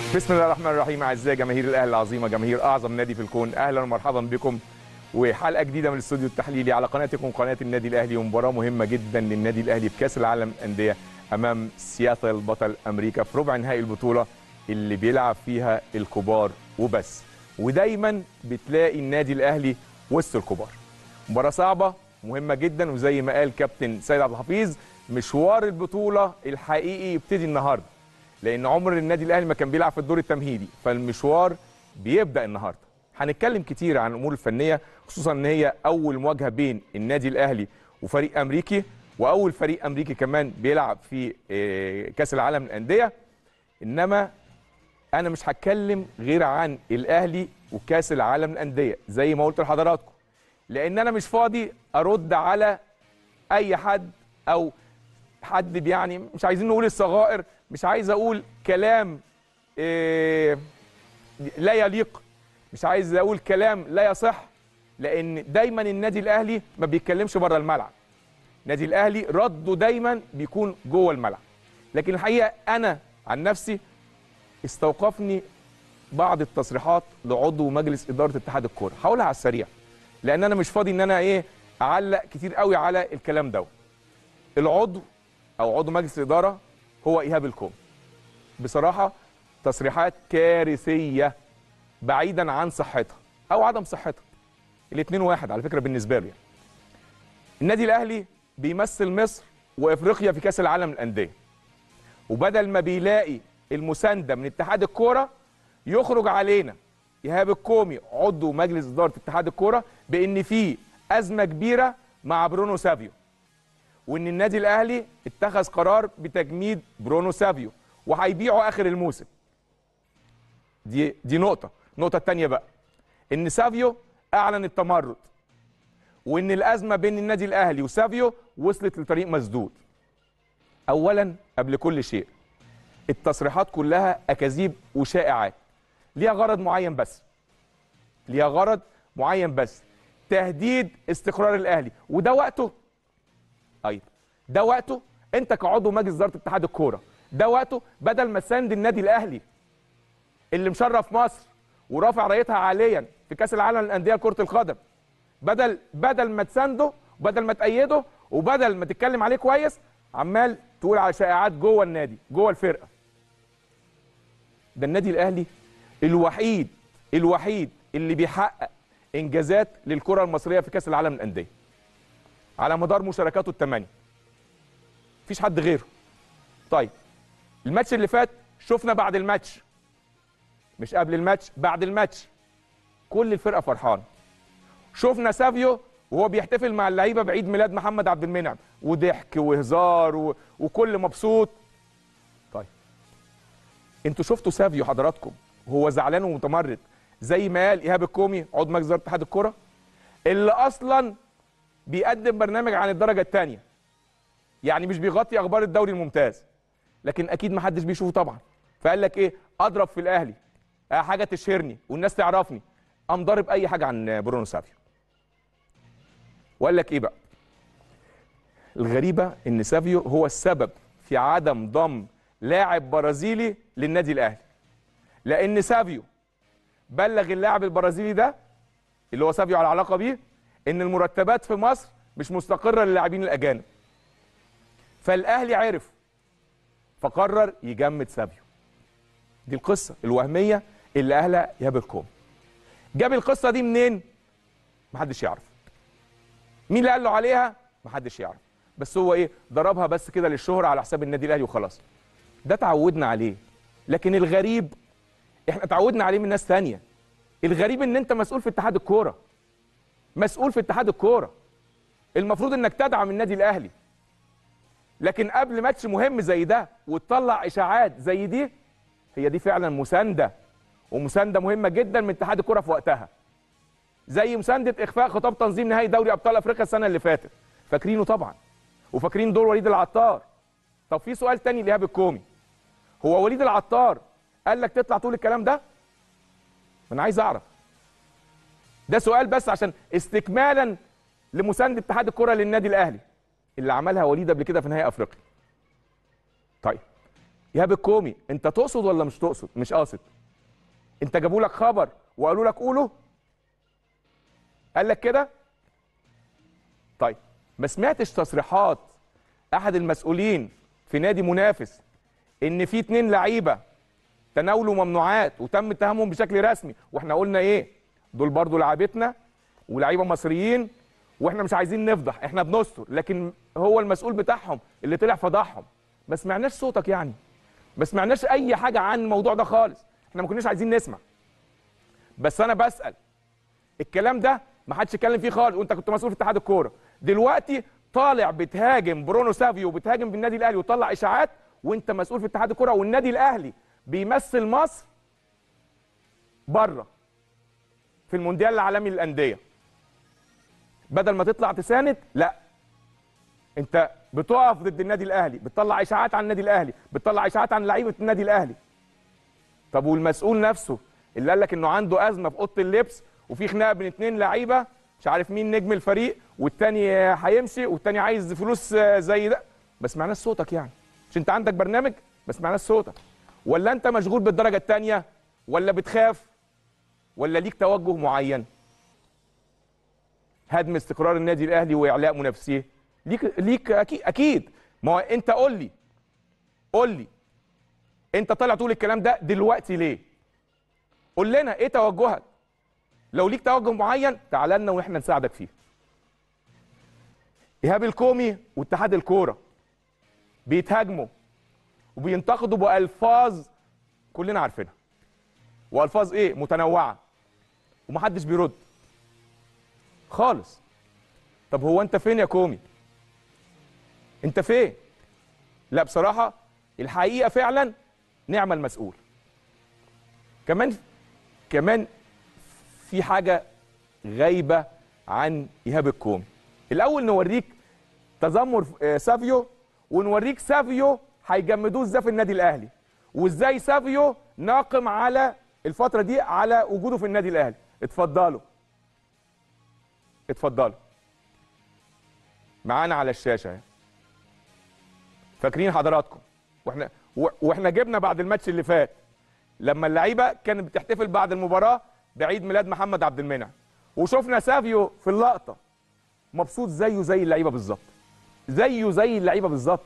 بسم الله الرحمن الرحيم اعزائي جماهير الاهلي العظيمه جماهير اعظم نادي في الكون اهلا ومرحبا بكم وحلقه جديده من الاستوديو التحليلي على قناتكم قناه النادي الاهلي ومباراه مهمه جدا للنادي الاهلي في كاس العالم انديه امام سياتل بطل امريكا في ربع نهائي البطوله اللي بيلعب فيها الكبار وبس ودايما بتلاقي النادي الاهلي وسط الكبار مباراه صعبه مهمه جدا وزي ما قال كابتن سيد عبد الحفيظ مشوار البطوله الحقيقي يبتدي النهارده لان عمر النادي الاهلي ما كان بيلعب في الدور التمهيدي فالمشوار بيبدا النهارده هنتكلم كتير عن الامور الفنيه خصوصا ان هي اول مواجهه بين النادي الاهلي وفريق امريكي واول فريق امريكي كمان بيلعب في آه، كاس العالم للانديه انما انا مش هتكلم غير عن الاهلي وكاس العالم للانديه زي ما قلت لحضراتكم لان انا مش فاضي ارد على اي حد او حد يعني مش عايزين نقول الصغائر مش عايز اقول كلام إيه لا يليق مش عايز اقول كلام لا يصح لان دايما النادي الاهلي ما بيتكلمش بره الملعب النادي الاهلي رده دايما بيكون جوه الملعب لكن الحقيقه انا عن نفسي استوقفني بعض التصريحات لعضو مجلس اداره اتحاد الكوره هقولها على السريع لان انا مش فاضي ان انا ايه اعلق كتير قوي على الكلام ده العضو او عضو مجلس الاداره هو ايهاب الكوم بصراحه تصريحات كارثيه بعيدا عن صحتها او عدم صحتها الاثنين واحد على فكره بالنسبه له يعني. النادي الاهلي بيمثل مصر وافريقيا في كاس العالم للانديه وبدل ما بيلاقي المسانده من اتحاد الكوره يخرج علينا ايهاب الكومي عضو مجلس اداره اتحاد الكوره بان في ازمه كبيره مع برونو سافيو وان النادي الاهلي اتخذ قرار بتجميد برونو سافيو وهيبيعه اخر الموسم دي دي نقطه النقطه الثانيه بقى ان سافيو اعلن التمرد وان الازمه بين النادي الاهلي وسافيو وصلت لطريق مسدود اولا قبل كل شيء التصريحات كلها اكاذيب وشائعات ليها غرض معين بس ليها غرض معين بس تهديد استقرار الاهلي وده وقته ايضا ده وقته انت كعضو مجلس اداره اتحاد الكوره ده وقته بدل ما تساند النادي الاهلي اللي مشرف مصر ورافع رايتها عاليا في كاس العالم للانديه كره القدم بدل بدل ما تسانده بدل ما تأيده وبدل ما تتكلم عليه كويس عمال تقول على شائعات جوه النادي جوه الفرقه ده النادي الاهلي الوحيد الوحيد اللي بيحقق انجازات للكره المصريه في كاس العالم للانديه على مدار مشاركاته الثمانيه مفيش حد غيره طيب الماتش اللي فات شفنا بعد الماتش مش قبل الماتش بعد الماتش كل الفرقه فرحانه شفنا سافيو وهو بيحتفل مع اللعيبه بعيد ميلاد محمد عبد المنعم وضحك وهزار و... وكل مبسوط طيب انتوا شفتوا سافيو حضراتكم وهو زعلان ومتمرد زي ما قال ايهاب الكومي عضو مجلس اداره اتحاد الكوره اللي اصلا بيقدم برنامج عن الدرجه الثانيه يعني مش بيغطي اخبار الدوري الممتاز لكن اكيد ما حدش بيشوفه طبعا فقال لك ايه اضرب في الاهلي آه حاجه تشهرني والناس تعرفني قام ضارب اي حاجه عن برونو سافيو وقال لك ايه بقى الغريبه ان سافيو هو السبب في عدم ضم لاعب برازيلي للنادي الاهلي لان سافيو بلغ اللاعب البرازيلي ده اللي هو سافيو على علاقه بيه ان المرتبات في مصر مش مستقره للاعبين الاجانب فالاهلي عرف فقرر يجمد سافيو دي القصه الوهميه اللي اهلها ايهاب الكوم جاب القصه دي منين محدش يعرف مين اللي قال له عليها محدش يعرف بس هو ايه ضربها بس كده للشهرة على حساب النادي الاهلي وخلاص ده تعودنا عليه لكن الغريب احنا تعودنا عليه من ناس ثانيه الغريب ان انت مسؤول في اتحاد الكوره مسؤول في اتحاد الكوره المفروض انك تدعم النادي الاهلي لكن قبل ماتش مهم زي ده وتطلع اشاعات زي دي هي دي فعلا مسانده ومسانده مهمه جدا من اتحاد الكوره في وقتها زي مسانده اخفاء خطاب تنظيم نهائي دوري ابطال افريقيا السنه اللي فاتت فاكرينه طبعا وفاكرين دور وليد العطار طب في سؤال تاني لايهاب الكومي هو وليد العطار قال لك تطلع تقول الكلام ده ما انا عايز اعرف ده سؤال بس عشان استكمالا لمسانده اتحاد الكره للنادي الاهلي اللي عملها وليد قبل كده في نهائي افريقيا طيب ايهاب الكومي انت تقصد ولا مش تقصد مش قاصد انت جابوا لك خبر وقالوا لك قوله قال لك كده طيب ما سمعتش تصريحات احد المسؤولين في نادي منافس ان في اتنين لعيبه تناولوا ممنوعات وتم اتهامهم بشكل رسمي واحنا قلنا ايه دول برضو لعيبتنا ولاعيبه مصريين واحنا مش عايزين نفضح احنا بنستر لكن هو المسؤول بتاعهم اللي طلع فضحهم ما سمعناش صوتك يعني ما سمعناش اي حاجه عن الموضوع ده خالص احنا ما كناش عايزين نسمع بس انا بسال الكلام ده ما حدش اتكلم فيه خالص وانت كنت مسؤول في اتحاد الكوره دلوقتي طالع بتهاجم برونو سافيو وبتهاجم بالنادي الاهلي وتطلع اشاعات وانت مسؤول في اتحاد الكوره والنادي الاهلي بيمثل مصر بره في المونديال العالمي للانديه بدل ما تطلع تساند لا انت بتقف ضد النادي الاهلي بتطلع اشاعات عن النادي الاهلي بتطلع اشاعات عن لعيبه النادي الاهلي طب والمسؤول نفسه اللي قال لك انه عنده ازمه في اوضه اللبس وفي خناقه بين اتنين لعيبه مش عارف مين نجم الفريق والتاني هيمشي والتاني عايز فلوس زي ده ما سمعناش صوتك يعني مش انت عندك برنامج ما سمعناش صوتك ولا انت مشغول بالدرجه الثانيه ولا بتخاف ولا ليك توجه معين هدم استقرار النادي الاهلي واعلاء منافسيه ليك ليك اكيد اكيد ما هو انت قول لي قول لي انت طالع تقول الكلام ده دلوقتي ليه قول لنا ايه توجهك لو ليك توجه معين تعال لنا واحنا نساعدك فيه ايهاب الكومي واتحاد الكوره بيتهاجموا وبينتقدوا بالفاظ كلنا عارفينها والفاظ ايه متنوعه ومحدش بيرد خالص طب هو انت فين يا كومي انت فين لا بصراحه الحقيقه فعلا نعم المسؤول كمان كمان في حاجه غايبه عن ايهاب الكومي الاول نوريك تذمر سافيو ونوريك سافيو هيجمدوه ازاي في النادي الاهلي وازاي سافيو ناقم على الفتره دي على وجوده في النادي الاهلي اتفضلوا اتفضلوا معانا على الشاشه اهي فاكرين حضراتكم واحنا واحنا جبنا بعد الماتش اللي فات لما اللعيبه كانت بتحتفل بعد المباراه بعيد ميلاد محمد عبد المنعم وشفنا سافيو في اللقطه مبسوط زيه زي اللعيبه بالظبط زيه زي اللعيبه بالظبط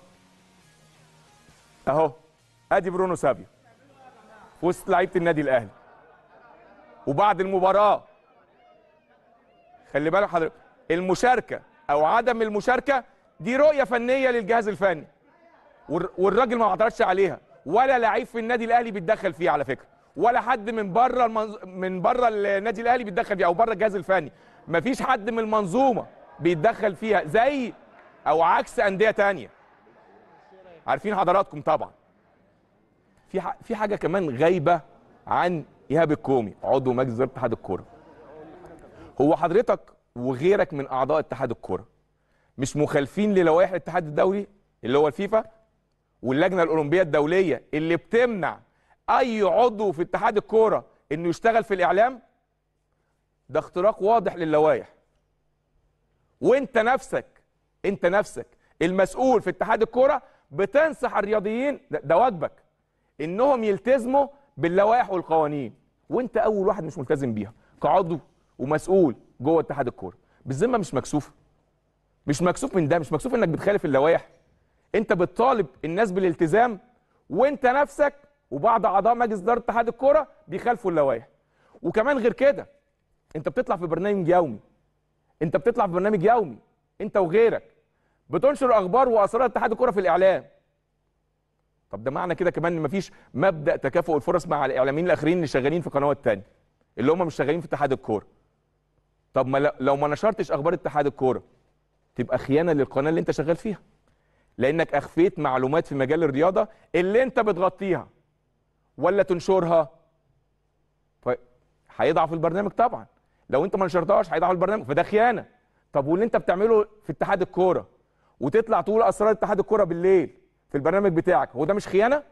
اهو ادي برونو سافيو في وسط لعيبه النادي الاهلي وبعد المباراه خلي بالك حضرتك المشاركه او عدم المشاركه دي رؤيه فنيه للجهاز الفني والراجل ما اعترضش عليها ولا لعيب في النادي الاهلي بيتدخل فيه على فكره ولا حد من بره المنظ... من بره النادي الاهلي بيتدخل فيها او بره الجهاز الفني مفيش حد من المنظومه بيتدخل فيها زي او عكس انديه تانية عارفين حضراتكم طبعا في ح... في حاجه كمان غايبه عن ايهاب الكومي عضو مجلس اداره اتحاد الكوره هو حضرتك وغيرك من اعضاء اتحاد الكوره مش مخالفين للوائح الاتحاد الدولي اللي هو الفيفا واللجنه الاولمبيه الدوليه اللي بتمنع اي عضو في اتحاد الكوره انه يشتغل في الاعلام ده اختراق واضح للوائح وانت نفسك انت نفسك المسؤول في اتحاد الكوره بتنصح الرياضيين ده, ده واجبك انهم يلتزموا باللوائح والقوانين وانت اول واحد مش ملتزم بيها كعضو ومسؤول جوه اتحاد الكوره بالذمه مش مكسوف مش مكسوف من ده مش مكسوف انك بتخالف اللوائح انت بتطالب الناس بالالتزام وانت نفسك وبعض اعضاء مجلس اداره اتحاد الكوره بيخالفوا اللوائح وكمان غير كده انت بتطلع في برنامج يومي انت بتطلع في برنامج يومي انت وغيرك بتنشر اخبار واسرار اتحاد الكوره في الاعلام طب ده معنى كده كمان ان مفيش مبدا تكافؤ الفرص مع الاعلاميين الاخرين اللي شغالين في قنوات تانية اللي هم مش شغالين في اتحاد الكوره طب ما لو ما نشرتش اخبار اتحاد الكوره تبقى خيانه للقناه اللي انت شغال فيها لانك اخفيت معلومات في مجال الرياضه اللي انت بتغطيها ولا تنشرها هيضعف البرنامج طبعا لو انت ما نشرتهاش هيضعف البرنامج فده خيانه طب واللي انت بتعمله في اتحاد الكوره وتطلع تقول اسرار اتحاد الكوره بالليل في البرنامج بتاعك هو ده مش خيانه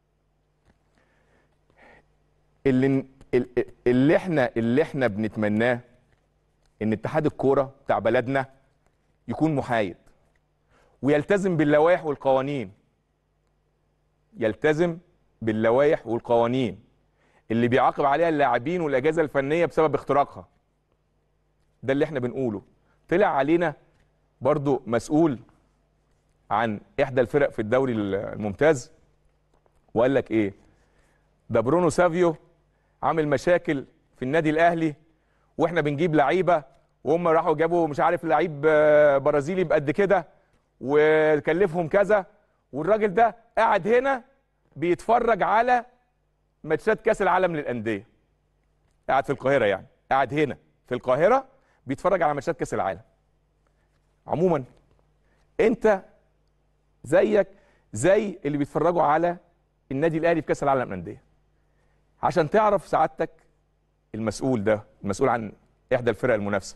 اللي اللي احنا اللي احنا بنتمناه ان اتحاد الكوره بتاع بلدنا يكون محايد ويلتزم باللوائح والقوانين يلتزم باللوائح والقوانين اللي بيعاقب عليها اللاعبين والاجهزه الفنيه بسبب اختراقها ده اللي احنا بنقوله طلع علينا برضو مسؤول عن احدى الفرق في الدوري الممتاز وقال لك ايه ده برونو سافيو عامل مشاكل في النادي الاهلي واحنا بنجيب لعيبه وهم راحوا جابوا مش عارف لعيب آه، برازيلي بقد كده وكلفهم كذا والراجل ده قاعد هنا بيتفرج على ماتشات كاس العالم للانديه قاعد في القاهره يعني قاعد هنا في القاهره بيتفرج على ماتشات كاس العالم عموما انت زيك زي اللي بيتفرجوا على النادي الاهلي في كاس العالم للانديه عشان تعرف سعادتك المسؤول ده المسؤول عن احدى الفرق المنافسه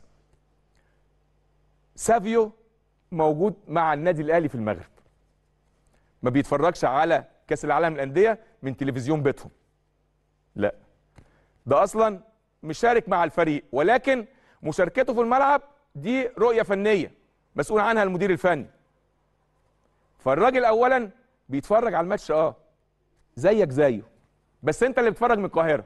سافيو موجود مع النادي الاهلي في المغرب ما بيتفرجش على كاس العالم للانديه من تلفزيون بيتهم لا ده اصلا مشارك مع الفريق ولكن مشاركته في الملعب دي رؤيه فنيه مسؤول عنها المدير الفني فالراجل اولا بيتفرج على الماتش اه زيك زيه بس انت اللي بتتفرج من القاهره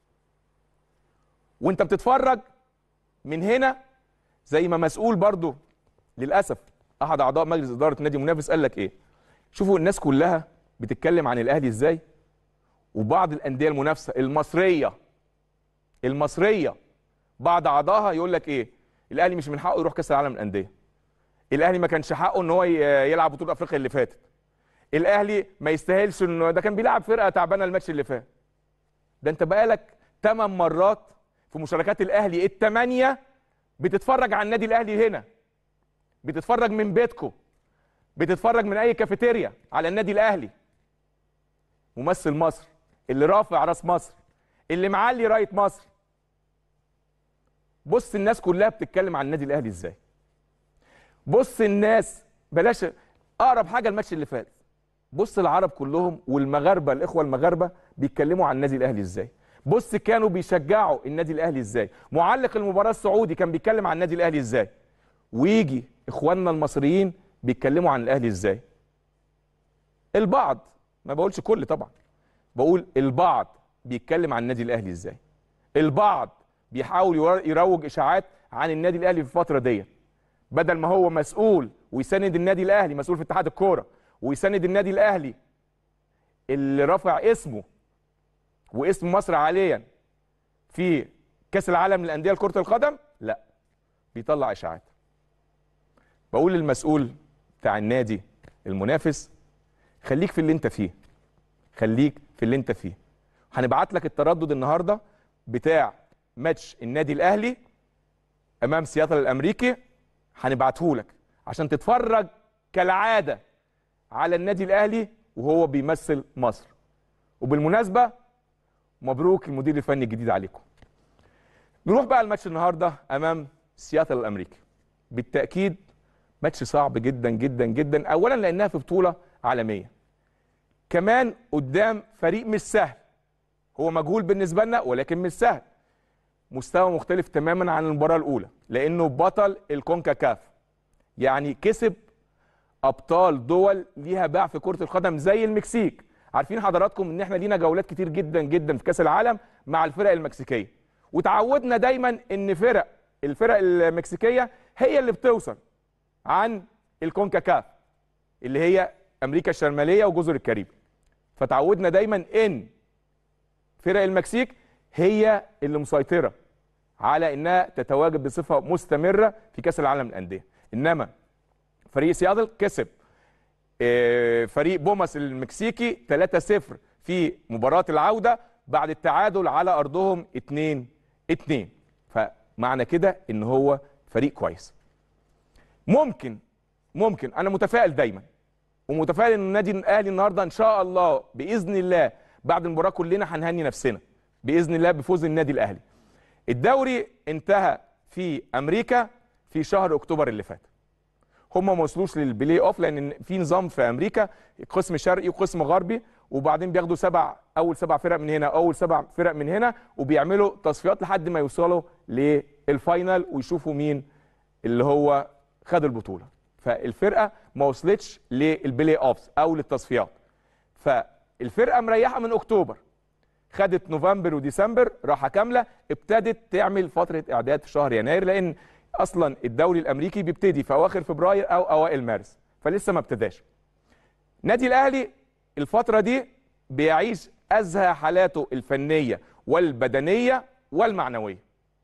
وانت بتتفرج من هنا زي ما مسؤول برضو للاسف احد اعضاء مجلس اداره نادي منافس قال لك ايه شوفوا الناس كلها بتتكلم عن الاهلي ازاي وبعض الانديه المنافسه المصريه المصريه بعض اعضائها يقول لك ايه الاهلي مش من حقه يروح كاس العالم للانديه الاهلي ما كانش حقه ان هو ي- يلعب بطوله افريقيا اللي فاتت الاهلي ما يستاهلش انه ده كان بيلعب فرقه تعبانه الماتش اللي فات ده انت بقالك 8 مرات في مشاركات الاهلي الثمانيه بتتفرج على النادي الاهلي هنا بتتفرج من بيتكو بتتفرج من اي كافيتيريا على النادي الاهلي ممثل مصر اللي رافع راس مصر اللي معلي رايه مصر بص الناس كلها بتتكلم عن النادي الاهلي ازاي بص الناس بلاش اقرب حاجه الماتش اللي فات بص العرب كلهم والمغاربه الاخوه المغاربه بيتكلموا عن النادي الاهلي ازاي بص كانوا بيشجعوا النادي الاهلي ازاي معلق المباراه السعودي كان بيتكلم عن النادي الاهلي ازاي ويجي اخواننا المصريين بيتكلموا عن الاهلي ازاي البعض ما بقولش كل طبعا بقول البعض بيتكلم عن النادي الاهلي ازاي البعض بيحاول يور- يروج اشاعات عن النادي الاهلي في الفتره ديت بدل ما هو مسؤول ويساند النادي الاهلي مسؤول في اتحاد الكوره ويساند النادي الاهلي اللي رفع اسمه واسم مصر عاليا في كاس العالم للانديه لكره القدم لا بيطلع اشاعات بقول للمسؤول بتاع النادي المنافس خليك في اللي انت فيه خليك في اللي انت فيه هنبعت لك التردد النهارده بتاع ماتش النادي الاهلي امام سياتل الامريكي هنبعته لك عشان تتفرج كالعاده على النادي الاهلي وهو بيمثل مصر وبالمناسبه مبروك المدير الفني الجديد عليكم نروح بقى الماتش النهارده امام سياتل الامريكي بالتاكيد ماتش صعب جدا جدا جدا اولا لانها في بطوله عالميه كمان قدام فريق مش سهل هو مجهول بالنسبه لنا ولكن مش سهل مستوى مختلف تماما عن المباراه الاولى لانه بطل الكونكاكاف يعني كسب ابطال دول ليها باع في كره القدم زي المكسيك عارفين حضراتكم ان احنا لينا جولات كتير جدا جدا في كاس العالم مع الفرق المكسيكيه وتعودنا دايما ان فرق الفرق المكسيكيه هي اللي بتوصل عن الكونكاكاف اللي هي امريكا الشماليه وجزر الكاريب فتعودنا دايما ان فرق المكسيك هي اللي مسيطره على انها تتواجد بصفه مستمره في كاس العالم للانديه انما فريق سياتل كسب آه، فريق بوماس المكسيكي 3-0 في مباراه العوده بعد التعادل على ارضهم 2 2 فمعنى كده ان هو فريق كويس ممكن ممكن انا متفائل دايما ومتفائل ان النادي الاهلي النهارده ان شاء الله باذن الله بعد المباراه كلنا هنهني نفسنا باذن الله بفوز النادي الاهلي الدوري انتهى في امريكا في شهر اكتوبر اللي فات هم ما وصلوش للبلاي اوف لان في نظام في امريكا قسم شرقي وقسم غربي وبعدين بياخدوا سبع اول سبع فرق من هنا اول سبع فرق من هنا وبيعملوا تصفيات لحد ما يوصلوا للفاينل ويشوفوا مين اللي هو خد البطوله فالفرقه ما وصلتش للبلاي اوفز او للتصفيات الفرقه مريحه من اكتوبر خدت نوفمبر وديسمبر راحه كامله ابتدت تعمل فتره اعداد في شهر يناير لان اصلا الدوري الامريكي بيبتدي في اواخر فبراير او اوائل مارس فلسه ما ابتداش نادي الاهلي الفتره دي بيعيش ازهى حالاته الفنيه والبدنيه والمعنويه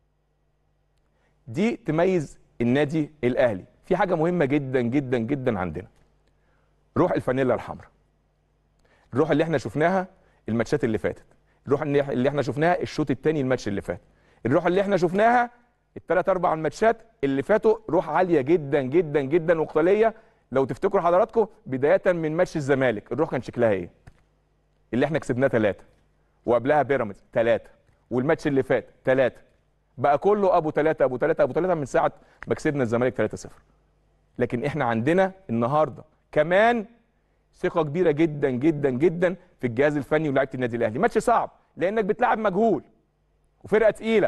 دي تميز النادي الاهلي في حاجه مهمه جدا جدا جدا عندنا روح الفانيلا الحمراء الروح اللي احنا شفناها الماتشات اللي فاتت الروح اللي احنا شفناها الشوط الثاني الماتش اللي فات الروح اللي احنا شفناها الثلاث اربع الماتشات اللي فاتوا روح عاليه جدا جدا جدا وقتاليه لو تفتكروا حضراتكم بدايه من ماتش الزمالك الروح كان شكلها ايه اللي احنا كسبناه ثلاثه وقبلها بيراميدز ثلاثه والماتش اللي فات ثلاثه بقى كله ابو ثلاثه ابو ثلاثه ابو ثلاثه من ساعه ما كسبنا الزمالك 3-0 لكن احنا عندنا النهارده كمان ثقه كبيره جدا جدا جدا في الجهاز الفني ولاعيبه النادي الاهلي ماتش صعب لانك بتلعب مجهول وفرقه تقيله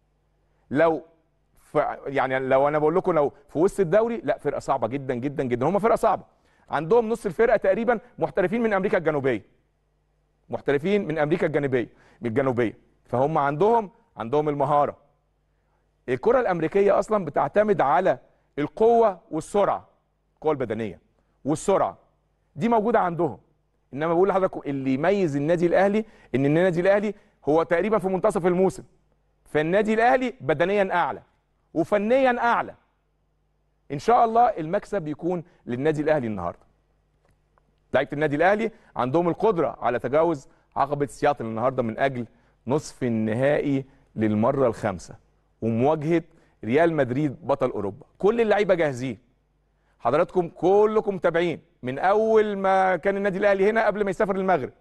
لو ف يعني لو انا بقول لكم لو في وسط الدوري لا فرقه صعبه جدا جدا جدا هم فرقه صعبه عندهم نص الفرقه تقريبا محترفين من امريكا الجنوبيه محترفين من امريكا الجنوبيه من الجنوبيه فهم عندهم عندهم المهاره الكره الامريكيه اصلا بتعتمد على القوه والسرعه القوه البدنيه والسرعه دي موجوده عندهم انما بقول لحضراتكم اللي يميز النادي الاهلي ان النادي الاهلي هو تقريبا في منتصف الموسم فالنادي الاهلي بدنيا اعلى وفنيا اعلى ان شاء الله المكسب يكون للنادي الاهلي النهارده لعيبه النادي الاهلي عندهم القدره على تجاوز عقبه سياتل النهارده من اجل نصف النهائي للمره الخامسه ومواجهه ريال مدريد بطل اوروبا كل اللعيبه جاهزين حضراتكم كلكم متابعين من اول ما كان النادي الاهلي هنا قبل ما يسافر المغرب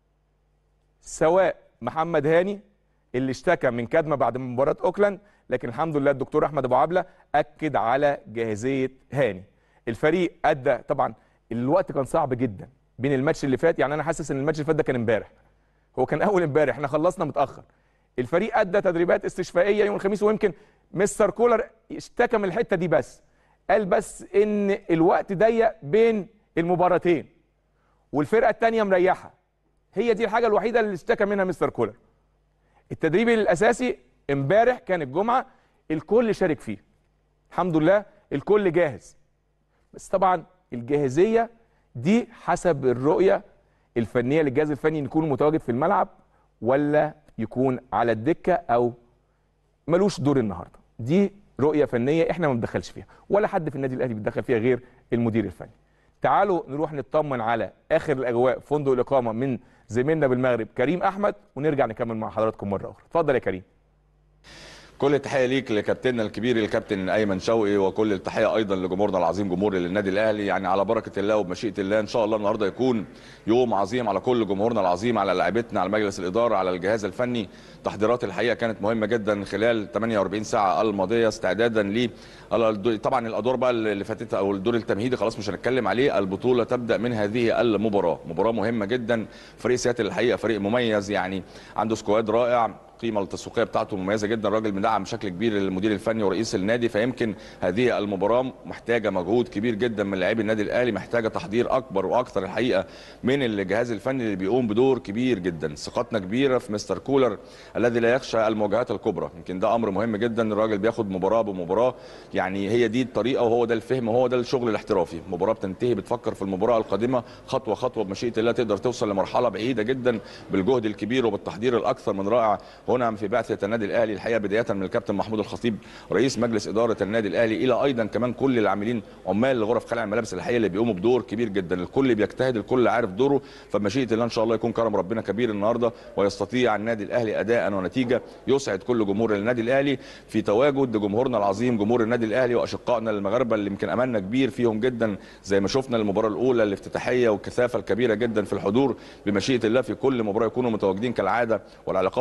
سواء محمد هاني اللي اشتكى من كدمه بعد مباراه اوكلاند لكن الحمد لله الدكتور احمد ابو عبله اكد على جاهزيه هاني الفريق ادى طبعا الوقت كان صعب جدا بين الماتش اللي فات يعني انا حاسس ان الماتش اللي فات ده كان امبارح هو كان اول امبارح احنا خلصنا متاخر الفريق ادى تدريبات استشفائيه يوم الخميس ويمكن مستر كولر اشتكى من الحته دي بس قال بس ان الوقت ضيق بين المباراتين والفرقه الثانيه مريحه هي دي الحاجه الوحيده اللي اشتكى منها مستر كولر التدريب الاساسي امبارح كان الجمعه الكل شارك فيه الحمد لله الكل جاهز بس طبعا الجاهزيه دي حسب الرؤيه الفنيه للجهاز الفني يكون متواجد في الملعب ولا يكون على الدكه او ملوش دور النهارده دي رؤيه فنيه احنا ما بندخلش فيها ولا حد في النادي الاهلي بيتدخل فيها غير المدير الفني تعالوا نروح نطمن على اخر الاجواء فندق الاقامه من زميلنا بالمغرب كريم احمد ونرجع نكمل مع حضراتكم مره اخرى اتفضل يا كريم كل التحيه ليك لكابتننا الكبير الكابتن ايمن شوقي وكل التحيه ايضا لجمهورنا العظيم جمهور النادي الاهلي يعني على بركه الله وبمشيئه الله ان شاء الله النهارده يكون يوم عظيم على كل جمهورنا العظيم على لاعبتنا على مجلس الاداره على الجهاز الفني تحضيرات الحقيقه كانت مهمه جدا خلال 48 ساعه الماضيه استعدادا ل طبعا الادوار بقى اللي فاتت او الدور التمهيدي خلاص مش هنتكلم عليه البطوله تبدا من هذه المباراه مباراه مهمه جدا فريق سياتل الحقيقه فريق مميز يعني عنده سكواد رائع القيمه التسويقيه بتاعته مميزه جدا راجل مدعم بشكل كبير للمدير الفني ورئيس النادي فيمكن هذه المباراه محتاجه مجهود كبير جدا من لاعبي النادي الاهلي محتاجه تحضير اكبر واكثر الحقيقه من الجهاز الفني اللي بيقوم بدور كبير جدا ثقتنا كبيره في مستر كولر الذي لا يخشى المواجهات الكبرى يمكن ده امر مهم جدا الراجل بياخد مباراه بمباراه يعني هي دي الطريقه وهو ده الفهم وهو ده الشغل الاحترافي مباراه بتنتهي بتفكر في المباراه القادمه خطوه خطوه بمشيئه الله تقدر توصل لمرحله بعيده جدا بالجهد الكبير وبالتحضير الاكثر من رائع هنا في بعثه النادي الاهلي الحقيقه بدايه من الكابتن محمود الخطيب رئيس مجلس اداره النادي الاهلي الى ايضا كمان كل العاملين عمال غرف خلع الملابس الحقيقه اللي بيقوموا بدور كبير جدا الكل بيجتهد الكل عارف دوره فبمشيئه الله ان شاء الله يكون كرم ربنا كبير النهارده ويستطيع النادي الاهلي اداء ونتيجه يسعد كل جمهور النادي الاهلي في تواجد جمهورنا العظيم جمهور النادي الاهلي واشقائنا المغاربه اللي يمكن املنا كبير فيهم جدا زي ما شفنا المباراه الاولى الافتتاحيه والكثافه الكبيره جدا في الحضور بمشيئه الله في كل مباراه يكونوا متواجدين كالعاده والعلاقات الطيبه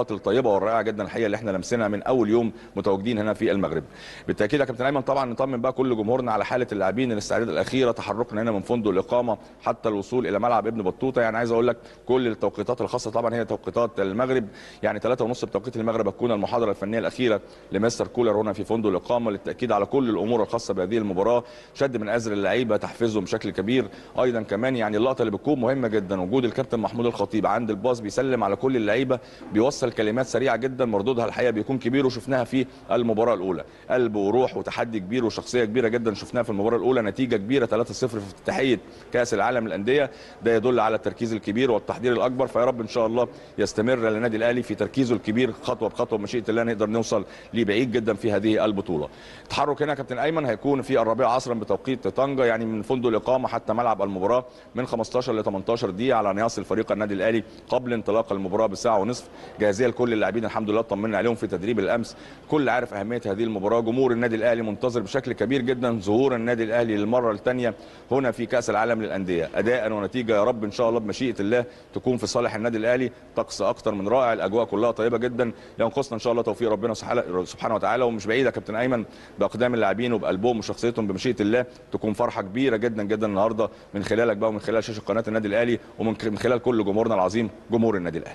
الطيبه والرائعه جدا الحقيقه اللي احنا لمسناها من اول يوم متواجدين هنا في المغرب بالتاكيد يا كابتن ايمن طبعا نطمن بقى كل جمهورنا على حاله اللاعبين الاستعداد الاخيره تحركنا هنا من فندق الاقامه حتى الوصول الى ملعب ابن بطوطه يعني عايز اقول لك كل التوقيتات الخاصه طبعا هي توقيتات المغرب يعني 3 ونص بتوقيت المغرب هتكون المحاضره الفنيه الاخيره لمستر كولر هنا في فندق الاقامه للتاكيد على كل الامور الخاصه بهذه المباراه شد من ازر اللعيبه تحفيزهم بشكل كبير ايضا كمان يعني اللقطه اللي بتكون مهمه جدا وجود الكابتن محمود الخطيب عند الباص بيسلم على كل اللعيبه بيوصل كلمات سريعه جدا مردودها الحقيقه بيكون كبير وشفناها في المباراه الاولى قلب وروح وتحدي كبير وشخصيه كبيره جدا شفناها في المباراه الاولى نتيجه كبيره 3-0 في افتتاحيه كاس العالم للانديه ده يدل على التركيز الكبير والتحضير الاكبر فيا رب ان شاء الله يستمر النادي الاهلي في تركيزه الكبير خطوه بخطوه بمشيئه الله نقدر نوصل لبعيد جدا في هذه البطوله التحرك هنا يا كابتن ايمن هيكون في الرابعه عصرا بتوقيت طنجه يعني من فندق الاقامه حتى ملعب المباراه من 15 ل 18 دقيقه على ان يصل فريق النادي الاهلي قبل انطلاق المباراه بساعه ونصف جاهزيه لكل اللاعبين الحمد لله طمنا عليهم في تدريب الامس كل عارف اهميه هذه المباراه جمهور النادي الاهلي منتظر بشكل كبير جدا ظهور النادي الاهلي للمره الثانيه هنا في كاس العالم للانديه اداء ونتيجه يا رب ان شاء الله بمشيئه الله تكون في صالح النادي الاهلي طقس اكتر من رائع الاجواء كلها طيبه جدا ينقصنا ان شاء الله توفيق ربنا سبحانه وتعالى ومش بعيد يا كابتن ايمن باقدام اللاعبين وبقلبهم وشخصيتهم بمشيئه الله تكون فرحه كبيره جدا جدا النهارده من خلالك بقى ومن خلال شاشه قناه النادي الاهلي ومن خلال كل جمهورنا العظيم جمهور النادي الاهلي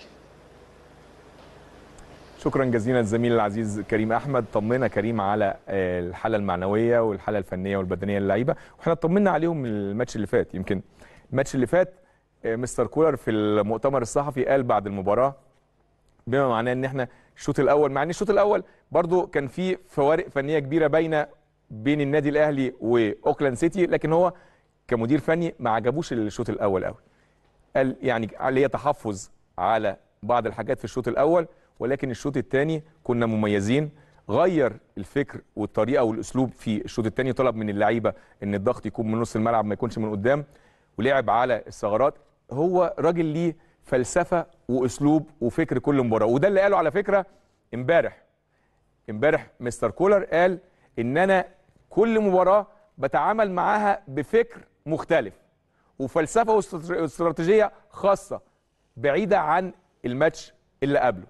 شكرا جزيلا الزميل العزيز كريم احمد طمنا كريم على الحاله المعنويه والحاله الفنيه والبدنيه للعيبه واحنا طمنا عليهم من الماتش اللي فات يمكن الماتش اللي فات مستر كولر في المؤتمر الصحفي قال بعد المباراه بما معناه ان احنا الشوط الاول مع ان الشوط الاول برضو كان في فوارق فنيه كبيره بين بين النادي الاهلي واوكلاند سيتي لكن هو كمدير فني ما عجبوش الشوط الاول قوي قال يعني عليه تحفظ على بعض الحاجات في الشوط الاول ولكن الشوط الثاني كنا مميزين غير الفكر والطريقه والاسلوب في الشوط الثاني طلب من اللعيبه ان الضغط يكون من نص الملعب ما يكونش من قدام ولعب على الثغرات هو راجل ليه فلسفه واسلوب وفكر كل مباراه وده اللي قاله على فكره امبارح امبارح مستر كولر قال ان انا كل مباراه بتعامل معاها بفكر مختلف وفلسفه واستراتيجيه خاصه بعيده عن الماتش اللي قبله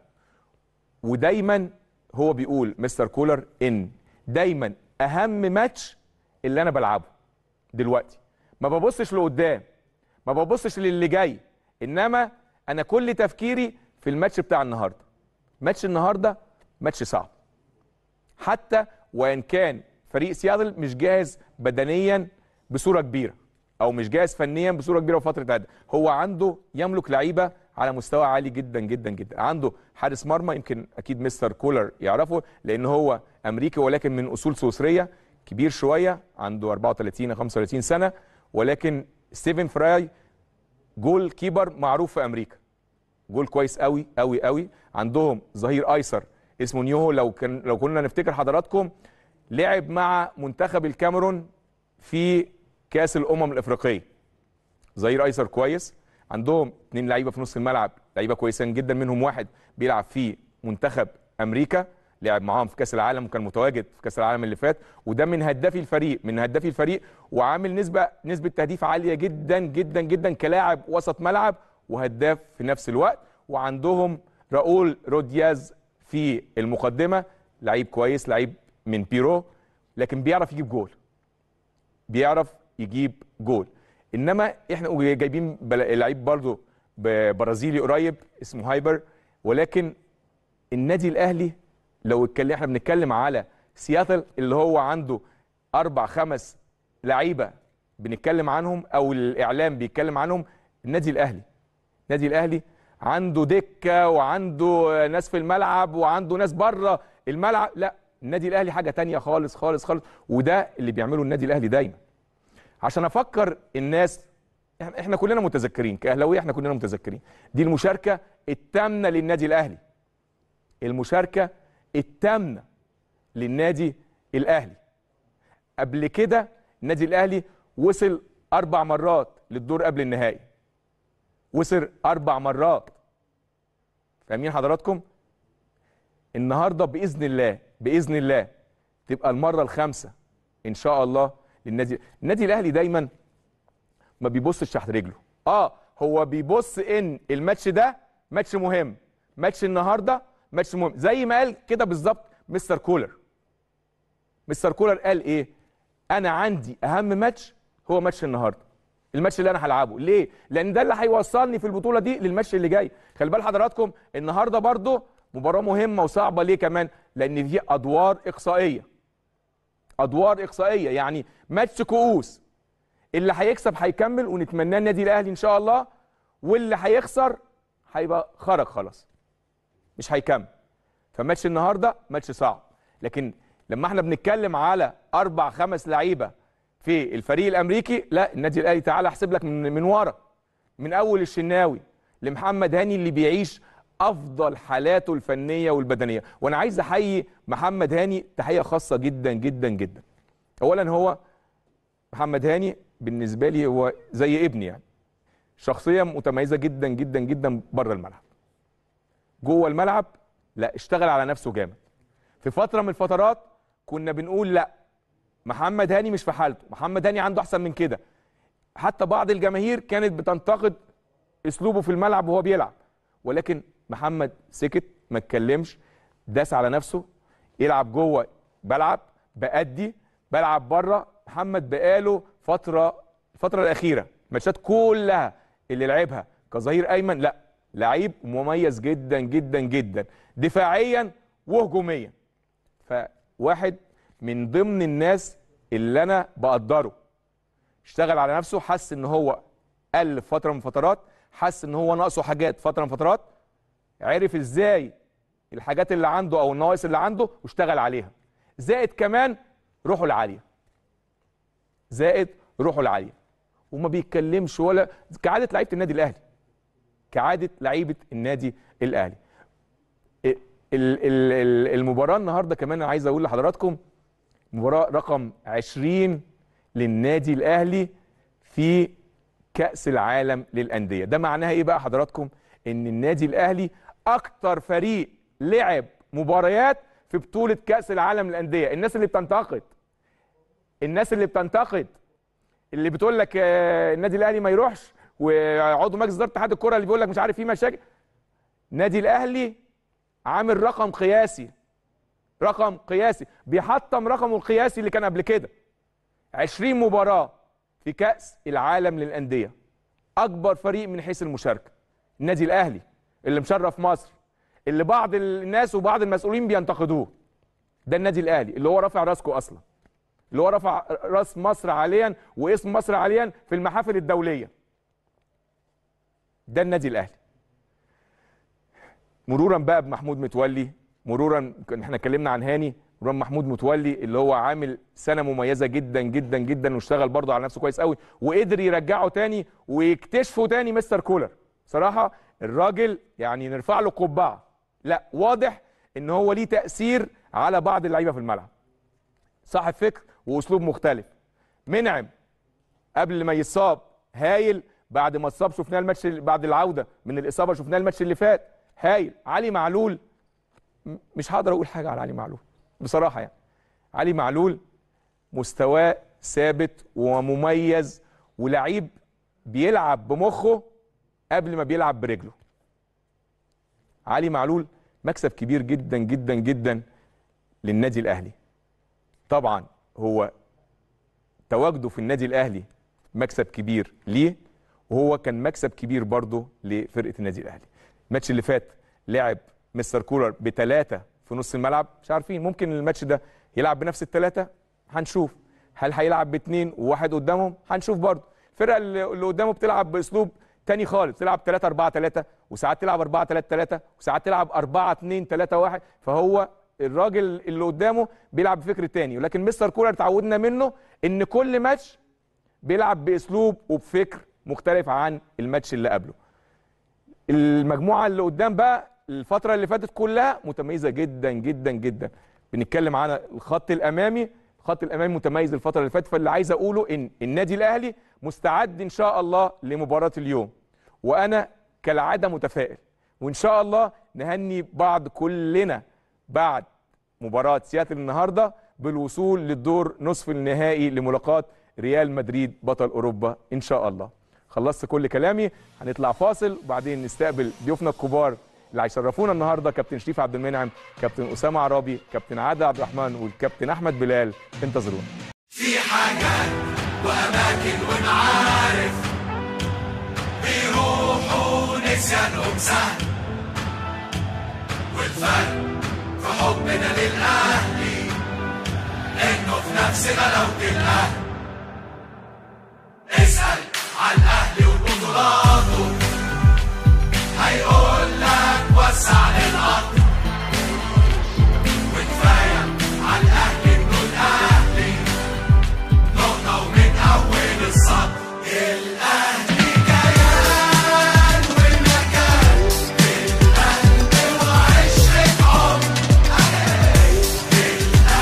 ودايما هو بيقول مستر كولر ان دايما اهم ماتش اللي انا بلعبه دلوقتي ما ببصش لقدام ما ببصش للي جاي انما انا كل تفكيري في الماتش بتاع النهارده ماتش النهارده ماتش صعب حتى وان كان فريق سياتل مش جاهز بدنيا بصوره كبيره او مش جاهز فنيا بصوره كبيره في فتره عدة هو عنده يملك لعيبه على مستوى عالي جدا جدا جدا عنده حارس مرمى يمكن اكيد مستر كولر يعرفه لان هو امريكي ولكن من اصول سويسريه كبير شويه عنده 34 35 سنه ولكن ستيفن فراي جول كيبر معروف في امريكا جول كويس قوي قوي قوي عندهم ظهير ايسر اسمه نيوهو لو كان لو كنا نفتكر حضراتكم لعب مع منتخب الكاميرون في كاس الامم الافريقيه ظهير ايسر كويس عندهم اثنين لعيبه في نص الملعب لعيبه كويسين جدا منهم واحد بيلعب في منتخب امريكا لعب معاهم في كاس العالم وكان متواجد في كاس العالم اللي فات وده من هدافي الفريق من هدافي الفريق وعامل نسبه نسبه تهديف عاليه جدا جدا جدا كلاعب وسط ملعب وهداف في نفس الوقت وعندهم راؤول رودياز في المقدمه لعيب كويس لعيب من بيرو لكن بيعرف يجيب جول بيعرف يجيب جول انما احنا جايبين لعيب برضه برازيلي قريب اسمه هايبر ولكن النادي الاهلي لو اتكلم احنا بنتكلم على سياتل اللي هو عنده اربع خمس لعيبه بنتكلم عنهم او الاعلام بيتكلم عنهم النادي الاهلي النادي الاهلي عنده دكه وعنده ناس في الملعب وعنده ناس بره الملعب لا النادي الاهلي حاجه تانية خالص خالص خالص وده اللي بيعمله النادي الاهلي دايما عشان افكر الناس احنا كلنا متذكرين كاهلاويه احنا كلنا متذكرين دي المشاركه التامنه للنادي الاهلي المشاركه التامنه للنادي الاهلي قبل كده النادي الاهلي وصل اربع مرات للدور قبل النهائي وصل اربع مرات فاهمين حضراتكم النهارده باذن الله باذن الله تبقى المره الخامسه ان شاء الله للنادي النادي الاهلي دايما ما بيبصش تحت رجله اه هو بيبص ان الماتش ده ماتش مهم ماتش النهارده ماتش مهم زي ما قال كده بالظبط مستر كولر مستر كولر قال ايه انا عندي اهم ماتش هو ماتش النهارده الماتش اللي انا هلعبه ليه لان ده اللي هيوصلني في البطوله دي للماتش اللي جاي خلي بال حضراتكم النهارده برضو مباراه مهمه وصعبه ليه كمان لان في ادوار اقصائيه ادوار اقصائيه يعني ماتش كؤوس اللي هيكسب هيكمل ونتمناه النادي الاهلي ان شاء الله واللي هيخسر هيبقى خرج خلاص مش هيكمل فماتش النهارده ماتش صعب لكن لما احنا بنتكلم على اربع خمس لعيبه في الفريق الامريكي لا النادي الاهلي تعالى احسب لك من من ورا من اول الشناوي لمحمد هاني اللي بيعيش افضل حالاته الفنيه والبدنيه وانا عايز احيي محمد هاني تحيه خاصه جدا جدا جدا اولا هو محمد هاني بالنسبه لي هو زي ابني يعني شخصيه متميزه جدا جدا جدا بره الملعب جوه الملعب لا اشتغل على نفسه جامد في فتره من الفترات كنا بنقول لا محمد هاني مش في حالته محمد هاني عنده احسن من كده حتى بعض الجماهير كانت بتنتقد اسلوبه في الملعب وهو بيلعب ولكن محمد سكت ما اتكلمش داس على نفسه يلعب جوه بلعب بأدي بلعب بره محمد بقاله فتره الفتره الاخيره الماتشات كلها اللي لعبها كظهير ايمن لا لعيب مميز جدا جدا جدا دفاعيا وهجوميا فواحد من ضمن الناس اللي انا بقدره اشتغل على نفسه حس ان هو قل في فتره من فترات حس ان هو ناقصه حاجات فتره من فترات عرف ازاي الحاجات اللي عنده او النواقص اللي عنده واشتغل عليها زائد كمان روحه العاليه زائد روحه العاليه وما بيتكلمش ولا كعاده لعيبه النادي الاهلي كعاده لعيبه النادي الاهلي ال- ال- ال- المباراه النهارده كمان انا عايز اقول لحضراتكم مباراه رقم 20 للنادي الاهلي في كاس العالم للانديه ده معناها ايه بقى حضراتكم ان النادي الاهلي اكتر فريق لعب مباريات في بطوله كاس العالم للانديه الناس اللي بتنتقد الناس اللي بتنتقد اللي بتقول لك آه، النادي الاهلي ما يروحش وعضو مجلس اداره اتحاد الكره اللي بيقول لك مش عارف في مشاكل النادي الاهلي عامل رقم قياسي رقم قياسي بيحطم رقمه القياسي اللي كان قبل كده 20 مباراه في كاس العالم للانديه اكبر فريق من حيث المشاركه النادي الاهلي اللي مشرف مصر اللي بعض الناس وبعض المسؤولين بينتقدوه ده النادي الاهلي اللي هو رافع راسكو اصلا اللي هو رفع راس مصر حاليا واسم مصر حاليا في المحافل الدوليه ده النادي الاهلي مرورا بقى بمحمود متولي مرورا كان احنا اتكلمنا عن هاني مرورا محمود متولي اللي هو عامل سنه مميزه جدا جدا جدا واشتغل برضه على نفسه كويس قوي وقدر يرجعه تاني ويكتشفه تاني مستر كولر صراحه الراجل يعني نرفع له قبعه لا واضح ان هو ليه تاثير على بعض اللعيبه في الملعب صاحب فكر واسلوب مختلف منعم قبل ما يصاب هايل بعد ما اتصاب شفناه الماتش بعد العوده من الاصابه شفناه الماتش اللي فات هايل علي معلول م- مش هقدر اقول حاجه على علي معلول بصراحه يعني علي معلول مستواه ثابت ومميز ولعيب بيلعب بمخه قبل ما بيلعب برجله علي معلول مكسب كبير جدا جدا جدا للنادي الاهلي طبعا هو تواجده في النادي الاهلي مكسب كبير ليه وهو كان مكسب كبير برضه لفرقه النادي الاهلي الماتش اللي فات لعب مستر كولر بثلاثه في نص الملعب مش عارفين ممكن الماتش ده يلعب بنفس الثلاثه هنشوف هل هيلعب باثنين وواحد قدامهم هنشوف برضه الفرقه اللي اللي قدامه بتلعب باسلوب تاني خالص تلعب 3 4 3 وساعات تلعب 4 3 3 وساعات تلعب 4 2 3 1 فهو الراجل اللي قدامه بيلعب بفكر تاني ولكن مستر كولر اتعودنا منه ان كل ماتش بيلعب باسلوب وبفكر مختلف عن الماتش اللي قبله المجموعه اللي قدام بقى الفتره اللي فاتت كلها متميزه جدا جدا جدا بنتكلم عن الخط الامامي الخط الامامي متميز الفتره اللي فاتت فاللي عايز اقوله ان النادي الاهلي مستعد ان شاء الله لمباراه اليوم وانا كالعاده متفائل وان شاء الله نهني بعض كلنا بعد مباراه سياتل النهارده بالوصول للدور نصف النهائي لملاقاه ريال مدريد بطل اوروبا ان شاء الله خلصت كل كلامي هنطلع فاصل وبعدين نستقبل ضيوفنا الكبار اللي هيشرفونا النهارده كابتن شريف عبد المنعم كابتن اسامه عرابي كابتن عادل عبد الرحمن والكابتن احمد بلال انتظرونا في حاجات وأماكن ومعارف بيروحوا نسيانهم سهل والفرق في حبنا للأهلي إنه في نفس غلاوة الأهل اسأل عن الأهلي وبطولاته هيقول لك وسع للقطر وكفاية على الأهلي إنه الأهلي نقطة ومن أول السطر الأهلي كيان والمكان في القلب وعشرة عمر الأهلي في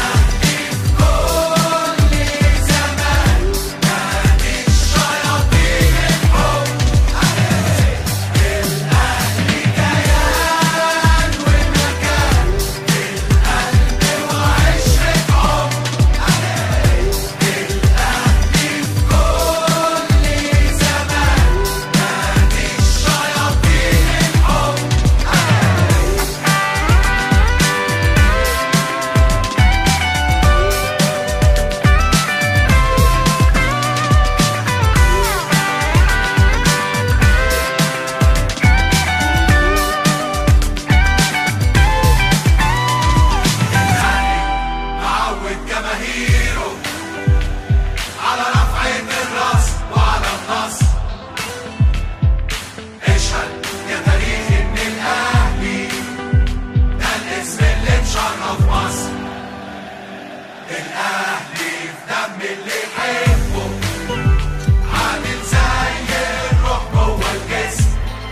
كل زمان نادي الشياطين الحب الأهلي كيان والمكان في القلب وعشرة عمر كل زمان نادي الشياطين الحب معود جماهيره على رفعة الراس وعلى النصر اشهد يا تاريخ ان الاهلي ده الاسم اللي مشرف مصر الاهلي في دم اللي يحبه عامل زي الروح جوه الجسم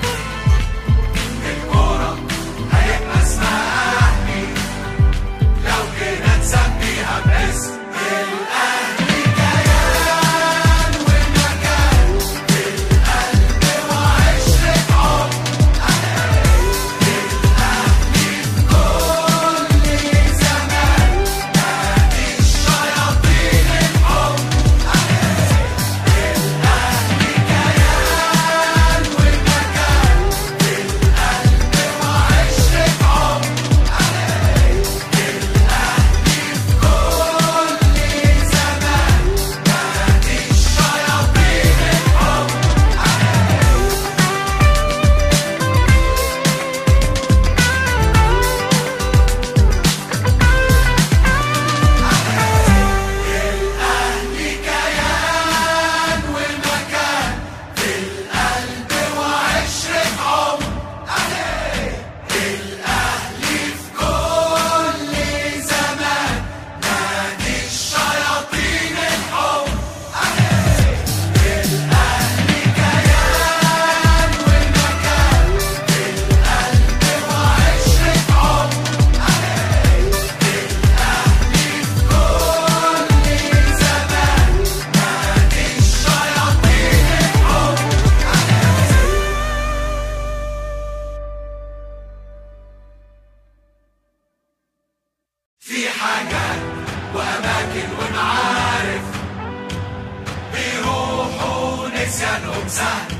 الكورة هيبقى اسمها اهلي لو جينا نسميها باسم الأهلي كيان والمكان في القلب وعشرة عمر الأهلي في كل زمان نادي الشياطين الحب الأهلي كيان والمكان في القلب وعشرة عمر كل زمان نادي الشياطين الحب الأهلي كيان والمكان في القلب وعشرة عمر الأهلي في كل زمان نادي الشياطين الحب الأهلي كيان والمكان في القلب وعشرة عمر الأهلي في كل زمان نادي الشياطين الحب في حاجات وأماكن ومعارف بيروحوا نسيانهم سهل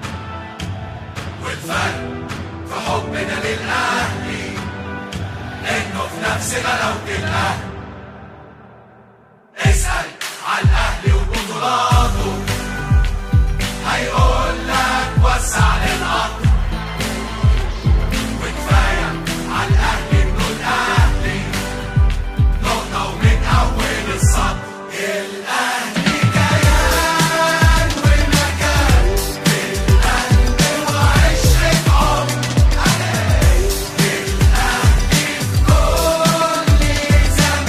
والفرق في حبنا للأهلي إنه في نفس غلاوة الأهل اسأل عن الأهلي وبطولاته هيقول لك وسع للقطر وكفاية على الأهلي إنه الأهلي نقطة ومن أول السطر الأهلي كيان والمكان في القلب وعشرة عمر الأهلي في كل زمان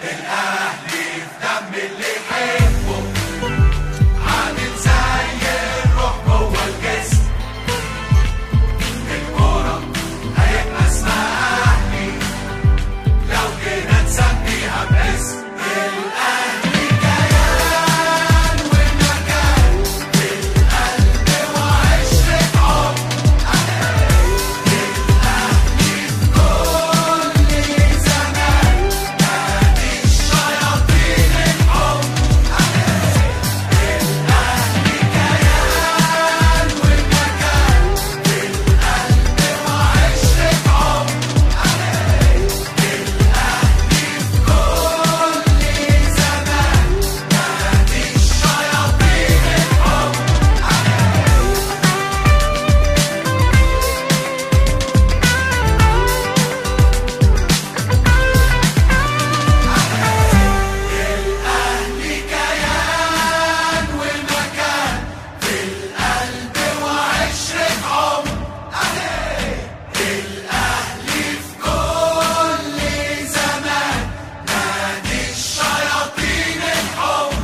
الاهلي في دم اللي يحبه عامل زي الروح جوه الجسم الكورة هيبقى اسمها اهلي لو جينا نسميها باسم الاهلي كيان والمكان في القلب وعشرة عمر الاهلي في كل زمان نادي الشياطين الحب الاهلي كيان والمكان في القلب وعشرة عمر الاهلي في كل زمان نادي الشياطين الحب الأهلي كيان والمكان في القلب وعشرة عمر الأهلي في كل زمان نادي الشياطين الحب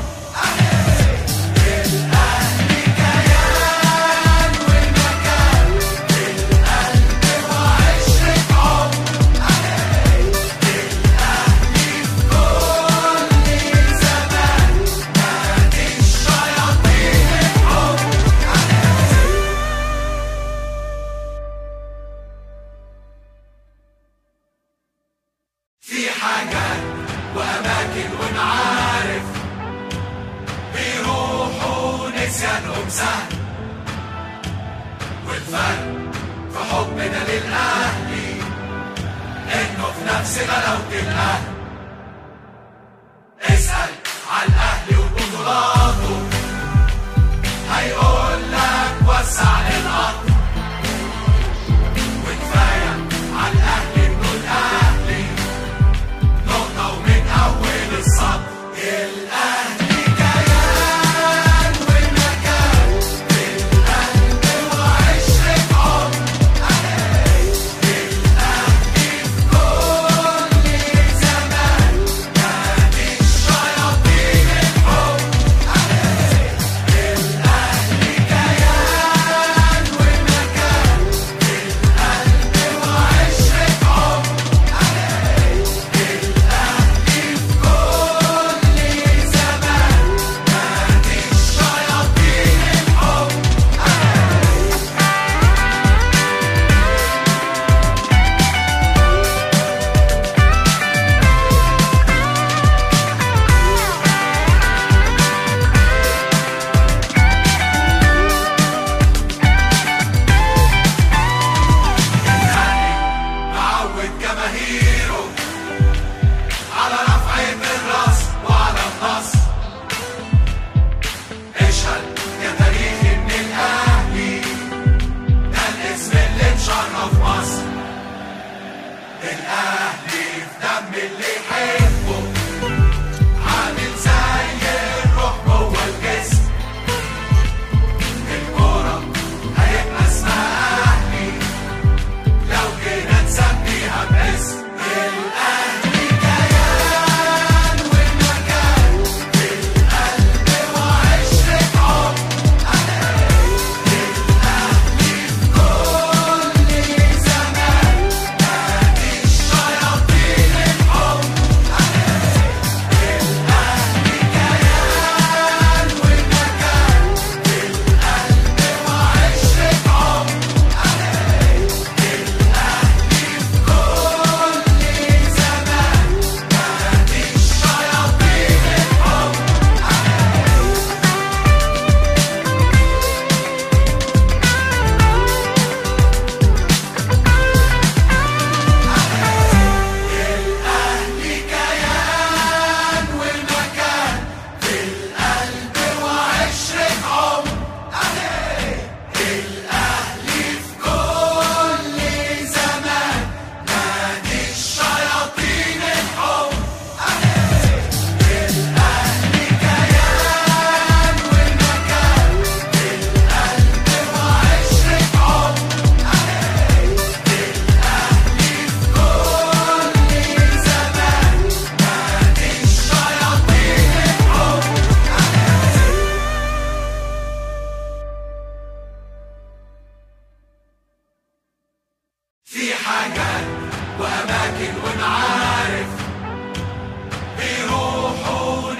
الأهلي كيان والمكان في القلب وعشرة عمر الأهلي في كل زمان نادي الشياطين الحب في حاجات وأماكن ونعارف بيروحوا نسيانهم سهل والفرق في حبنا للأهلي إنه في نفس غلاوة الأهل اسأل على الأهلي وبطولاته هيقول لك وسع القطر وكفاية على الأهلي إنه الأهلي نقطة ومن أول السطر الأهلي كيان والمكان في القلب وعشرة عمر الأهلي في كل زمان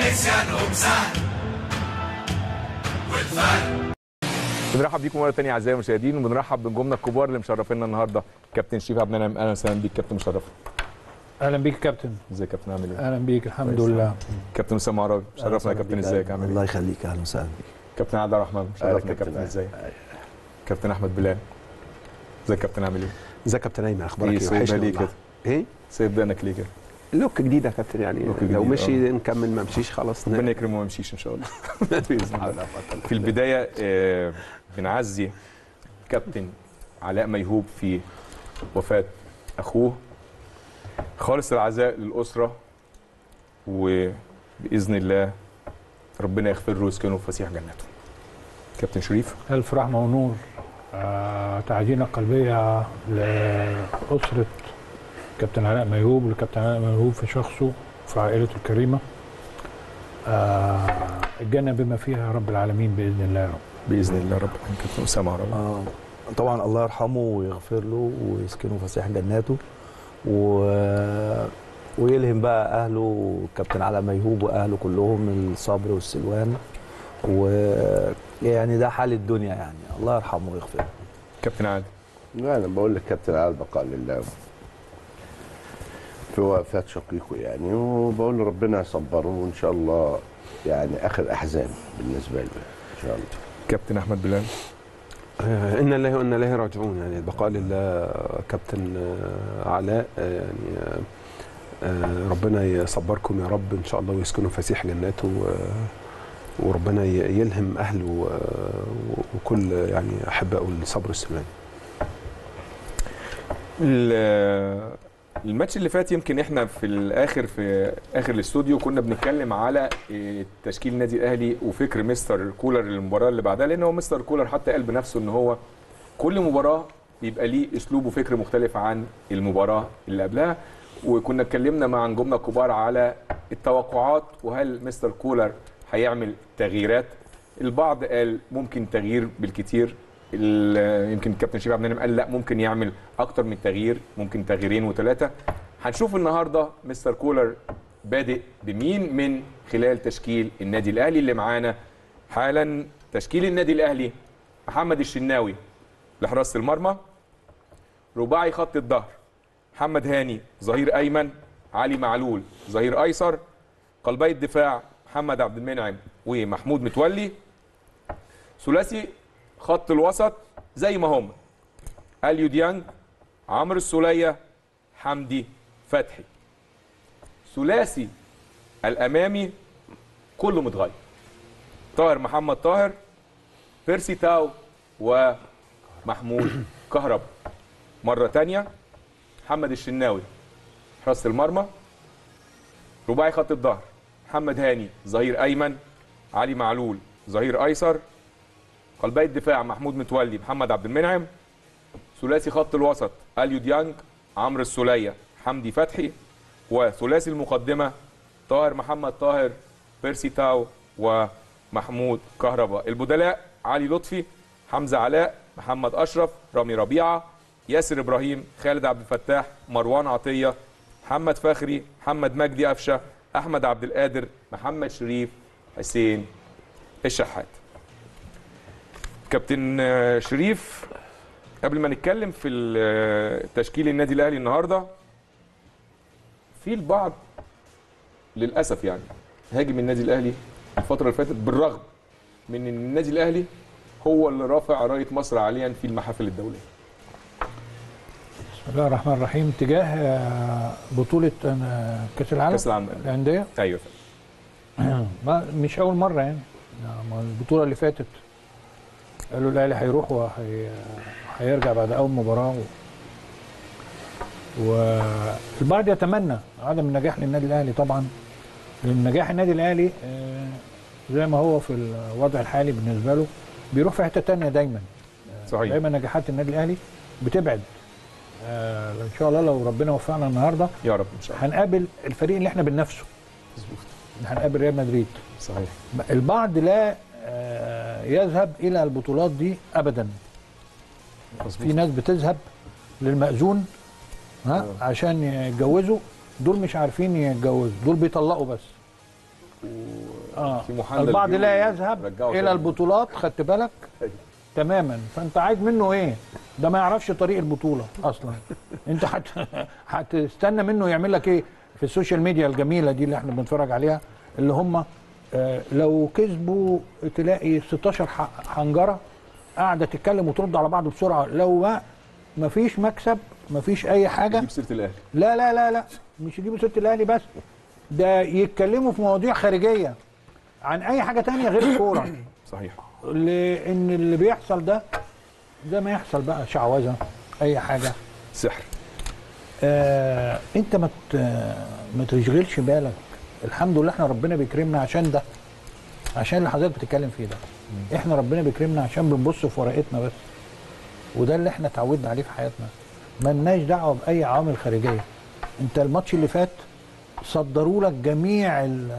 نسيانهم سهل والفرق بنرحب بيكم مره ثانيه اعزائي المشاهدين وبنرحب بنجومنا الكبار اللي مشرفينا النهارده كابتن شريف عبد المنعم اهلا وسهلا بيك كابتن مشرف اهلا بيك يا كابتن ازيك يا كابتن عامل ايه؟ اهلا بيك الحمد كويس. لله كابتن اسامه عربي شرفنا يا كابتن ازيك عامل الله ايه؟ يخليك اهلا وسهلا بيك كابتن عادل الرحمن شرفنا يا كابتن كابتن عادل. ازيك؟ كابتن احمد بلال ازيك يا كابتن عامل ايه؟ ازيك يا كابتن ايمن اخبارك ايه ايه سايبها وحشني ليه والله. كده؟ ايه سايب دقنك ليه كده؟ لوك جديد يا كابتن يعني لوك لو جديد، مشي نكمل ما مشيش خلاص ن- ربنا يكرمه وما يمشيش ان شاء الله بإذن الله. في البدايه آه، بنعزي كابتن علاء ميهوب في وفاه اخوه خالص العزاء للاسره وباذن الله ربنا يغفر له ويسكنه في فسيح جناته كابتن شريف الف رحمه ونور آه تعزينا قلبيه لاسره كابتن علاء ميهوب والكابتن علاء ميهوب في شخصه في عائلته الكريمه آه الجنه بما فيها يا رب العالمين باذن الله يا رب باذن الله رب العالمين كابتن اسامه عربي آه طبعا الله يرحمه ويغفر له ويسكنه فسيح جناته و... ويلهم بقى اهله كابتن علاء ميهوب واهله كلهم الصبر والسلوان ويعني ده حال الدنيا يعني الله يرحمه ويغفر له كابتن عادل لا انا بقول لك كابتن على البقاء لله في وفاة شقيقه يعني وبقول ربنا يصبره وان شاء الله يعني اخر احزان بالنسبه له ان شاء الله كابتن احمد بلال آه، انا لله وانا اليه راجعون يعني البقاء لله كابتن آه، علاء آه، يعني آه، آه، ربنا يصبركم يا رب ان شاء الله ويسكنوا فسيح جناته آه، وربنا ي- يلهم اهله آه، وكل يعني احبائه الصبر والسلام ال- الماتش اللي فات يمكن احنا في الاخر في اخر الاستوديو كنا بنتكلم على إيه، تشكيل النادي الاهلي وفكر مستر كولر للمباراه اللي بعدها لان هو مستر كولر حتى قال بنفسه ان هو كل مباراه بيبقى ليه اسلوب وفكر مختلف عن المباراه اللي قبلها وكنا اتكلمنا مع نجومنا الكبار على التوقعات وهل مستر كولر هيعمل تغييرات البعض قال ممكن تغيير بالكتير ال- يمكن الكابتن شريف عبد المنعم قال لا ممكن يعمل اكتر من تغيير ممكن تغييرين وثلاثه هنشوف النهارده مستر كولر بادئ بمين من خلال تشكيل النادي الاهلي اللي معانا حالا تشكيل النادي الاهلي محمد الشناوي لحراسه المرمى رباعي خط الظهر محمد هاني ظهير ايمن علي معلول ظهير ايسر قلبي الدفاع محمد عبد المنعم ومحمود متولي ثلاثي خط الوسط زي ما هم اليو ديانج عمرو السوليه حمدي فتحي ثلاثي الامامي كله متغير طاهر محمد طاهر بيرسي تاو ومحمود كهرب مره تانية محمد الشناوي حراسه المرمى رباعي خط الظهر محمد هاني ظهير ايمن علي معلول ظهير ايسر قلبي الدفاع محمود متولي محمد عبد المنعم ثلاثي خط الوسط اليو ديانج عمرو السوليه حمدي فتحي وثلاثي المقدمه طاهر محمد طاهر بيرسي تاو ومحمود كهربا البدلاء علي لطفي حمزه علاء محمد اشرف رامي ربيعه ياسر ابراهيم خالد عبد الفتاح مروان عطيه محمد فخري محمد مجدي قفشه احمد عبد القادر محمد شريف حسين الشحات كابتن آه، شريف قبل ما نتكلم في ال- آه، تشكيل النادي الاهلي النهارده في البعض للاسف يعني هاجم النادي الاهلي الفتره اللي فاتت بالرغم من ان النادي الاهلي هو اللي رافع رايه مصر حاليا في المحافل الدوليه بسم الله الرحمن الرحيم تجاه آه، بطوله آه، كاس العالم كاس العالم الانديه ايوه ما مش اول مره يعني ما البطوله اللي فاتت قالوا الاهلي هيروح وهيرجع بعد اول مباراه و... والبعض يتمنى عدم النجاح للنادي الاهلي طبعا لان نجاح النادي الاهلي آه، زي ما هو في الوضع الحالي بالنسبه له بيروح في حته تانية دايما صحيح دايما نجاحات النادي الاهلي بتبعد آه ان شاء الله لو ربنا وفقنا النهارده يا رب ان شاء الله هنقابل الفريق اللي احنا بننافسه هنقابل ريال مدريد صحيح البعض لا آه، يذهب الى البطولات دي ابدا في ناس بتذهب للمأذون ها عشان يتجوزوا دول مش عارفين يتجوزوا دول بيطلقوا بس اه في محاولة البعض للجو لا يذهب رجعه الى تاني. البطولات خدت بالك تماما فانت عايز منه ايه ده ما يعرفش طريق البطوله اصلا انت هت... هتستنى منه يعمل لك ايه في السوشيال ميديا الجميله دي اللي احنا بنتفرج عليها اللي هم آه لو كسبوا تلاقي 16 ح- حنجره قاعده تتكلم وترد على بعض بسرعه لو ما مفيش مكسب مفيش اي حاجه يجيب سيره الاهلي لا لا لا لا مش يجيبوا سيره الاهلي بس ده يتكلموا في مواضيع خارجيه عن اي حاجه تانية غير الكوره صحيح لان اللي بيحصل ده زي ما يحصل بقى شعوذه اي حاجه سحر آه انت ما ت- ما تشغلش بالك الحمد لله احنا ربنا بيكرمنا عشان ده عشان اللي حضرتك بتتكلم فيه ده احنا ربنا بيكرمنا عشان بنبص في ورقتنا بس وده اللي احنا اتعودنا عليه في حياتنا ملناش دعوه باي عوامل خارجيه انت الماتش اللي فات صدروا لك جميع ال-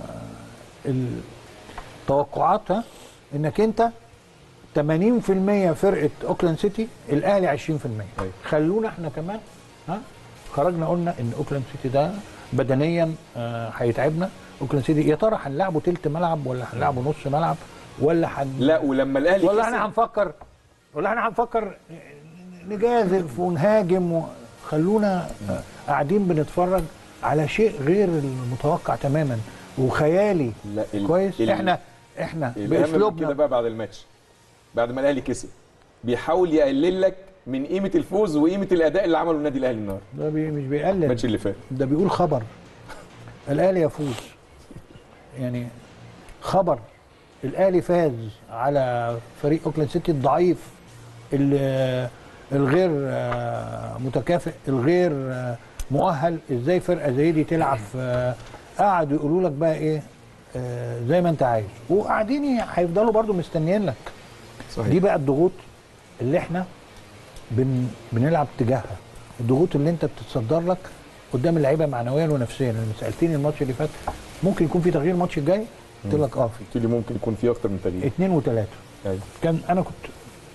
التوقعات ها انك انت 80% فرقه اوكلاند سيتي الاهلي 20% أيوة. خلونا احنا كمان ها خرجنا قلنا ان اوكلاند سيتي ده بدنيا آه، هيتعبنا اوكلاند سيتي يا ترى هنلعبه تلت ملعب ولا هنلعبه نص ملعب ولا هن لا ولما الاهلي ولا كسب- احنا هنفكر ولا احنا هنفكر نجازف ونهاجم و... خلونا آه، قاعدين بنتفرج على شيء غير المتوقع تماما وخيالي لا ال- كويس ال- احنا احنا الأهم من كده باسلوبنا بقى بعد الماتش بعد ما الاهلي كسب بيحاول يقلل لك من قيمه الفوز وقيمه الاداء اللي عمله النادي الاهلي النهارده ده بي مش بيقلل الماتش اللي فات ده بيقول خبر الاهلي يفوز يعني خبر الاهلي فاز على فريق اوكلاند سيتي الضعيف ال- الغير آه، متكافئ الغير آه، مؤهل ازاي فرقه زي دي تلعب في آه، قعدوا يقولوا لك بقى ايه آه، زي ما انت عايز وقاعدين هيفضلوا برضو مستنيين لك صحيح دي بقى الضغوط اللي احنا بن بنلعب تجاهها الضغوط اللي انت بتتصدر لك قدام اللعيبه معنويا ونفسيا لما سالتني الماتش اللي فات ممكن يكون في تغيير الماتش الجاي قلت لك اه في قلت لي ممكن يكون في اكتر من تغيير اثنين وثلاثه ايوه كان انا كنت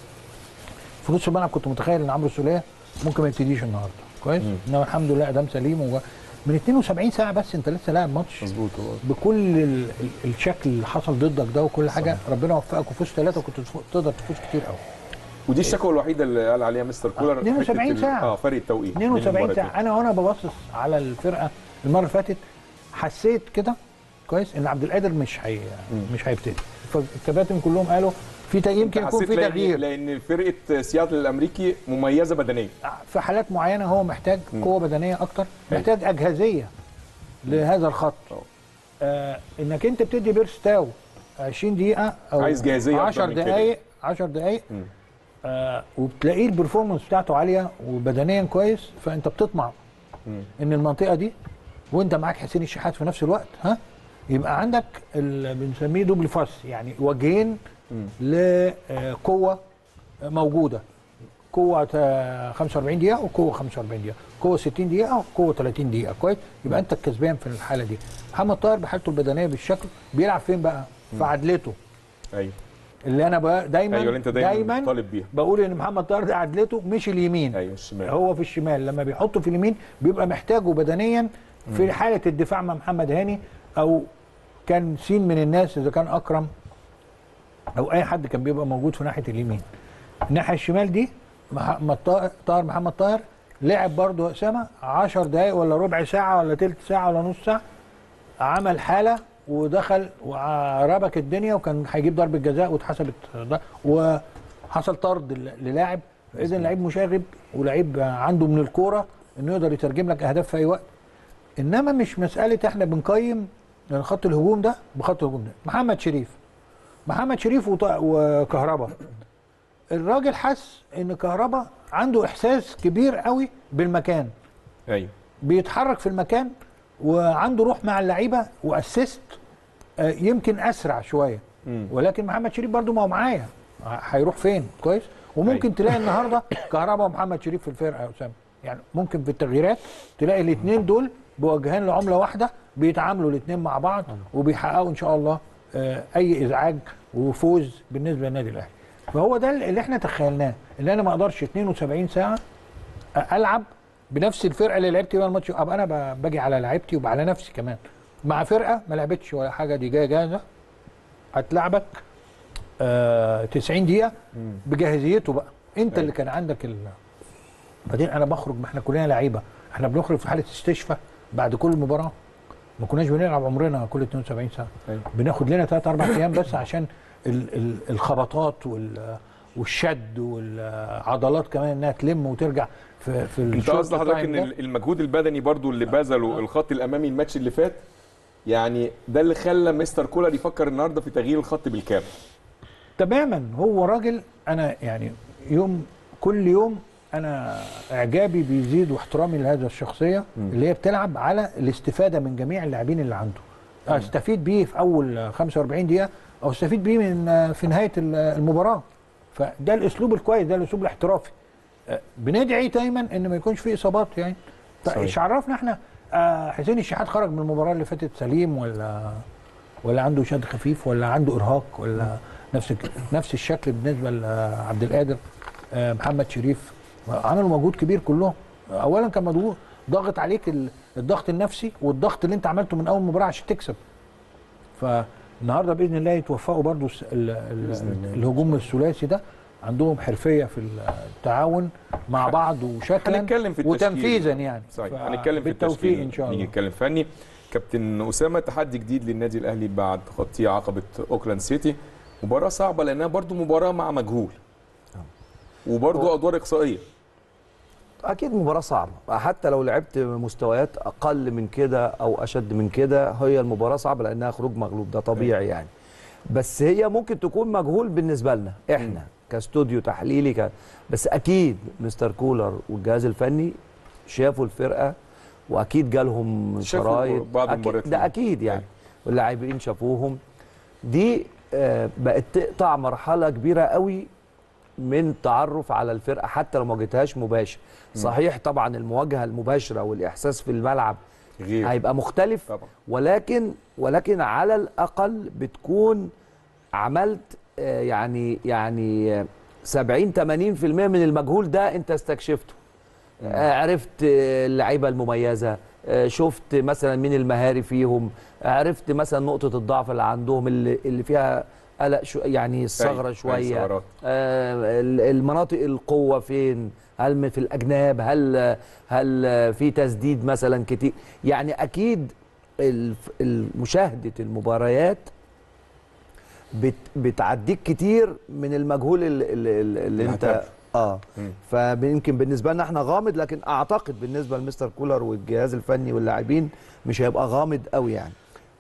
في نص الملعب كنت متخيل ان عمرو السوليه ممكن ما يبتديش النهارده كويس مم. انما الحمد لله ادام سليم و... من 72 ساعه بس انت لسه لاعب ماتش مظبوط هو بكل ال... ال- الشكل اللي حصل ضدك ده وكل حاجه ربنا وفقك وفزت ثلاثه وكنت تفوز- تقدر تفوز كتير قوي ودي الشكوى الوحيده اللي قال عليها مستر كولر 72 حتة ال- ساعة. اه فرق التوقيت بين 72 المباراتين. ساعه انا وانا ببصص على الفرقه المره اللي فاتت حسيت كده كويس ان عبد القادر مش هي مش هيبتدي فالكباتن كلهم قالوا في تغيير يمكن يكون حسيت في لأن- تغيير لان فرقه سياتل الامريكي مميزه بدنيا في حالات معينه هو محتاج قوه بدنيه اكتر محتاج اجهزيه لهذا الخط آه انك انت بتدي بيرستاو 20 دقيقه او عايز جاهزية أكتر 10 من كده. دقائق 10 دقائق مم. آه وبتلاقيه البرفورمانس بتاعته عاليه وبدنيا كويس فانت بتطمع مم. ان المنطقه دي وانت معاك حسين الشحات في نفس الوقت ها يبقى عندك اللي بنسميه دوبل فاس يعني وجهين لقوه موجوده قوه آه، 45 دقيقه وقوه 45 دقيقه قوه 60 دقيقه وقوه 30 دقيقه كويس يبقى انت الكسبان في الحاله دي محمد طاهر بحالته البدنيه بالشكل بيلعب فين بقى في عدلته ايوه اللي انا بقى دايما ايوه اللي انت دايما, طالب بيها بقول ان محمد طاهر ده عدلته مش اليمين ايوه الشمال هو في الشمال لما بيحطه في اليمين بيبقى محتاجه بدنيا في حاله الدفاع مع محمد هاني او كان سين من الناس اذا كان اكرم او اي حد كان بيبقى موجود في ناحيه اليمين الناحيه الشمال دي محمد طاهر طاهر محمد طاهر لعب برضه يا اسامه 10 دقائق ولا ربع ساعه ولا تلت ساعه ولا نص ساعه عمل حاله ودخل وربك الدنيا وكان هيجيب ضربه جزاء واتحسبت ض- وحصل طرد ل- للاعب اذا لعيب مشاغب ولعيب عنده من الكوره انه يقدر يترجم لك اهداف في اي وقت انما مش مساله احنا بنقيم يعني خط الهجوم ده بخط الهجوم ده محمد شريف محمد شريف وط- وكهربا الراجل حس ان كهربا عنده احساس كبير قوي بالمكان ايوه بيتحرك في المكان وعنده روح مع اللعيبه واسيست آه، يمكن اسرع شويه مم. ولكن محمد شريف برضو ما هو معايا ه- هيروح فين كويس وممكن أيوة. تلاقي النهارده كهربا ومحمد شريف في الفرقه يا اسامه يعني ممكن في التغييرات تلاقي الاثنين دول بوجهان لعمله واحده بيتعاملوا الاثنين مع بعض وبيحققوا ان شاء الله آه، اي ازعاج وفوز بالنسبه للنادي الاهلي فهو ده اللي احنا تخيلناه ان انا ما اقدرش 72 ساعه العب بنفس الفرقه اللي لعبت بيها الماتش ابقى انا ب- باجي على لعيبتي وعلى نفسي كمان مع فرقه ما لعبتش ولا حاجه دي جايه جاهزه هتلعبك آه 90 دقيقه بجاهزيته بقى انت اللي كان عندك ال... بعدين انا بخرج ما احنا كلنا لعيبه احنا بنخرج في حاله استشفاء بعد كل مباراه ما كناش بنلعب عمرنا كل 72 ساعه أيوة. بناخد لنا 3 4 ايام بس عشان ال ال الخبطات وال والشد والعضلات كمان انها تلم وترجع في في انت الشوط قصد حضرتك التايم ان ده. المجهود البدني برضو اللي بذله الخط الامامي الماتش اللي فات يعني ده اللي خلى مستر كولر يفكر النهارده في تغيير الخط بالكامل تماما هو راجل انا يعني يوم كل يوم انا اعجابي بيزيد واحترامي لهذا الشخصيه اللي هي بتلعب على الاستفاده من جميع اللاعبين اللي عنده استفيد بيه في اول 45 دقيقه او استفيد بيه من في نهايه المباراه فده الاسلوب الكويس ده الاسلوب الاحترافي آه، بندعي دايما ان ما يكونش في اصابات يعني فايش عرفنا احنا آه، حسين الشحات خرج من المباراه اللي فاتت سليم ولا ولا عنده شد خفيف ولا عنده ارهاق ولا نفس الك- نفس الشكل بالنسبه لعبد القادر آه، محمد شريف عملوا مجهود كبير كلهم اولا كان مضغوط ضاغط عليك ال- الضغط النفسي والضغط اللي انت عملته من اول مباراه عشان تكسب فالنهارده باذن الله يتوفقوا برضو الس- ال- ال- الهجوم الثلاثي ده عندهم حرفيه في التعاون مع بعض وشكلا هنتكلم في التشكيل. وتنفيذا يعني صحيح ف- هنتكلم في بالتوفيق التشكيل ان شاء نيجي الله نتكلم فني كابتن اسامه تحدي جديد للنادي الاهلي بعد تخطي عقبه اوكلاند سيتي مباراه صعبه لانها برضو مباراه مع مجهول وبرضو ادوار اقصائيه اكيد مباراه صعبه حتى لو لعبت مستويات اقل من كده او اشد من كده هي المباراه صعبه لانها خروج مغلوب ده طبيعي يعني بس هي ممكن تكون مجهول بالنسبه لنا احنا كاستوديو تحليلي ك... بس اكيد مستر كولر والجهاز الفني شافوا الفرقه واكيد جالهم شافوا شرايط بعض أكيد المباريات ده فيهم. اكيد يعني أيوة. واللاعبين شافوهم دي آه، بقت تقطع مرحله كبيره قوي من تعرف على الفرقه حتى لو ما واجهتهاش مباشر صحيح طبعا المواجهه المباشره والاحساس في الملعب غير هيبقى مختلف طبعا ولكن ولكن على الاقل بتكون عملت آه، يعني يعني آه، 70 80% من المجهول ده انت استكشفته آه، عرفت آه، اللعيبه المميزه آه، شفت مثلا مين المهاري فيهم عرفت مثلا نقطه الضعف اللي عندهم اللي اللي فيها قلق شو يعني الثغره أيوة، شويه ثغرات. آه، ال- المناطق القوه فين هل في الاجناب هل هل في تسديد مثلا كتير يعني اكيد الف- المشاهده المباريات بت بتعديك كتير من المجهول اللي, اللي, اللي انت هتقابله. اه مم. فيمكن بالنسبه لنا احنا غامض لكن اعتقد بالنسبه لمستر كولر والجهاز الفني واللاعبين مش هيبقى غامض قوي يعني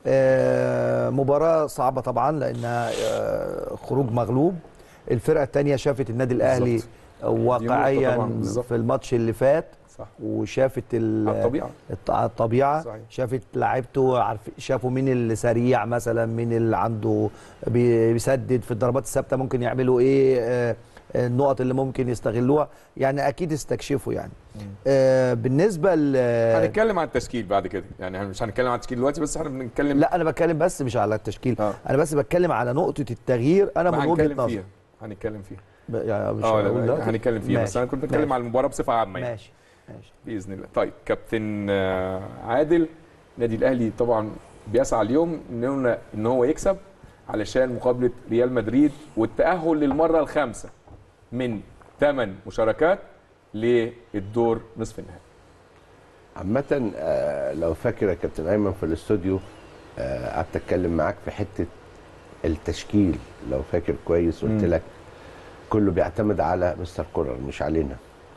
آه مباراه صعبه طبعا لانها آه خروج مغلوب الفرقه الثانيه شافت النادي الاهلي بالظبط. دي نقطة واقعيا طبعاً، بالظبط. في الماتش اللي فات صح وشافت ال- على الطبيعه الط- على الطبيعه صحيح. شافت لعيبته عارف شافوا مين اللي سريع مثلا مين اللي عنده بي- بيسدد في الضربات الثابته ممكن يعملوا ايه آه، آه، النقط اللي ممكن يستغلوها يعني اكيد استكشفوا يعني آه، بالنسبه ل هنتكلم عن التشكيل بعد كده يعني احنا مش هنتكلم عن التشكيل دلوقتي بس احنا بنتكلم لا انا بتكلم بس مش على التشكيل آه. انا بس بتكلم على نقطه التغيير انا ما من وجهه هنتكلم نظري فيها هنتكلم فيها ب- يعني مش اه هقول لا، دلوقتي. هنتكلم فيها بس ماشي. انا كنت بتكلم ماشي. على المباراه بصفه عامه يعني ماشي ماشي باذن الله طيب كابتن آه، عادل النادي الاهلي طبعا بيسعى اليوم انه ان هو يكسب علشان مقابله ريال مدريد والتاهل للمره الخامسه من ثمان مشاركات للدور نصف النهائي عامة آه، لو فاكر يا كابتن ايمن في الاستوديو آه، قعدت اتكلم معاك في حتة التشكيل لو فاكر كويس قلت مم. لك كله بيعتمد على مستر كولر مش علينا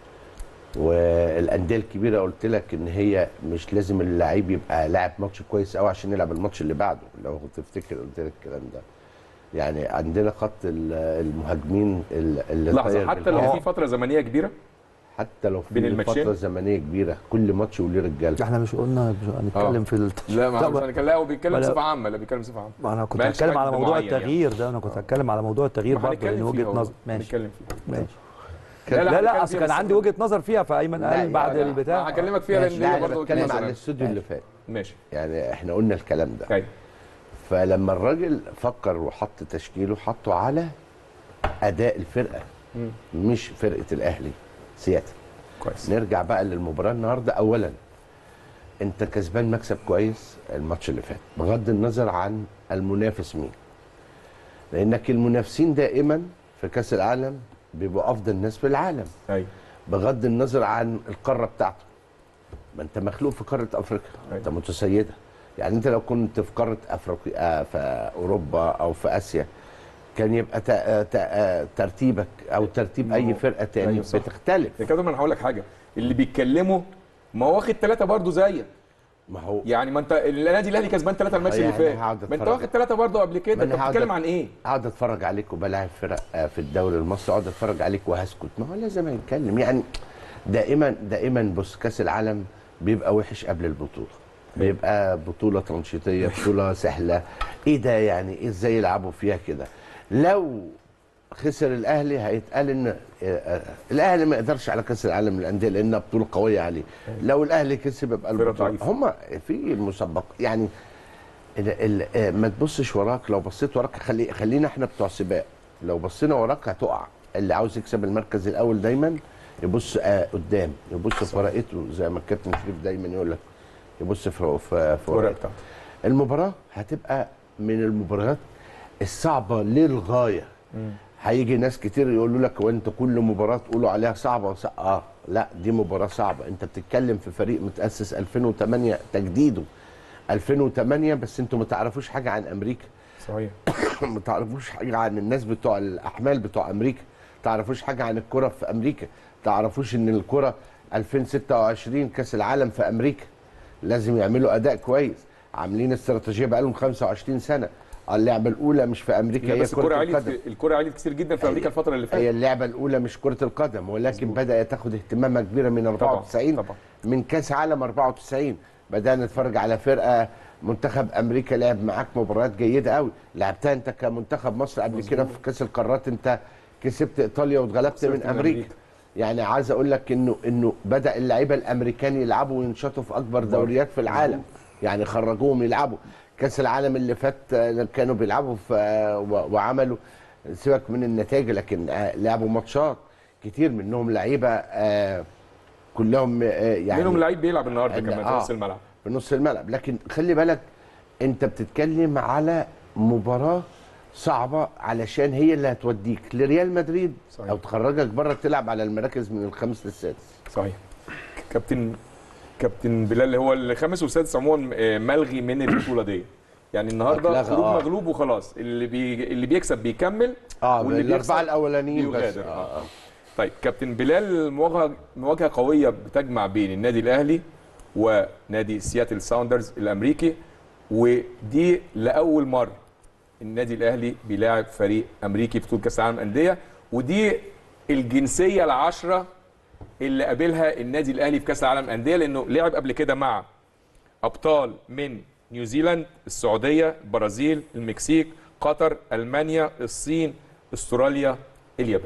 والانديه الكبيره قلت لك ان هي مش لازم اللعيب يبقى لاعب ماتش كويس قوي عشان يلعب الماتش اللي بعده لو تفتكر قلت لك الكلام ده يعني عندنا خط ال- المهاجمين ال- اللي لحظه طاير حتى بالكورة. لو في فتره زمنيه كبيره حتى لو في بين الماتشين؟ فتره زمنيه كبيره كل ماتش وليه رجاله احنا مش قلنا مش هنتكلم آه. في الت... لا ما طب- مش هنتكلم لا هو بيتكلم ما لا- بصفه عامه لا بيتكلم بصفه عامه ما انا كنت مالش هتكلم على حد موضوع معين يعني. التغيير ده انا كنت هتكلم على موضوع التغيير ما برضه هنتكلم لان فيها وجهه هو. نظر ماشي هنتكلم فيها ماشي لا، لا، لا لا هنتكلم اصل فيها كان بس- عندي وجهه نظر فيها فايمن لا، قال بعد يعني البتاع هكلمك فيها ماشي، لان لا هي انا برضه بتكلم وجهة على نظر. الاستوديو اللي فات ماشي يعني احنا قلنا الكلام ده ايوه فلما الراجل فكر وحط تشكيله حطه على اداء الفرقه مم. مش فرقه الاهلي سياتل كويس نرجع بقى للمباراه النهارده اولا انت كسبان مكسب كويس الماتش اللي فات بغض النظر عن المنافس مين لانك المنافسين دائما في كاس العالم بيبقوا افضل ناس في العالم ايوه بغض النظر عن القاره بتاعته ما انت مخلوق في قاره افريقيا أيوة. انت متسيده يعني انت لو كنت في قاره افريقيا آه، في اوروبا او في اسيا كان يبقى ت- آه، ت- آه، ترتيبك او ترتيب ما اي هو- فرقه تاني أيوة صح. بتختلف يا كابتن ما انا هقول لك حاجه اللي بيتكلموا ما هو واخد ثلاثه برضه زيك ما هو يعني ما انت النادي الاهلي كسبان ثلاثه الماتش اللي يعني فات هقعد ما انت أتفرج. واخد ثلاثه برضه قبل كده ما انت أنا هقعد بتتكلم أت- عن ايه؟ اقعد اتفرج عليك وبلاعب فرق آه، في الدوري المصري اقعد اتفرج عليك وهسكت ما هو لازم نتكلم يعني دائما دائما بص كاس العالم بيبقى وحش قبل البطوله بيبقى بطوله تنشيطيه بطوله سهله ايه ده يعني ايه ازاي يلعبوا فيها كده لو خسر الاهلي هيتقال ان آه، آه، الاهلي ما يقدرش على كاس العالم للانديه لانها بطوله قويه عليه لو الاهلي كسب يبقى فرقة البطوله ضعيفة. هم في مسبق يعني ال ال آه، ما تبصش وراك لو بصيت وراك خلي خلينا احنا بتوع سباق لو بصينا وراك هتقع اللي عاوز يكسب المركز الاول دايما يبص آه قدام يبص في ورقته زي ما الكابتن شريف دايما يقول لك يبص في في, في الورقه ورقته بتاعته المباراه هتبقى من المباريات الصعبه للغايه هيجي ناس كتير يقولوا لك وانت كل مباراه تقولوا عليها صعبه وص... اه لا دي مباراه صعبه انت بتتكلم في فريق متاسس 2008 تجديده 2008 بس انتوا ما تعرفوش حاجه عن امريكا صحيح ما تعرفوش حاجه عن الناس بتوع الاحمال بتوع امريكا ما تعرفوش حاجه عن الكره في امريكا ما تعرفوش ان الكره 2026 كاس العالم في امريكا لازم يعملوا اداء كويس عاملين استراتيجيه بقالهم 25 سنه اللعبه الاولى مش في امريكا لا هي بس كره الكوره عليت القدم الكوره عليت كتير جدا في امريكا الفتره اللي هي فاتت اللعبه الاولى مش كره القدم ولكن بدات تاخد اهتمامها كبيره من 94 طبعا. من كاس عالم 94 بدانا نتفرج على فرقه منتخب امريكا لعب معاك مباريات جيده قوي لعبتها انت كمنتخب مصر قبل كده في كاس القارات انت كسبت ايطاليا واتغلبت خسرت من من امريكا أمريكا. يعني عايز اقول لك انه انه بدا اللعيبه الامريكان يلعبوا وينشطوا في اكبر دوريات في العالم يعني خرجوهم يلعبوا كاس العالم اللي فات آه، كانوا بيلعبوا في آه، و- وعملوا سيبك من النتائج لكن آه، لعبوا ماتشات كتير منهم لعيبه آه، كلهم آه، يعني منهم لعيب بيلعب النهارده إن- كمان في آه. نص الملعب في نص الملعب لكن خلي بالك انت بتتكلم على مباراه صعبه علشان هي اللي هتوديك لريال مدريد صحيح. او تخرجك بره تلعب على المراكز من الخامس للسادس صحيح كابتن كابتن بلال اللي هو الخامس والسادس عموما آه، ملغي من البطوله دي يعني النهارده اتلغى، خروج آه. مغلوب وخلاص اللي بي... اللي بيكسب بيكمل اه واللي الاربعه بيخسر الاولانيين بس بيغادر. آه. آه. طيب كابتن بلال مواجهه مواجهه قويه بتجمع بين النادي الاهلي ونادي سياتل ساوندرز الامريكي ودي لاول مره النادي الاهلي بيلاعب فريق امريكي في بطوله كاس العالم انديه ودي الجنسيه العشره اللي قابلها النادي الاهلي في كاس العالم انديه لانه لعب قبل كده مع ابطال من نيوزيلاند السعوديه البرازيل المكسيك قطر المانيا الصين استراليا اليابان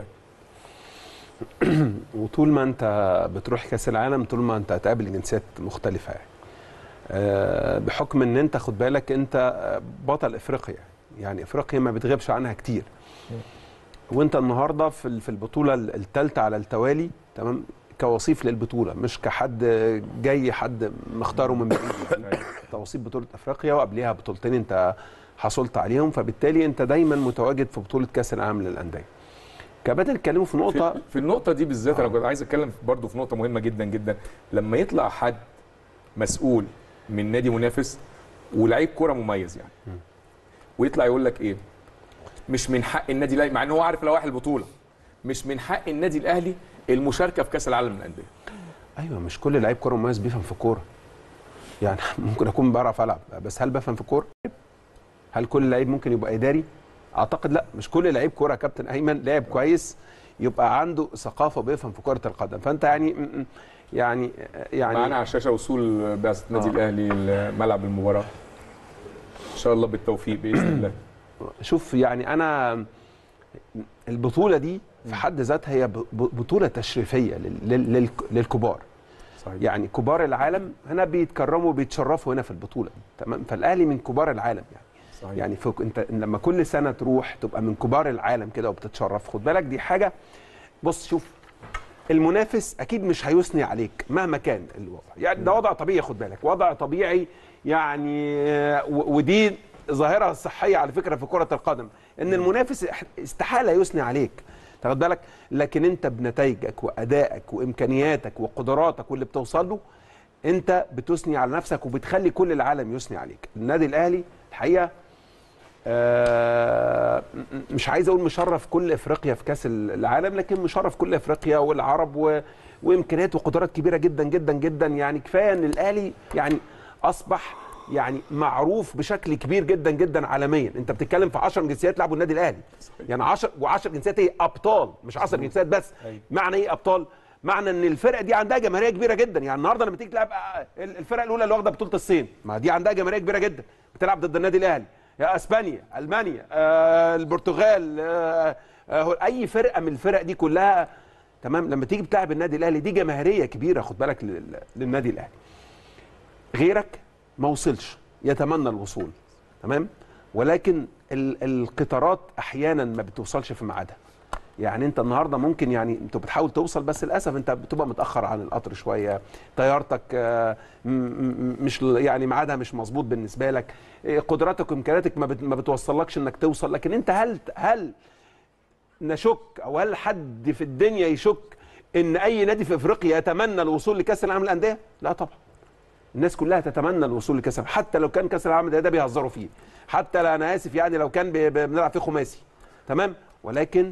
وطول ما انت بتروح كاس العالم طول ما انت هتقابل جنسيات مختلفه يعني آه، بحكم ان انت خد بالك انت بطل افريقيا يعني افريقيا ما بتغيبش عنها كتير وانت النهارده في ال- في البطوله الثالثه على التوالي تمام كوصيف للبطوله مش كحد جاي حد مختاره من بعيد توصيف بطوله افريقيا وقبليها بطولتين انت حصلت عليهم فبالتالي انت دايما متواجد في بطوله كاس العالم للانديه كبدل اتكلموا في نقطه في, في النقطه دي بالذات انا كنت عايز اتكلم برضو في نقطه مهمه جدا جدا لما يطلع حد مسؤول من نادي منافس ولعيب كوره مميز يعني ويطلع يقول لك ايه مش من حق النادي الاهلي مع ان هو عارف لوائح البطوله مش من حق النادي الاهلي المشاركه في كاس العالم للانديه ايوه مش كل لعيب كوره مميز بيفهم في كوره يعني ممكن اكون بعرف العب بس هل بفهم في كوره هل كل لعيب ممكن يبقى اداري اعتقد لا مش كل لعيب كوره يا كابتن ايمن لاعب كويس يبقى عنده ثقافه بيفهم في كره القدم فانت يعني م- م- يعني يعني معانا على الشاشه وصول بعثه النادي آه. الاهلي لملعب المباراه ان شاء الله بالتوفيق باذن الله شوف يعني انا البطوله دي في حد ذاتها هي ب- ب- بطوله تشريفيه لل- لل- لل- للكبار صحيح يعني كبار العالم هنا بيتكرموا وبيتشرفوا هنا في البطوله دي تمام فالاهلي من كبار العالم يعني صحيح يعني فوق انت لما كل سنه تروح تبقى من كبار العالم كده وبتتشرف خد بالك دي حاجه بص شوف المنافس اكيد مش هيثني عليك مهما كان الوضع يعني ده وضع طبيعي خد بالك وضع طبيعي يعني آه، و- ودي ظاهره صحيه على فكره في كره القدم ان المنافس اح- استحاله يثني عليك تاخد بالك لكن انت بنتائجك وادائك وامكانياتك وقدراتك واللي بتوصل له انت بتثني على نفسك وبتخلي كل العالم يثني عليك النادي الاهلي الحقيقه آه، م- م- مش عايز اقول مشرف كل افريقيا في كاس العالم لكن مشرف كل افريقيا والعرب و... وامكانيات وقدرات كبيره جدا جدا جدا يعني كفايه ان الاهلي يعني اصبح يعني معروف بشكل كبير جدا جدا عالميا انت بتتكلم في 10 جنسيات لعبوا النادي الاهلي يعني 10 و10 جنسيات ايه ابطال مش 10 جنسيات بس معنى ايه ابطال معنى ان الفرقه دي عندها جماهيريه كبيره جدا يعني النهارده لما تيجي تلعب آه، الفرقه الاولى اللي واخده بطوله الصين ما دي عندها جماهيريه كبيره جدا بتلعب ضد النادي الاهلي يا اسبانيا المانيا آه، البرتغال آه، آه، اي فرقه من الفرق دي كلها تمام لما تيجي بتلعب النادي الاهلي دي جماهيريه كبيره خد بالك لل- للنادي الاهلي غيرك ما وصلش يتمنى الوصول تمام ولكن ال- القطارات احيانا ما بتوصلش في ميعادها يعني انت النهارده ممكن يعني انت بتحاول توصل بس للاسف انت بتبقى متاخر عن القطر شويه طيارتك آه، م- م- مش ل- يعني ميعادها مش مظبوط بالنسبه لك إيه، قدراتك وامكانياتك ما بت- ما بتوصلكش انك توصل لكن انت هل هل نشك او هل حد في الدنيا يشك ان اي نادي في افريقيا يتمنى الوصول لكاس العالم للانديه؟ لا طبعا. الناس كلها تتمنى الوصول لكاس العالم حتى لو كان كاس العالم ده, ده بيهزروا فيه حتى لا انا اسف يعني لو كان بي- بي- بنلعب فيه خماسي تمام ولكن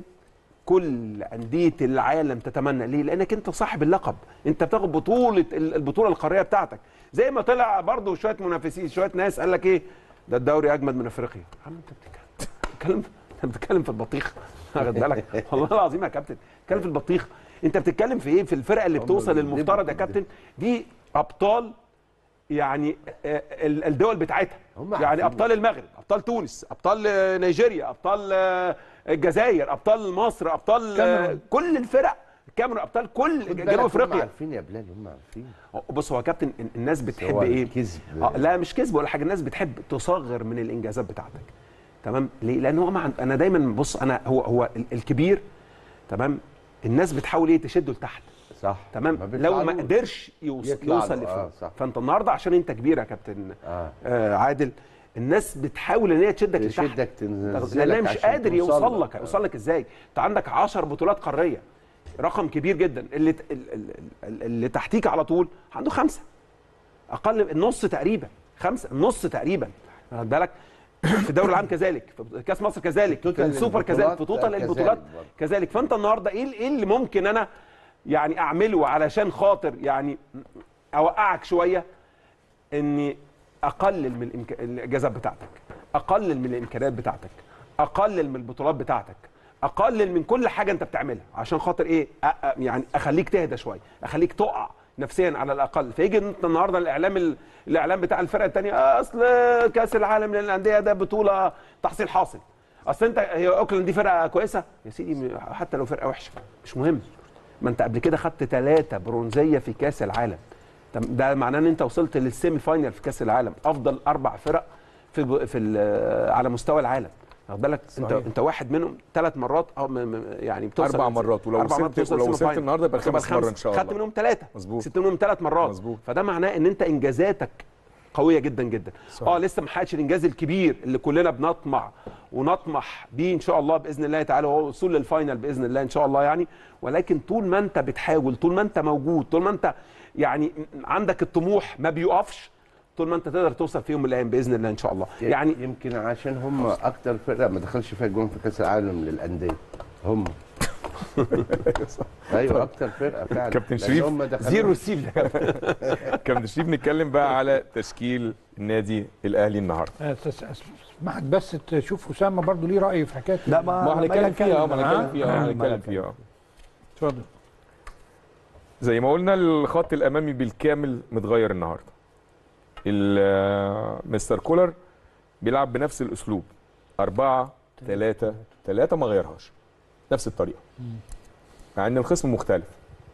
كل انديه العالم تتمنى ليه لانك انت صاحب اللقب انت بتاخد بطوله ال- البطوله القاريه بتاعتك زي ما طلع برضو شويه منافسين شويه ناس قال لك ايه ده الدوري اجمد من افريقيا يا عم انت بتتكلم بتتكلم انت بتتكلم في البطيخ واخد بالك والله العظيم يا كابتن بتتكلم في البطيخ انت بتتكلم في ايه في الفرقه اللي بتوصل للمفترض يا كابتن دي ابطال يعني آه، ال- الدول بتاعتها هم يعني عارفين. ابطال المغرب ابطال تونس ابطال آه، نيجيريا ابطال آه، الجزائر ابطال مصر ابطال آه، كاميرون. كل الفرق الكاميرون ابطال كل خد بالك جنوب هم افريقيا عارفين يا بلال هم عارفين بص هو يا كابتن ال- الناس بتحب هو ايه الكذب. آه لا مش كذب ولا حاجه الناس بتحب تصغر من الانجازات بتاعتك تمام ليه لان هو مع... انا دايما بص انا هو هو ال- الكبير تمام الناس بتحاول ايه تشده لتحت صح تمام ما لو ما بيطلعلوش. قدرش يوص... يطلع يوصل له، لفوق آه، صح. فانت النهارده عشان انت كبير يا كابتن آه. آه عادل الناس بتحاول ان هي تشدك لتحت تشدك تنزلك لانها مش عشان قادر توصل يوصل لك. لك يوصل لك ازاي انت عندك 10 بطولات قاريه رقم كبير جدا اللي ت- ال- ال- ال- اللي تحتيك على طول عنده خمسه اقل النص تقريبا خمسه النص تقريبا واخد بالك في الدوري العام كذلك في كاس مصر كذلك في توتال السوبر كذلك البطولات في توتال كذلك البطولات برضه. كذلك فانت النهارده ايه ايه اللي ممكن انا يعني اعمله علشان خاطر يعني اوقعك شويه اني اقلل من الإمك... الاجازات بتاعتك اقلل من الامكانيات بتاعتك اقلل من البطولات بتاعتك اقلل من كل حاجه انت بتعملها عشان خاطر ايه أ... أ... يعني اخليك تهدى شويه اخليك تقع نفسيا على الاقل فيجي انت النهارده الاعلام ال... الاعلام بتاع الفرقه الثانيه آه اصل كاس العالم للانديه ده بطوله تحصيل حاصل اصل انت هي اوكلاند دي فرقه كويسه يا سيدي م- حتى لو فرقه وحشه مش مهم ما انت قبل كده خدت ثلاثه برونزيه في كاس العالم طب ده معناه ان انت وصلت للسيمي فاينل في كاس العالم افضل اربع فرق في في ال- على مستوى العالم واخد بالك انت صحيح. انت واحد منهم ثلاث مرات او م- م- يعني بتوصل أربع مرات، ولو أربع وصلت- مرات توصل ولو سيمي وصلت فاينل. النهاردة يبقى تبقى خمس مرة إن شاء خدت الله. منهم ثلاثه مظبوط. سبت منهم ثلاث مرات مظبوط. فده معناه ان انت انجازاتك قويه جدا جدا صحيح. اه لسه ما حققش الانجاز الكبير اللي كلنا بنطمع ونطمح بيه ان شاء الله باذن الله تعالى وهو الوصول للفاينل باذن الله ان شاء الله يعني ولكن طول ما انت بتحاول طول ما انت موجود طول ما انت يعني عندك الطموح ما بيقفش طول ما انت تقدر توصل في يوم من الايام باذن الله ان شاء الله يعني يمكن عشان هم اكتر فرقه ما دخلش فيها جون في كاس العالم للانديه هم ايوه اكتر فرقه فعلا كابتن لأن شريف هم دخلوا- زيرو سيف كابتن شريف نتكلم بقى على تشكيل النادي الاهلي النهارده أس- أس- اسمحك بس تشوف اسامه برضو ليه راي في حكايه لا ما ما أنا هنتكلم بتكلم فيها اه ما ها؟ هنتكلم فيها اه ما هنتكلم أنا فيها اه اتفضل زي ما قلنا الخط الامامي بالكامل متغير النهارده ال- مستر كولر بيلعب بنفس الاسلوب أربعة ثلاثة ثلاثة ما غيرهاش نفس الطريقة مع ان الخصم مختلف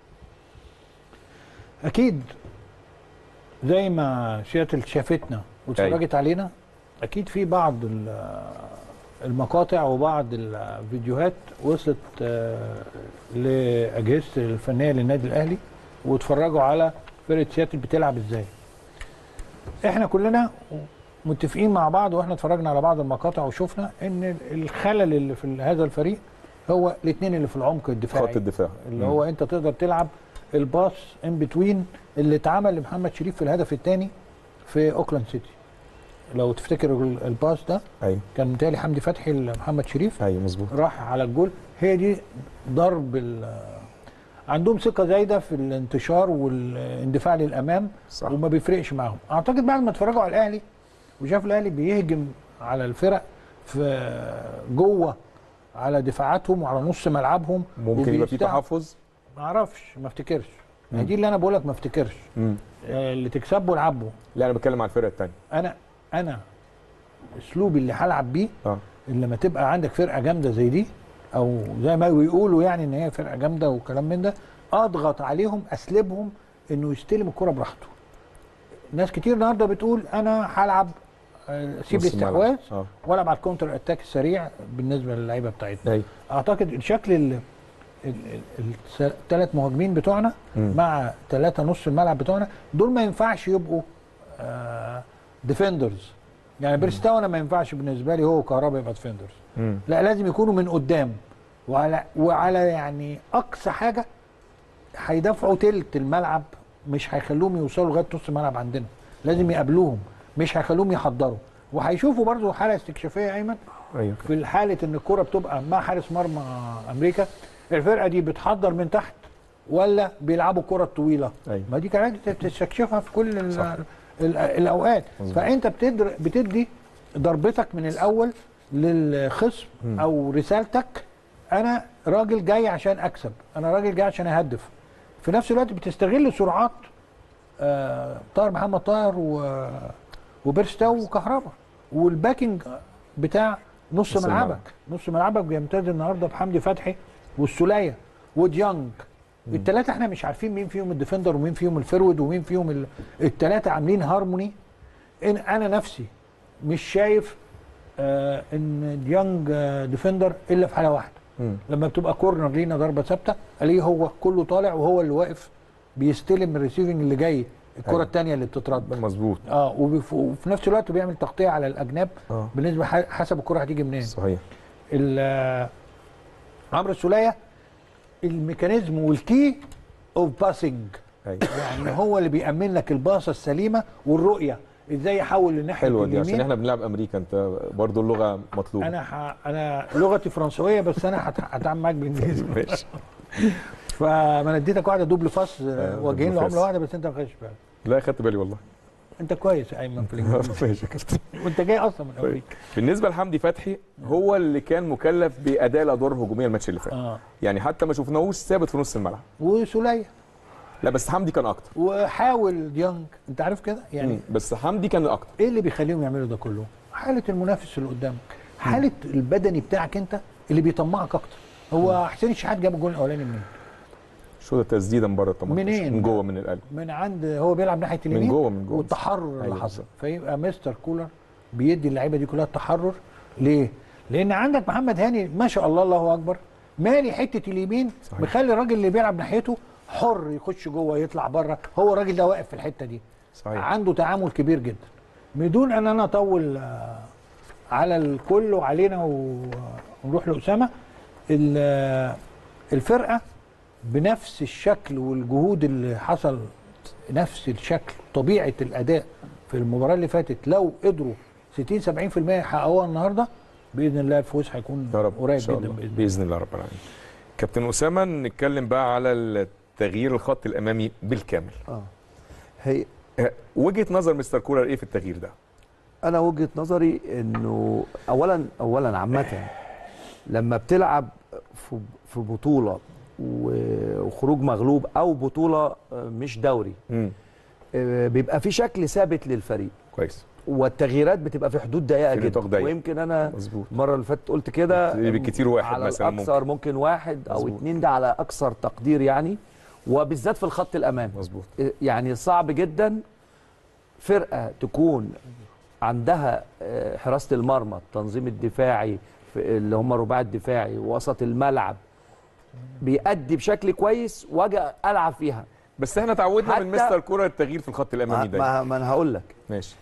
اكيد زي ما سياتل شافتنا واتفرجت علينا اكيد في بعض ال- المقاطع وبعض الفيديوهات وصلت آه، لاجهزه الفنيه للنادي الاهلي واتفرجوا على فرقه سياتل بتلعب ازاي احنا كلنا متفقين مع بعض واحنا اتفرجنا على بعض المقاطع وشفنا ان الخلل اللي في هذا الفريق هو الاثنين اللي في العمق الدفاعي خط الدفاع اللي هو انت تقدر تلعب الباص ان بتوين اللي اتعمل لمحمد شريف في الهدف الثاني في اوكلاند سيتي لو تفتكروا ال- الباص ده ايوه كان متهيألي حمدي فتحي لمحمد شريف ايوه مظبوط راح على الجول هي دي ضرب ال- عندهم ثقه زايده في الانتشار والاندفاع للامام صح وما بيفرقش معاهم اعتقد بعد ما اتفرجوا على الاهلي وشافوا الاهلي بيهجم على الفرق في جوه على دفاعاتهم وعلى نص ملعبهم ممكن يبقى في وبيستع- تحفظ ما اعرفش ما افتكرش ما دي اللي انا بقول لك ما افتكرش مم. آه، اللي تكسبه العبه لا انا بتكلم على الفرقه الثانيه انا انا اسلوبي اللي هلعب بيه اه ان لما تبقى عندك فرقه جامده زي دي او زي ما بيقولوا يعني ان هي فرقه جامده وكلام من ده اضغط عليهم اسلبهم انه يستلم الكره براحته ناس كتير النهارده بتقول انا هلعب آه، سيب نص الملعب. الاستحواذ اه والعب على الكونتر اتاك السريع بالنسبه للعيبه بتاعتنا ايوه اعتقد الشكل الثلاث مهاجمين بتوعنا مم. مع ثلاثه نص الملعب بتوعنا دول ما ينفعش يبقوا آه ديفندرز يعني بيرستاونا ما ينفعش بالنسبه لي هو وكهربا يبقى ديفندرز مم. لا لازم يكونوا من قدام وعلى وعلى يعني اقصى حاجه هيدافعوا تلت الملعب مش هيخلوهم يوصلوا لغايه نص الملعب عندنا لازم يقابلوهم مش هيخلوهم يحضروا وهيشوفوا برضو حاله استكشافيه يا ايمن ايوه في حاله ان الكره بتبقى مع حارس مرمى امريكا الفرقه دي بتحضر من تحت ولا بيلعبوا الكره الطويله أيوة. ما دي كمان بتستكشفها في كل ال صح. ال الاوقات مظبوط. فانت بتدر بتدي ضربتك من الاول للخصم او رسالتك انا راجل جاي عشان اكسب انا راجل جاي عشان اهدف في نفس الوقت بتستغل سرعات آه طاهر محمد طاهر و وبيرستاو وكهربا والباكينج بتاع نص نص ملعبك الملعب. نص ملعبك بيمتاز النهارده بحمدي فتحي والسوليه وديانج الثلاثه احنا مش عارفين مين فيهم الديفندر ومين فيهم الفرود ومين فيهم الثلاثه عاملين هارموني ان انا نفسي مش شايف آه ان ديانج آه ديفندر الا في حاله واحده مم. لما بتبقى كورنر لينا ضربه ثابته الاقيه هو كله طالع وهو اللي واقف بيستلم الريسيفنج اللي جاي الكره أيوة. الثانيه اللي بتترد مظبوط اه وبف- وفي نفس الوقت بيعمل تغطيه على الاجناب اه بالنسبه ح- حسب الكره هتيجي منين صحيح ال- آه، عمرو السوليه الميكانيزم والكي اوف باسنج ايوه يعني هو اللي بيأمن لك الباصه السليمه والرؤيه ازاي يحول لناحيه حلوه دي عشان اليمين احنا بنلعب امريكا انت برضو اللغه مطلوبه انا ح... انا لغتي فرنسويه بس انا هت- هتعامل معاك بالانجليزي ماشي فما انا اديتك واحده دوبل فاس آه، وجهين دوبل فاس. لعمله واحده بس انت ما خدتش بالك لا خدت بالي والله انت كويس يا ايمن في الانجليزي ماشي يا كابتن وانت جاي اصلا من طيب. امريكا بالنسبه لحمدي فتحي هو اللي كان مكلف باداء الادوار الهجوميه الماتش اللي فات اه يعني حتى ما شفناهوش ثابت في نص الملعب وسوليه لا بس حمدي كان اكتر وحاول ديانج انت عارف كده يعني مم. بس حمدي كان اكتر ايه اللي بيخليهم يعملوا ده كله حاله المنافس اللي قدامك حاله البدني بتاعك انت اللي بيطمعك اكتر هو حسين الشحات جاب الجول الاولاني منين شو ده تسديده من بره ال 18 منين؟ من جوه من القلب من عند هو بيلعب ناحيه اليمين جوه- من جوه. والتحرر اللي أيوة حصل بالظبط. فيبقى مستر كولر بيدي اللعيبه دي كلها التحرر ليه؟ لان عندك محمد هاني ما شاء الله الله اكبر مالي حته اليمين صحيح. مخلي الراجل اللي بيلعب ناحيته حر يخش جوه يطلع بره هو الراجل ده واقف في الحته دي صحيح عنده تعامل كبير جدا بدون ان انا اطول آه، على الكل وعلينا و- ونروح لاسامه ال- آه، الفرقه بنفس الشكل والجهود اللي حصل نفس الشكل طبيعه الاداء في المباراه اللي فاتت لو قدروا 60 70% يحققوها النهارده باذن الله الفوز هيكون يا رب قريب ان شاء جدا الله باذن الله باذن الله رب العالمين كابتن اسامه نتكلم بقى على التغيير الخط الامامي بالكامل اه هي أه، وجهه نظر مستر كولر ايه في التغيير ده انا وجهه نظري انه اولا اولا عامه لما بتلعب في في بطوله و- وخروج مغلوب او بطوله مش دوري امم آه، بيبقى في شكل ثابت للفريق كويس والتغييرات بتبقى في حدود ضيقه في جدا نطاق ضيق. ويمكن انا مظبوط المره اللي فاتت قلت كده بالكتير واحد على مثلا الاكثر ممكن ممكن, واحد او مظبوط. اتنين ده على اكثر تقدير يعني وبالذات في الخط الامامي مظبوط يعني صعب جدا فرقه تكون عندها آه، حراسه المرمى التنظيم الدفاعي في اللي هم الرباعي الدفاعي وسط الملعب بيأدي بشكل كويس واجي العب فيها بس احنا تعودنا من حتى- مستر كوره التغيير في الخط ما, الامامي ده ما, ما انا هقول لك ماشي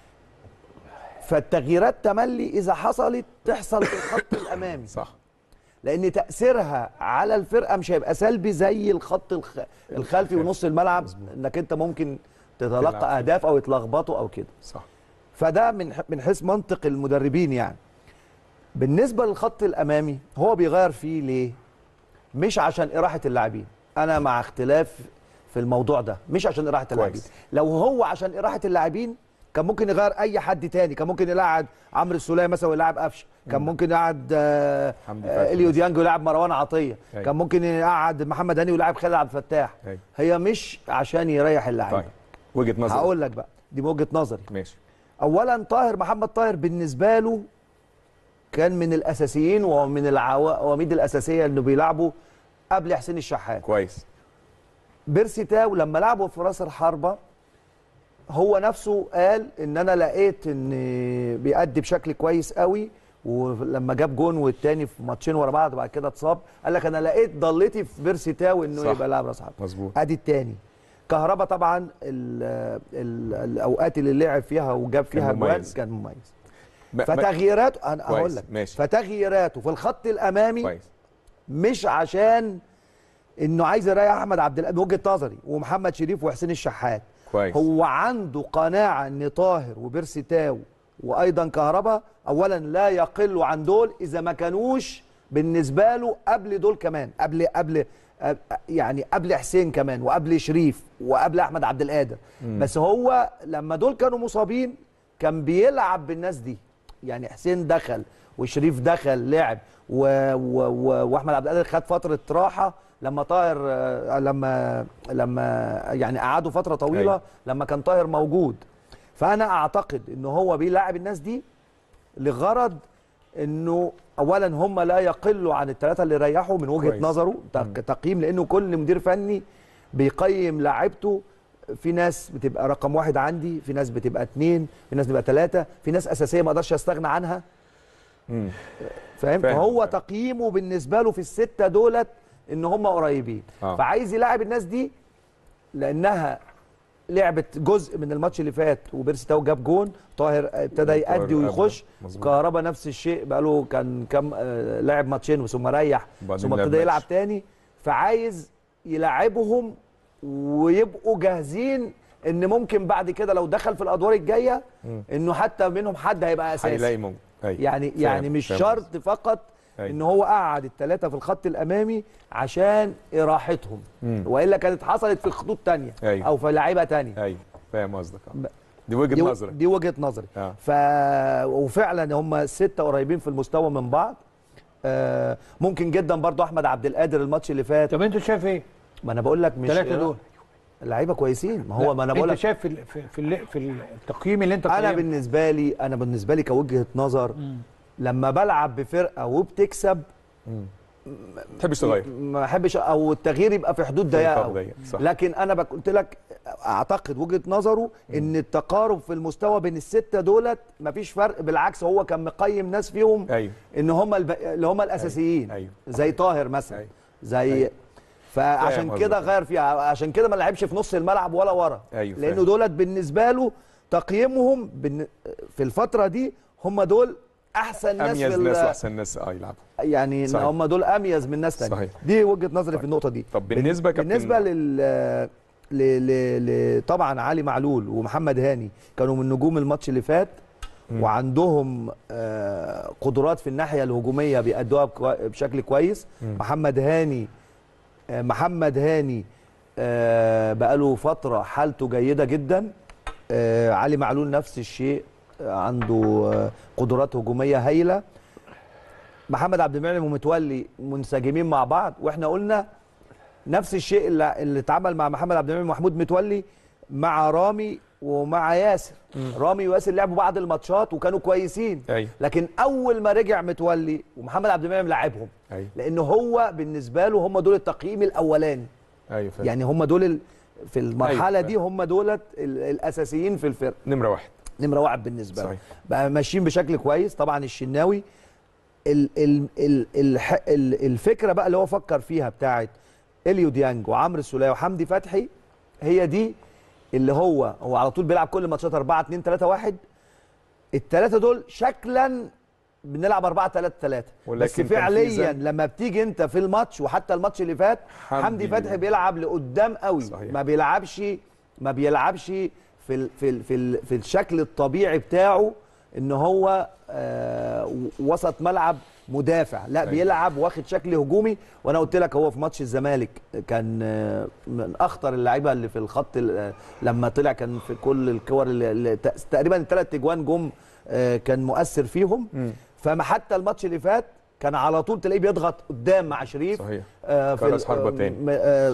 فالتغييرات تملي اذا حصلت تحصل في الخط الامامي صح لان تاثيرها على الفرقه مش هيبقى سلبي زي الخط الخ... الخلفي ونص الملعب انك انت ممكن تلعب فيه. تتلقى اهداف او يتلخبطوا او كده صح فده من ح- من حيث منطق المدربين يعني بالنسبه للخط الامامي هو بيغير فيه ليه مش عشان اراحه اللاعبين انا مع اختلاف في الموضوع ده مش عشان اراحه اللاعبين لو هو عشان اراحه اللاعبين كان ممكن يغير اي حد تاني كان ممكن يلعب عمرو السوليه مثلا ويلعب قفشه كان ممكن يقعد آه، حمدي آه، فتحي اليو مثلا. ديانج ويلعب مروان عطيه أيوة. كان ممكن يقعد محمد هاني ويلعب خالد عبد الفتاح أيوة. هي مش عشان يريح اللاعبين طيب وجهه نظر هقول لك بقى دي وجهه نظري ماشي اولا طاهر محمد طاهر بالنسبه له كان من الاساسيين ومن العواميد الاساسيه انه بيلعبوا قبل حسين الشحات كويس بيرسي تاو لما لعبوا في راس الحربه هو نفسه قال ان انا لقيت ان بيأدي بشكل كويس قوي ولما جاب جون والتاني في ماتشين ورا بعض بعد كده اتصاب قال لك انا لقيت ضلتي في بيرسي تاو انه صح. يبقى لاعب راس حربه مظبوط ادي التاني كهربا طبعا ال ال الاوقات اللي لعب فيها وجاب كان فيها جوان مميز. كان مميز ما- ما- فتغييراته انا كويس، هقول لك ماشي. فتغييراته في الخط الامامي كويس مش عشان انه عايز يريح احمد عبد القادر من وجهه نظري ومحمد شريف وحسين الشحات كويس هو عنده قناعه ان طاهر وبيرسي تاو وايضا كهربا اولا لا يقل عن دول اذا ما كانوش بالنسبه له قبل دول كمان قبل قبل أب- يعني قبل حسين كمان وقبل شريف وقبل احمد عبد القادر بس هو لما دول كانوا مصابين كان بيلعب بالناس دي يعني حسين دخل وشريف دخل لعب و... و... و... واحمد عبد القادر خد فتره راحه لما طاهر آه، لما لما يعني قعدوا فتره طويله أيوة. لما كان طاهر موجود فانا اعتقد ان هو بيلاعب الناس دي لغرض انه اولا هم لا يقلوا عن الثلاثه اللي ريحوا من وجهه كويس. نظره تق- تقييم لانه كل مدير فني بيقيم لاعيبته في ناس بتبقى رقم واحد عندي في ناس بتبقى اتنين في ناس بتبقى ثلاثه في ناس اساسيه ما اقدرش استغنى عنها مم. فاهم فاهم، فهو فاهم. تقييمه بالنسبه له في السته دولت ان هم قريبين آه. فعايز يلاعب الناس دي لانها لعبت جزء من الماتش اللي فات وبيرسي تاو جاب جون طاهر ابتدى طاهر يأدي قبل. ويخش مظبوط. كهربا نفس الشيء بقاله كان كام آه، لعب ماتشين ثم ريح وبعدين ثم لعب ابتدى يلعب ماتش. تاني فعايز يلعبهم ويبقوا جاهزين ان ممكن بعد كده لو دخل في الادوار الجايه مم. انه حتى منهم حد هيبقى اساسي هيلاقي موجود أيوة. يعني فاهم، يعني مش فاهم شرط فقط أيوة. ان هو قعد الثلاثه في الخط الامامي عشان اراحتهم مم. والا كانت حصلت في خطوط تانية أيوة. او في لعيبه تانية ايوه فاهم قصدك آه. ب- دي وجهه دي, نظرك دي وجهه نظري آه. ف وفعلا هم السته قريبين في المستوى من بعض آه ممكن جدا برضو احمد عبد القادر الماتش اللي فات طب انت شايف ايه؟ ما انا بقول لك مش الثلاثه دول اللعيبه كويسين ما هو ما انا بقول انت لك شايف في ال- في في, ال- في التقييم اللي انت انا قيمته. بالنسبه لي انا بالنسبه لي كوجهه نظر لما بلعب بفرقه وبتكسب ما تحبش تغير ما احبش او التغيير يبقى في حدود في ضيقه نطاق قوي ضيق، صح. لكن انا بك- قلت لك اعتقد وجهه نظره ان التقارب في المستوى بين السته دولت مفيش فرق بالعكس هو كان مقيم ناس فيهم ايوه ان هم الب... اللي هم الاساسيين أيوة. زي طاهر مثلا أيوة. زي أيوة. فعشان فاهم كده قصدك. غير فيها عشان كده ما لعبش في نص الملعب ولا ورا أيوة، لانه فاهم. دولت بالنسبه له تقييمهم بالن... في الفتره دي هم دول احسن ناس في اميز ال- ناس واحسن ناس اه يلعبوا يعني إن صحيح. هم دول اميز من ناس تانية صحيح. دي وجهه نظري في النقطه دي طب بالنسبة كابتن- بالنسبه لل ل... ل... ل... طبعا علي معلول ومحمد هاني كانوا من نجوم الماتش اللي فات وعندهم آه، قدرات في الناحيه الهجوميه بيأدوها بكوا- بشكل كويس محمد هاني آه، محمد هاني آه، بقاله فتره حالته جيده جدا آه، علي معلول نفس الشيء آه، عنده آه، قدرات هجوميه هايله محمد عبد المنعم ومتولي منسجمين مع بعض واحنا قلنا نفس الشيء اللي, اللي اتعمل مع محمد عبد المنعم ومحمود متولي مع رامي ومع ياسر رامي وياسر لعبوا بعض الماتشات وكانوا كويسين ايوه لكن اول ما رجع متولي ومحمد عبد المنعم لعبهم ايوه لان هو بالنسبه له هم دول التقييم الاولاني ايوه فاهم يعني هم دول ال- في المرحله أيوة. دي هم دولت ال- الاساسيين في الفرقه نمره واحد نمره واحد بالنسبه له صحيح. بقى ماشيين بشكل كويس طبعا الشناوي ال ال ال ال ال الفكره بقى اللي هو فكر فيها بتاعت اليو ديانج وعمرو السوليه وحمدي فتحي هي دي اللي هو هو على طول بيلعب كل ماتشات 4 2 3 1 الثلاثه دول شكلا بنلعب 4 3 3 بس ولكن كان في فعليا زن- لما بتيجي انت في الماتش وحتى الماتش اللي فات حمدي حمدي فتحي بيلعب لقدام قوي صحيح. ما بيلعبش ما بيلعبش في ال في ال في, ال في الشكل الطبيعي بتاعه ان هو آه وسط ملعب مدافع لا أيوة. بيلعب واخد شكل هجومي وانا قلت لك هو في ماتش الزمالك كان آه، من اخطر اللعيبه اللي في الخط ال- آه، لما طلع كان في كل الكور اللي اللي ت- تقريبا الثلاث اجوان جم آه، كان مؤثر فيهم فما حتى الماتش اللي فات كان على طول تلاقيه بيضغط قدام مع شريف صحيح آه، في كرس ال- حربة آه، تاني. م- آه،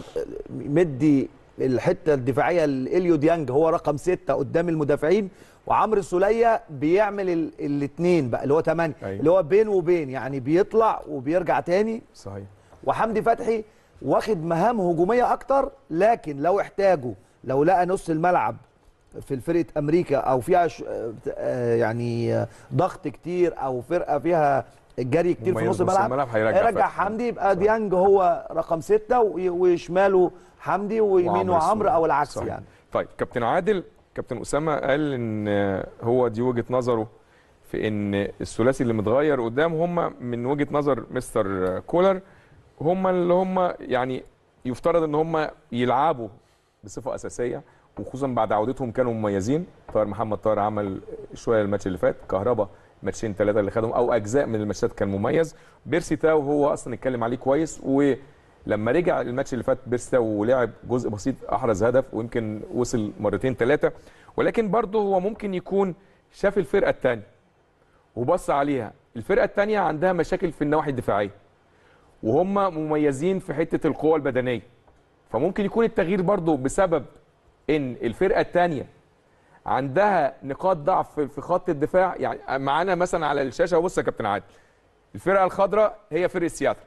مدي الحته الدفاعيه لإليو ديانج هو رقم ستة قدام المدافعين وعمرو السوليه بيعمل الاثنين بقى اللي هو 8 أيوة. اللي هو بين وبين يعني بيطلع وبيرجع تاني صحيح وحمدي فتحي واخد مهام هجوميه اكتر لكن لو احتاجوا لو لقى نص الملعب في فرقه امريكا او فيها ش... آه، يعني آه، ضغط كتير او فرقه فيها جري كتير في مميز نص نص الملعب الملعب هيرجع هيرجع فتحي. حمدي يبقى ديانج هو رقم ستة و- وشماله حمدي ويمينه وعمرو عمرو السولية. او العكس صحيح. يعني طيب كابتن عادل كابتن اسامه قال ان هو دي وجهه نظره في ان الثلاثي اللي متغير قدام هم من وجهه نظر مستر كولر هم اللي هم يعني يفترض ان هم يلعبوا بصفه اساسيه وخصوصا بعد عودتهم كانوا مميزين طاهر محمد طاهر عمل شويه الماتش اللي فات كهربا ماتشين ثلاثه اللي خدهم او اجزاء من الماتشات كان مميز بيرسي تاو هو اصلا اتكلم عليه كويس ولما رجع الماتش اللي فات بيرسي تاو ولعب جزء بسيط احرز هدف ويمكن وصل مرتين ثلاثه ولكن برضه هو ممكن يكون شاف الفرقه الثانيه وبص عليها الفرقه الثانيه عندها مشاكل في النواحي الدفاعيه وهم مميزين في حته القوه البدنيه فممكن يكون التغيير برضه بسبب ان الفرقه الثانيه عندها نقاط ضعف في خط الدفاع يعني معانا مثلا على الشاشه بص يا كابتن عادل الفرقه الخضراء هي فرقه سياتل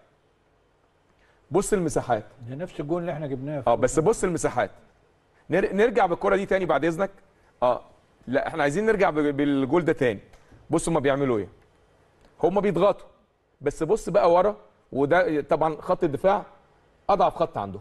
بص المساحات ده نفس الجون اللي احنا جبناه اه بس بص المساحات نر- نرجع بالكره دي تاني بعد اذنك اه لا احنا عايزين نرجع ب- بالجول ده تاني بص هما بيعملوا ايه هما بيضغطوا بس بص بقى ورا وده طبعا خط الدفاع اضعف خط عنده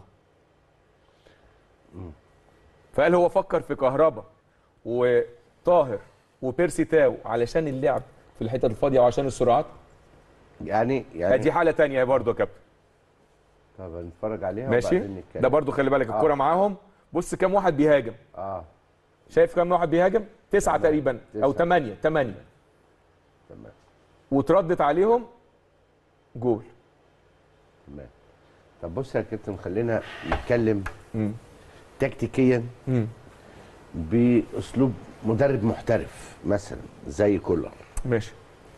فقال هو فكر في كهربا وطاهر وبيرسي تاو علشان اللعب في الحته الفاضيه وعشان السرعات يعني يعني دي حاله تانية برضه يا كابتن طب نتفرج عليها ماشي وبعدين نتكلم. ده برضه خلي بالك الكره معاهم بص كام واحد بيهاجم اه شايف كام واحد بيهاجم؟ تسعة تقريبا أو تسعة. ثمانية ثمانية تمام وتردت عليهم جول تمام طب بص يا كابتن خلينا نتكلم مم. تكتيكيا مم. باسلوب مدرب محترف مثلا زي كولر ماشي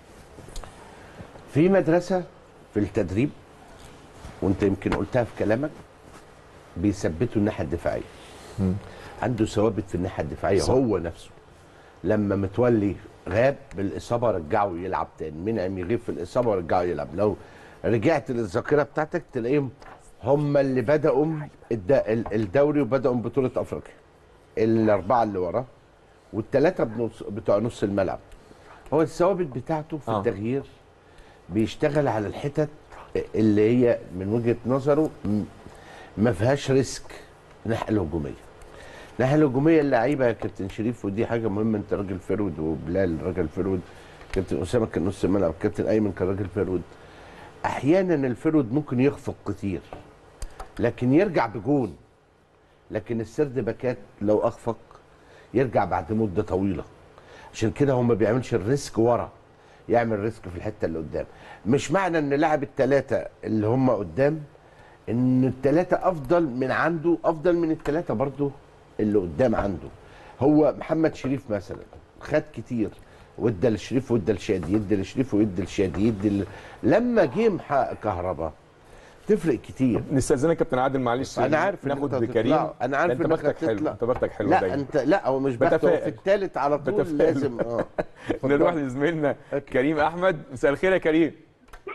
في مدرسه في التدريب وانت يمكن قلتها في كلامك بيثبتوا الناحيه الدفاعيه عنده ثوابت في الناحيه الدفاعيه صح. هو نفسه لما متولي غاب بالاصابه رجعه يلعب تاني منعم يغيب في الاصابه ورجعه يلعب لو رجعت للذاكره بتاعتك تلاقيهم هم اللي بداوا الد- ال- الدوري وبداوا بطوله افريقيا الاربعه اللي وراه والثلاثه بنص بتوع نص الملعب هو الثوابت بتاعته في آه. التغيير بيشتغل على الحتت اللي هي من وجهه نظره م- ما فيهاش ريسك الناحيه الهجوميه الناحيه الهجوميه اللعيبه يا كابتن شريف ودي حاجه مهمه انت راجل فرود وبلال راجل فرود كابتن اسامه كان نص الملعب كابتن ايمن كان راجل فرود احيانا الفرود ممكن يخفق كتير لكن يرجع بجون لكن السرد باكات لو اخفق يرجع بعد مده طويله عشان كده هو ما بيعملش الريسك ورا يعمل ريسك في الحته اللي قدام مش معنى ان لاعب الثلاثه اللي هم قدام ان الثلاثه افضل من عنده افضل من الثلاثه برضو اللي قدام عنده هو محمد شريف مثلا خد كتير وادى لشريف وادى لشادي يدي لشريف ويدي لشادي يدي ل... لما جه محقق كهرباء تفرق كتير نستاذنك كابتن عادل معلش انا عارف إن ناخد أنت بكريم هتطلع. انا عارف ده انت إنك بختك حلو هتطلع. انت بختك حلو لا دايما انت لا هو مش بحث هو بتفائل. في الثالث على طول بتفائل. لازم اه نروح لزميلنا كريم احمد مساء الخير يا كريم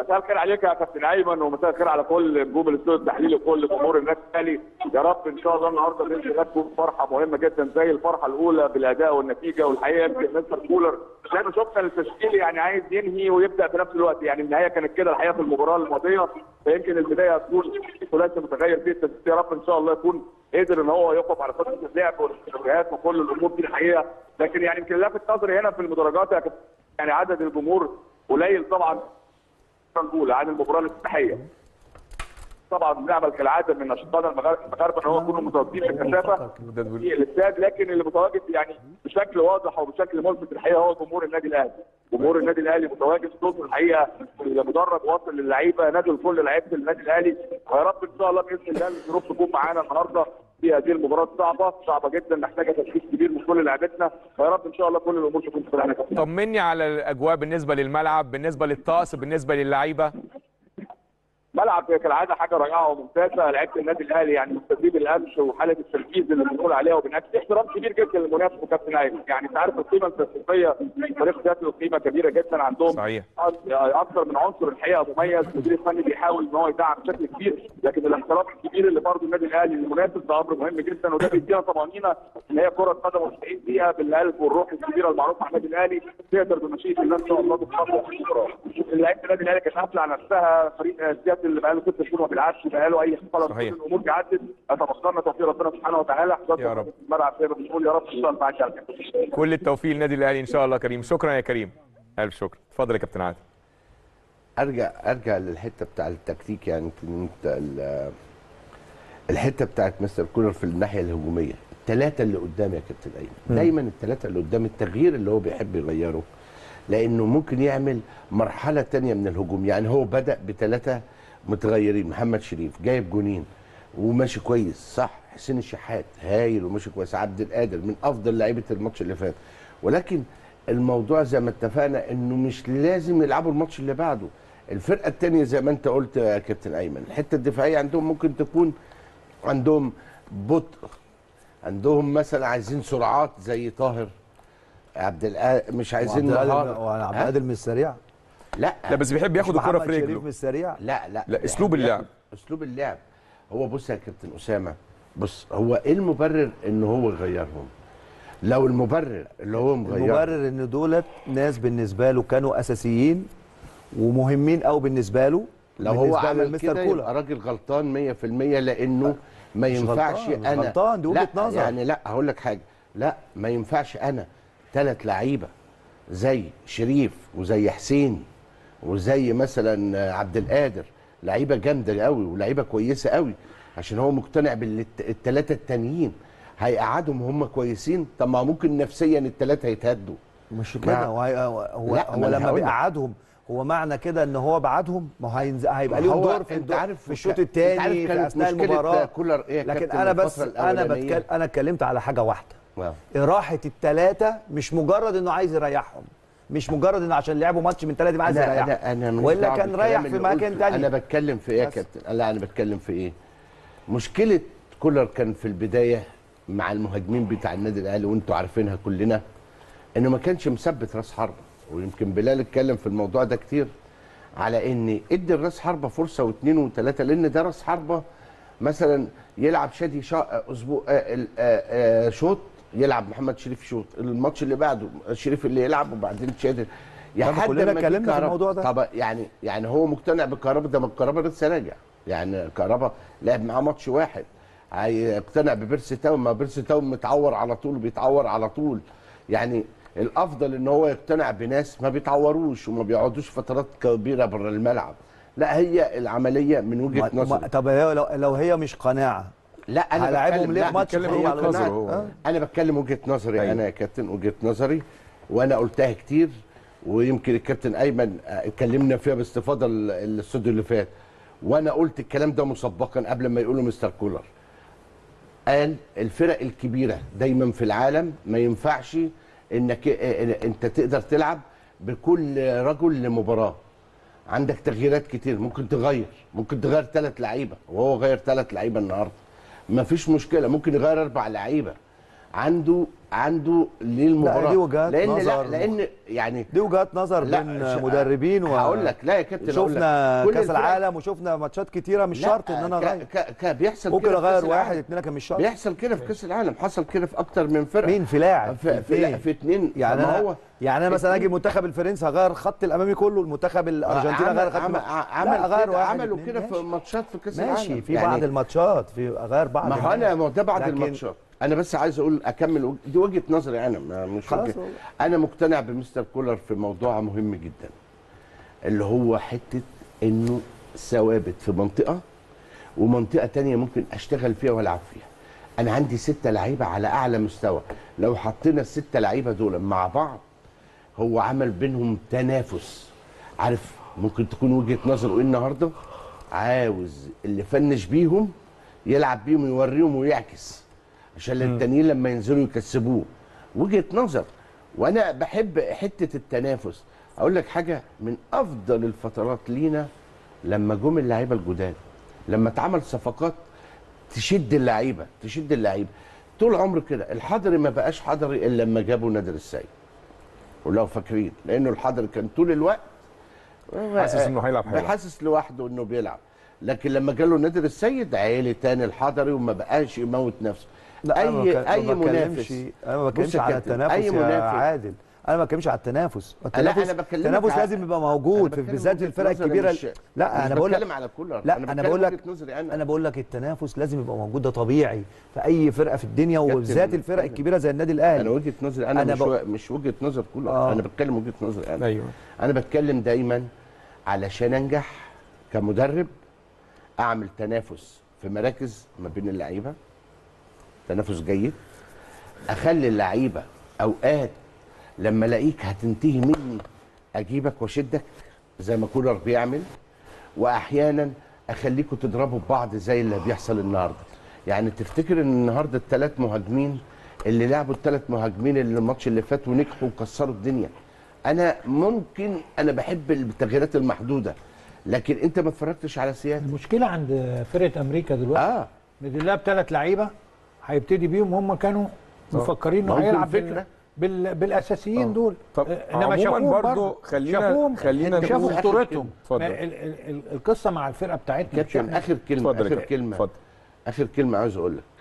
مساء الخير عليك يا كابتن ايمن ومساء الخير على كل نجوم الاستوديو التحليلي وكل جمهور النادي الاهلي يا رب ان شاء الله النهارده باذن الله تكون فرحه مهمه جدا زي الفرحه الاولى بالاداء والنتيجه والحقيقه يمكن مستر كولر زي ما شفنا التشكيل يعني عايز ينهي ويبدا في نفس الوقت يعني النهايه كانت كده الحقيقه في المباراه الماضيه فيمكن البدايه هتكون ثلاثي متغير فيه التشكيل يا رب ان شاء الله يكون قدر ان هو يقف على خطه اللعب والاستراتيجيات وكل الامور دي الحقيقه لكن يعني يمكن لافت نظري هنا في المدرجات يا كابتن يعني عدد الجمهور قليل طبعا الاولى عن المباراه الافتتاحيه طبعا بنعمل كالعاده من نشاطنا المغاربه ان هو يكونوا متواجدين بالكثافه في الاستاد لكن اللي متواجد يعني بشكل واضح وبشكل ملفت الحقيقه هو جمهور النادي الاهلي جمهور النادي الاهلي متواجد صوت الحقيقه المدرج واصل للعيبه نادوا لكل لعيبه النادي الاهلي ويا رب ان شاء الله باذن الله الظروف تكون معانا النهارده في هذه المباراه الصعبه صعبه جدا محتاجه تركيز كبير من كل لعيبتنا ويا رب ان شاء الله كل الامور تكون في صالحنا طمني على الاجواء بالنسبه للملعب بالنسبه للطقس بالنسبه للعيبه ملعب كالعاده حاجه رائعه وممتازه لعيبه النادي الاهلي يعني مستفيد الامس وحاله التركيز اللي بنقول عليها وبنأكد احترام كبير جدا للمنافس وكابتن ايمن يعني انت عارف القيمه التسويقيه فريق ذاته قيمه كبيره جدا عندهم صحيح اكثر من عنصر الحقيقه مميز المدير الفني بيحاول ان هو يدعم بشكل كبير لكن الاحترام الكبير اللي برضه النادي الاهلي للمنافس ده امر مهم جدا وده بيدينا طمانينه ان هي كره قدم 90 دقيقه بالقلب والروح الكبيره المعروفه على النادي الاهلي تقدر بمشيئه الله ان شاء الله تتخطى المباراه لعيبه النادي الاهلي كانت قافله على نفسها فريق زياد اللي بقى له ست شهور ما بيلعبش بقى له اي خلل صحيح. الامور تعدت اتمنى توفيق ربنا سبحانه وتعالى يا رب. الملعب زي ما بنقول يا رب ان شاء الله معاك يا كابتن. كل التوفيق للنادي الاهلي ان شاء الله كريم شكرا يا كريم الف شكر اتفضل يا كابتن عادل ارجع ارجع للحته بتاع التكتيك يعني يمكن انت ال- الحته بتاعت مستر كولر في الناحيه الهجوميه الثلاثه اللي قدام يا كابتن ايمن دايما الثلاثه اللي قدام التغيير اللي هو بيحب يغيره لانه ممكن يعمل مرحله تانية من الهجوم يعني هو بدا بثلاثه متغيرين محمد شريف جايب جونين وماشي كويس صح حسين الشحات هايل وماشي كويس عبد القادر من افضل لعيبه الماتش اللي فات ولكن الموضوع زي ما اتفقنا انه مش لازم يلعبوا الماتش اللي بعده الفرقه الثانيه زي ما انت قلت يا كابتن ايمن الحته الدفاعيه عندهم ممكن تكون عندهم بطء عندهم مثلا عايزين سرعات زي طاهر عبد القادر مش عايزين وعبد القادر مهارة. وعبد ها؟ القادر مش سريع لا لا بس بيحب ياخد الكره محمد في شريف رجله مش سريع لا لا لا، أسلوب يعني اللعب. اسلوب اللعب هو بص يا كابتن اسامه بص هو ايه المبرر ان هو يغيرهم لو المبرر اللي هو مغير المبرر ان دولت ناس بالنسبه له كانوا اساسيين ومهمين قوي بالنسبه له لو هو بالنسبة عمل لمستر كده كولر. يبقى راجل غلطان 100% لانه ما مش ينفعش غلطان، مش انا غلطان، دي وجهة لا نظر. يعني لا هقول لك حاجه لا ما ينفعش انا ثلاث لعيبه زي شريف وزي حسين وزي مثلا عبد القادر لعيبه جامده قوي ولعيبه كويسه قوي عشان هو مقتنع بالثلاثه التانيين هيقعدهم هم كويسين طب ما ممكن نفسيا الثلاثه يتهدوا مش كده نعم. هو هو, هو, لا، هو ما أنا لما هقول لك. بيقعدهم هو معنى كده ان هو بعدهم ما هو هينزل هيبقى ما ليهم هو دور في أنت الدور عارف في الشوط أنت الثاني عارف في كانت اثناء مشكلة المباراه كولر إيه يا لكن كابتن انا بس الفترة انا الأولانية؟ بتكلم انا اتكلمت على حاجه واحده واو. راحه الثلاثه مش مجرد انه عايز يريحهم مش مجرد انه عشان لعبوا ماتش من ثلاثه عايز انا يريحهم انا انا ماليش والا دعوة كان بالكلام رايح اللي في مكان قلته. تاني انا بتكلم في ايه يا بس. كابتن لا انا بتكلم في ايه مشكله كولر كان في البدايه مع المهاجمين بتاع النادي الاهلي وانتوا عارفينها كلنا انه ما كانش مثبت راس حربه ويمكن بلال اتكلم في الموضوع ده كتير على ان ادي الراس حربه فرصه واثنين وثلاثه لان ده راس حربه مثلا يلعب شادي شا... اسبوع آه، ال- آه، آه، شوط يلعب محمد شريف شوط الماتش اللي بعده شريف اللي يلعب وبعدين شادي طبعا كلنا ما جه اتكلمنا في كهربا. الموضوع ده. طب يعني يعني هو مقتنع بالكهرباء ده ما الكهرباء لسه راجع يعني كهرباء لعب معاه ماتش واحد هيقتنع ببيرسي تاون ما بيرسي تاون متعور على طول وبيتعور على طول يعني الافضل ان هو يقتنع بناس ما بيتعوروش وما بيقعدوش فترات كبيره بره الملعب لا هي العمليه من وجهه ما- ما- نظري طب هي لو, لو هي مش قناعه لا انا هلاعبهم بتكلم- ليه لا، في ماتش بيتكلم هي وجهة على نظره قناعة. هو. آه. انا بتكلم وجهه نظري أيوة. انا يا كابتن وجهه نظري وانا قلتها كتير ويمكن الكابتن ايمن آه، اتكلمنا فيها باستفاضه ال- الاستوديو اللي فات وانا قلت الكلام ده مسبقا قبل ما يقولوا مستر كولر قال الفرق الكبيره دايما في العالم ما ينفعش انك آه، انت تقدر تلعب بكل رجل لمباراه عندك تغييرات كتير ممكن تغير ممكن تغير ثلاث لعيبه وهو غير ثلاث لعيبه النهارده ما فيش مشكله ممكن يغير اربع لعيبه عنده عنده للمباراه لا، دي وجهات لان نظر. لا لان يعني دي وجهات نظر لا، بين ش- مدربين و هقول لك لا يا كابتن أقول لك. شفنا كل كاس الفرق- العالم وشفنا ماتشات كتيره مش لا، شرط ان انا ك- اغير ك- ك- بيحصل ممكن كده في اغير كأس واحد العالم. اتنين لكن مش شرط بيحصل كده في كاس العالم حصل كده في اكتر من فرقه مين في لاعب في, في, اتنين. في اتنين يعني فما انا هو يعني انا مثلا اجي اتنين. المنتخب الفرنسي هغير الخط الامامي كله المنتخب الارجنتيني عمل هغير الخط عمل, لا، عمل اغير كده واحد عملوا اتنين، كده في ماشي. ماتشات في كاس العالم ماشي في بعض الماتشات في اغير بعض ما هو انا الناس. ما هو ده بعد لكن- الماتشات انا بس عايز اقول اكمل وج- دي وجهه نظري انا ما- مش خلاص وجهة. والله. انا مقتنع بمستر كولر في موضوع مهم جدا اللي هو حته انه ثوابت في منطقه ومنطقه تانية ممكن اشتغل فيها والعب فيها انا عندي ستة لعيبه على اعلى مستوى لو حطينا الستة لعيبه دول مع بعض هو عمل بينهم تنافس عارف ممكن تكون وجهه نظره ايه النهارده عاوز اللي فنش بيهم يلعب بيهم يوريهم ويعكس عشان التانيين لما ينزلوا يكسبوه وجهه نظر وانا بحب حته التنافس اقول لك حاجه من افضل الفترات لينا لما جم اللعيبه الجداد لما اتعمل صفقات تشد اللعيبه تشد اللعيبه طول عمر كده الحضري ما بقاش حضري الا لما جابوا نادر السيد ولو فاكرين لانه الحضري كان طول الوقت حاسس انه هيلعب هيلعب حاسس لوحده انه بيلعب لكن لما جاله نادر السيد عيلي تاني الحضري وما بقاش يموت نفسه لا أنا ما اي بك- اي ما بتكلمش منافس انا ما بص بتكلمش يا على كابتن، التنافس أي يا منافس. عادل انا ما بتكلمش على التنافس لا، التنافس أنا بكلمك التنافس على- لازم يبقى أنا موجود في بتكلم بالذات وجهة الفرق نظري الكبيره مش- لا مش انا بقول بتكلم لك على كولر لا أنا انا بتكلم بقول لك وجهة نظري أنا. انا بقول لك التنافس لازم يبقى موجود ده طبيعي في اي فرقه في الدنيا وبالذات الفرق أنا- الكبيره زي النادي انا الاهلي وجهه نظري انا, أنا مش, بق- و... مش وجهه نظر كولر آه. انا بتكلم وجهه نظري انا ايوه انا بتكلم دايما علشان انجح كمدرب اعمل تنافس في مراكز ما بين اللعيبه تنافس جيد اخلي اللعيبه اوقات لما الاقيك هتنتهي مني اجيبك واشدك زي ما كولر بيعمل واحيانا اخليكم تضربوا ببعض زي اللي بيحصل النهارده يعني تفتكر ان النهارده الثلاث مهاجمين اللي لعبوا الثلاث مهاجمين اللي الماتش اللي فات ونجحوا وكسروا الدنيا انا ممكن انا بحب التغييرات المحدوده لكن انت ما اتفرجتش على سياسه المشكله عند فرقه امريكا دلوقتي اه نزل لها بثلاث لعيبه هيبتدي بيهم هم كانوا مفكرين انه ممكن هيلعب فكرة. بال... بال... بالاساسيين دول طب آه، عموما برضو برضه خلينا شافوهم خلينا أنت شافوا بتقول آخر خطورتهم كلمة. اتفضل. ما ال... ال... ال... القصه مع الفرقه بتاعتنا مش كابتن إحنا. اخر كلمه اتفضل يا اخر كابتن، كلمه اتفضل اخر كلمه عاوز اقول لك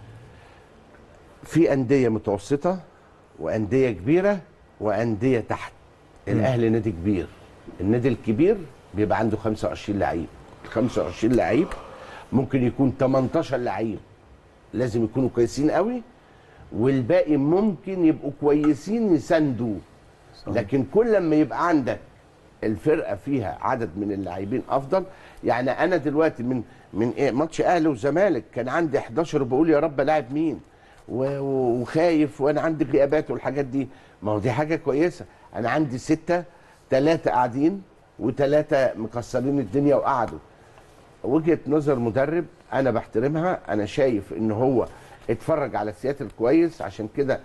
في انديه متوسطه وانديه كبيره وانديه تحت الاهلي نادي كبير النادي الكبير بيبقى عنده 25 لعيب ال 25 لعيب ممكن يكون 18 لعيب لازم يكونوا كويسين قوي والباقي ممكن يبقوا كويسين يساندوا لكن كل ما يبقى عندك الفرقه فيها عدد من اللاعبين افضل يعني انا دلوقتي من من ايه ماتش اهلي وزمالك كان عندي 11 بقول يا رب لاعب مين و- و- وخايف وانا عندي غيابات والحاجات دي ما هو دي حاجه كويسه انا عندي سته ثلاثه قاعدين وثلاثه مكسرين الدنيا وقعدوا وجهه نظر مدرب انا بحترمها انا شايف ان هو اتفرج على سياتل كويس عشان كده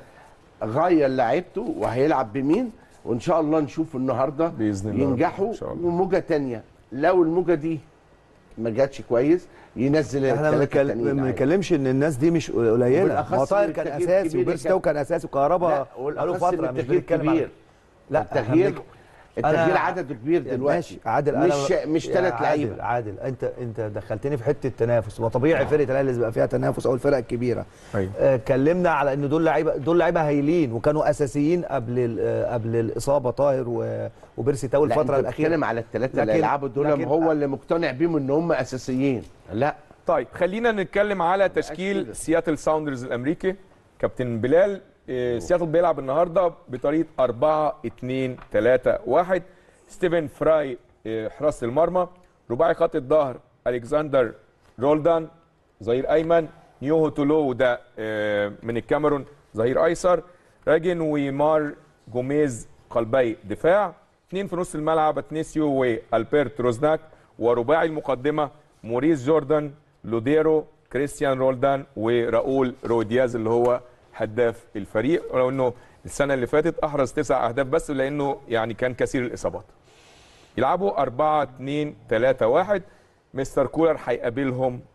غير لعيبته وهيلعب بمين وان شاء الله نشوف النهارده بإذن الله ينجحوا إن شاء الله. وموجه تانية لو الموجه دي ما جاتش كويس ينزل احنا ما الثلاثه بنتكلم- التانيين ما عادي. بنتكلمش ان الناس دي مش قليله وبالأخص ما هو طاهر إن كان التغيير اساسي كبير يا وبيرستو كابتن. كان اساسي وكهربا لا بقاله والاخص فتره ان مش التغيير بنتكلم كبير على لا إحنا التغيير بنك- التغيير أنا- عدده كبير دلوقتي ماشي عادل مش أنا مش يا ثلاث عادل- لعيبه عادل انت انت دخلتني في حته التنافس وطبيعي فرقه الاهلي لازم يبقى فيها تنافس او الفرق الكبيره أيوة. آه، اتكلمنا على ان دول لعيبه دول لعيبه هايلين وكانوا اساسيين قبل ال- آه، قبل الاصابه طاهر و- وبيرسي تاو لا الفتره انت الاخيره بتتكلم على الثلاثه اللي لكن- هيلعبوا دول لكن- هو اللي مقتنع بيهم ان هم اساسيين لا طيب خلينا نتكلم على تشكيل كده. سياتل ساوندرز الامريكي كابتن بلال آه، سياتل بيلعب النهارده بطريقه 4 2 3 1 ستيفن فراي آه، حراسه المرمى رباعي خط الظهر الكسندر رولدان ظهير ايمن نيوهو تولو ده آه، من الكاميرون ظهير ايسر راجن ومار جوميز قلبي دفاع اثنين في نص الملعب اتنيسيو والبرت روزناك ورباعي المقدمه موريس جوردان لوديرو كريستيان رولدان وراؤول رودياز اللي هو هداف الفريق ولو انه السنه اللي فاتت احرز تسع اهداف بس لانه يعني كان كثير الاصابات يلعبوا 4 2 3 1 مستر كولر هيقابلهم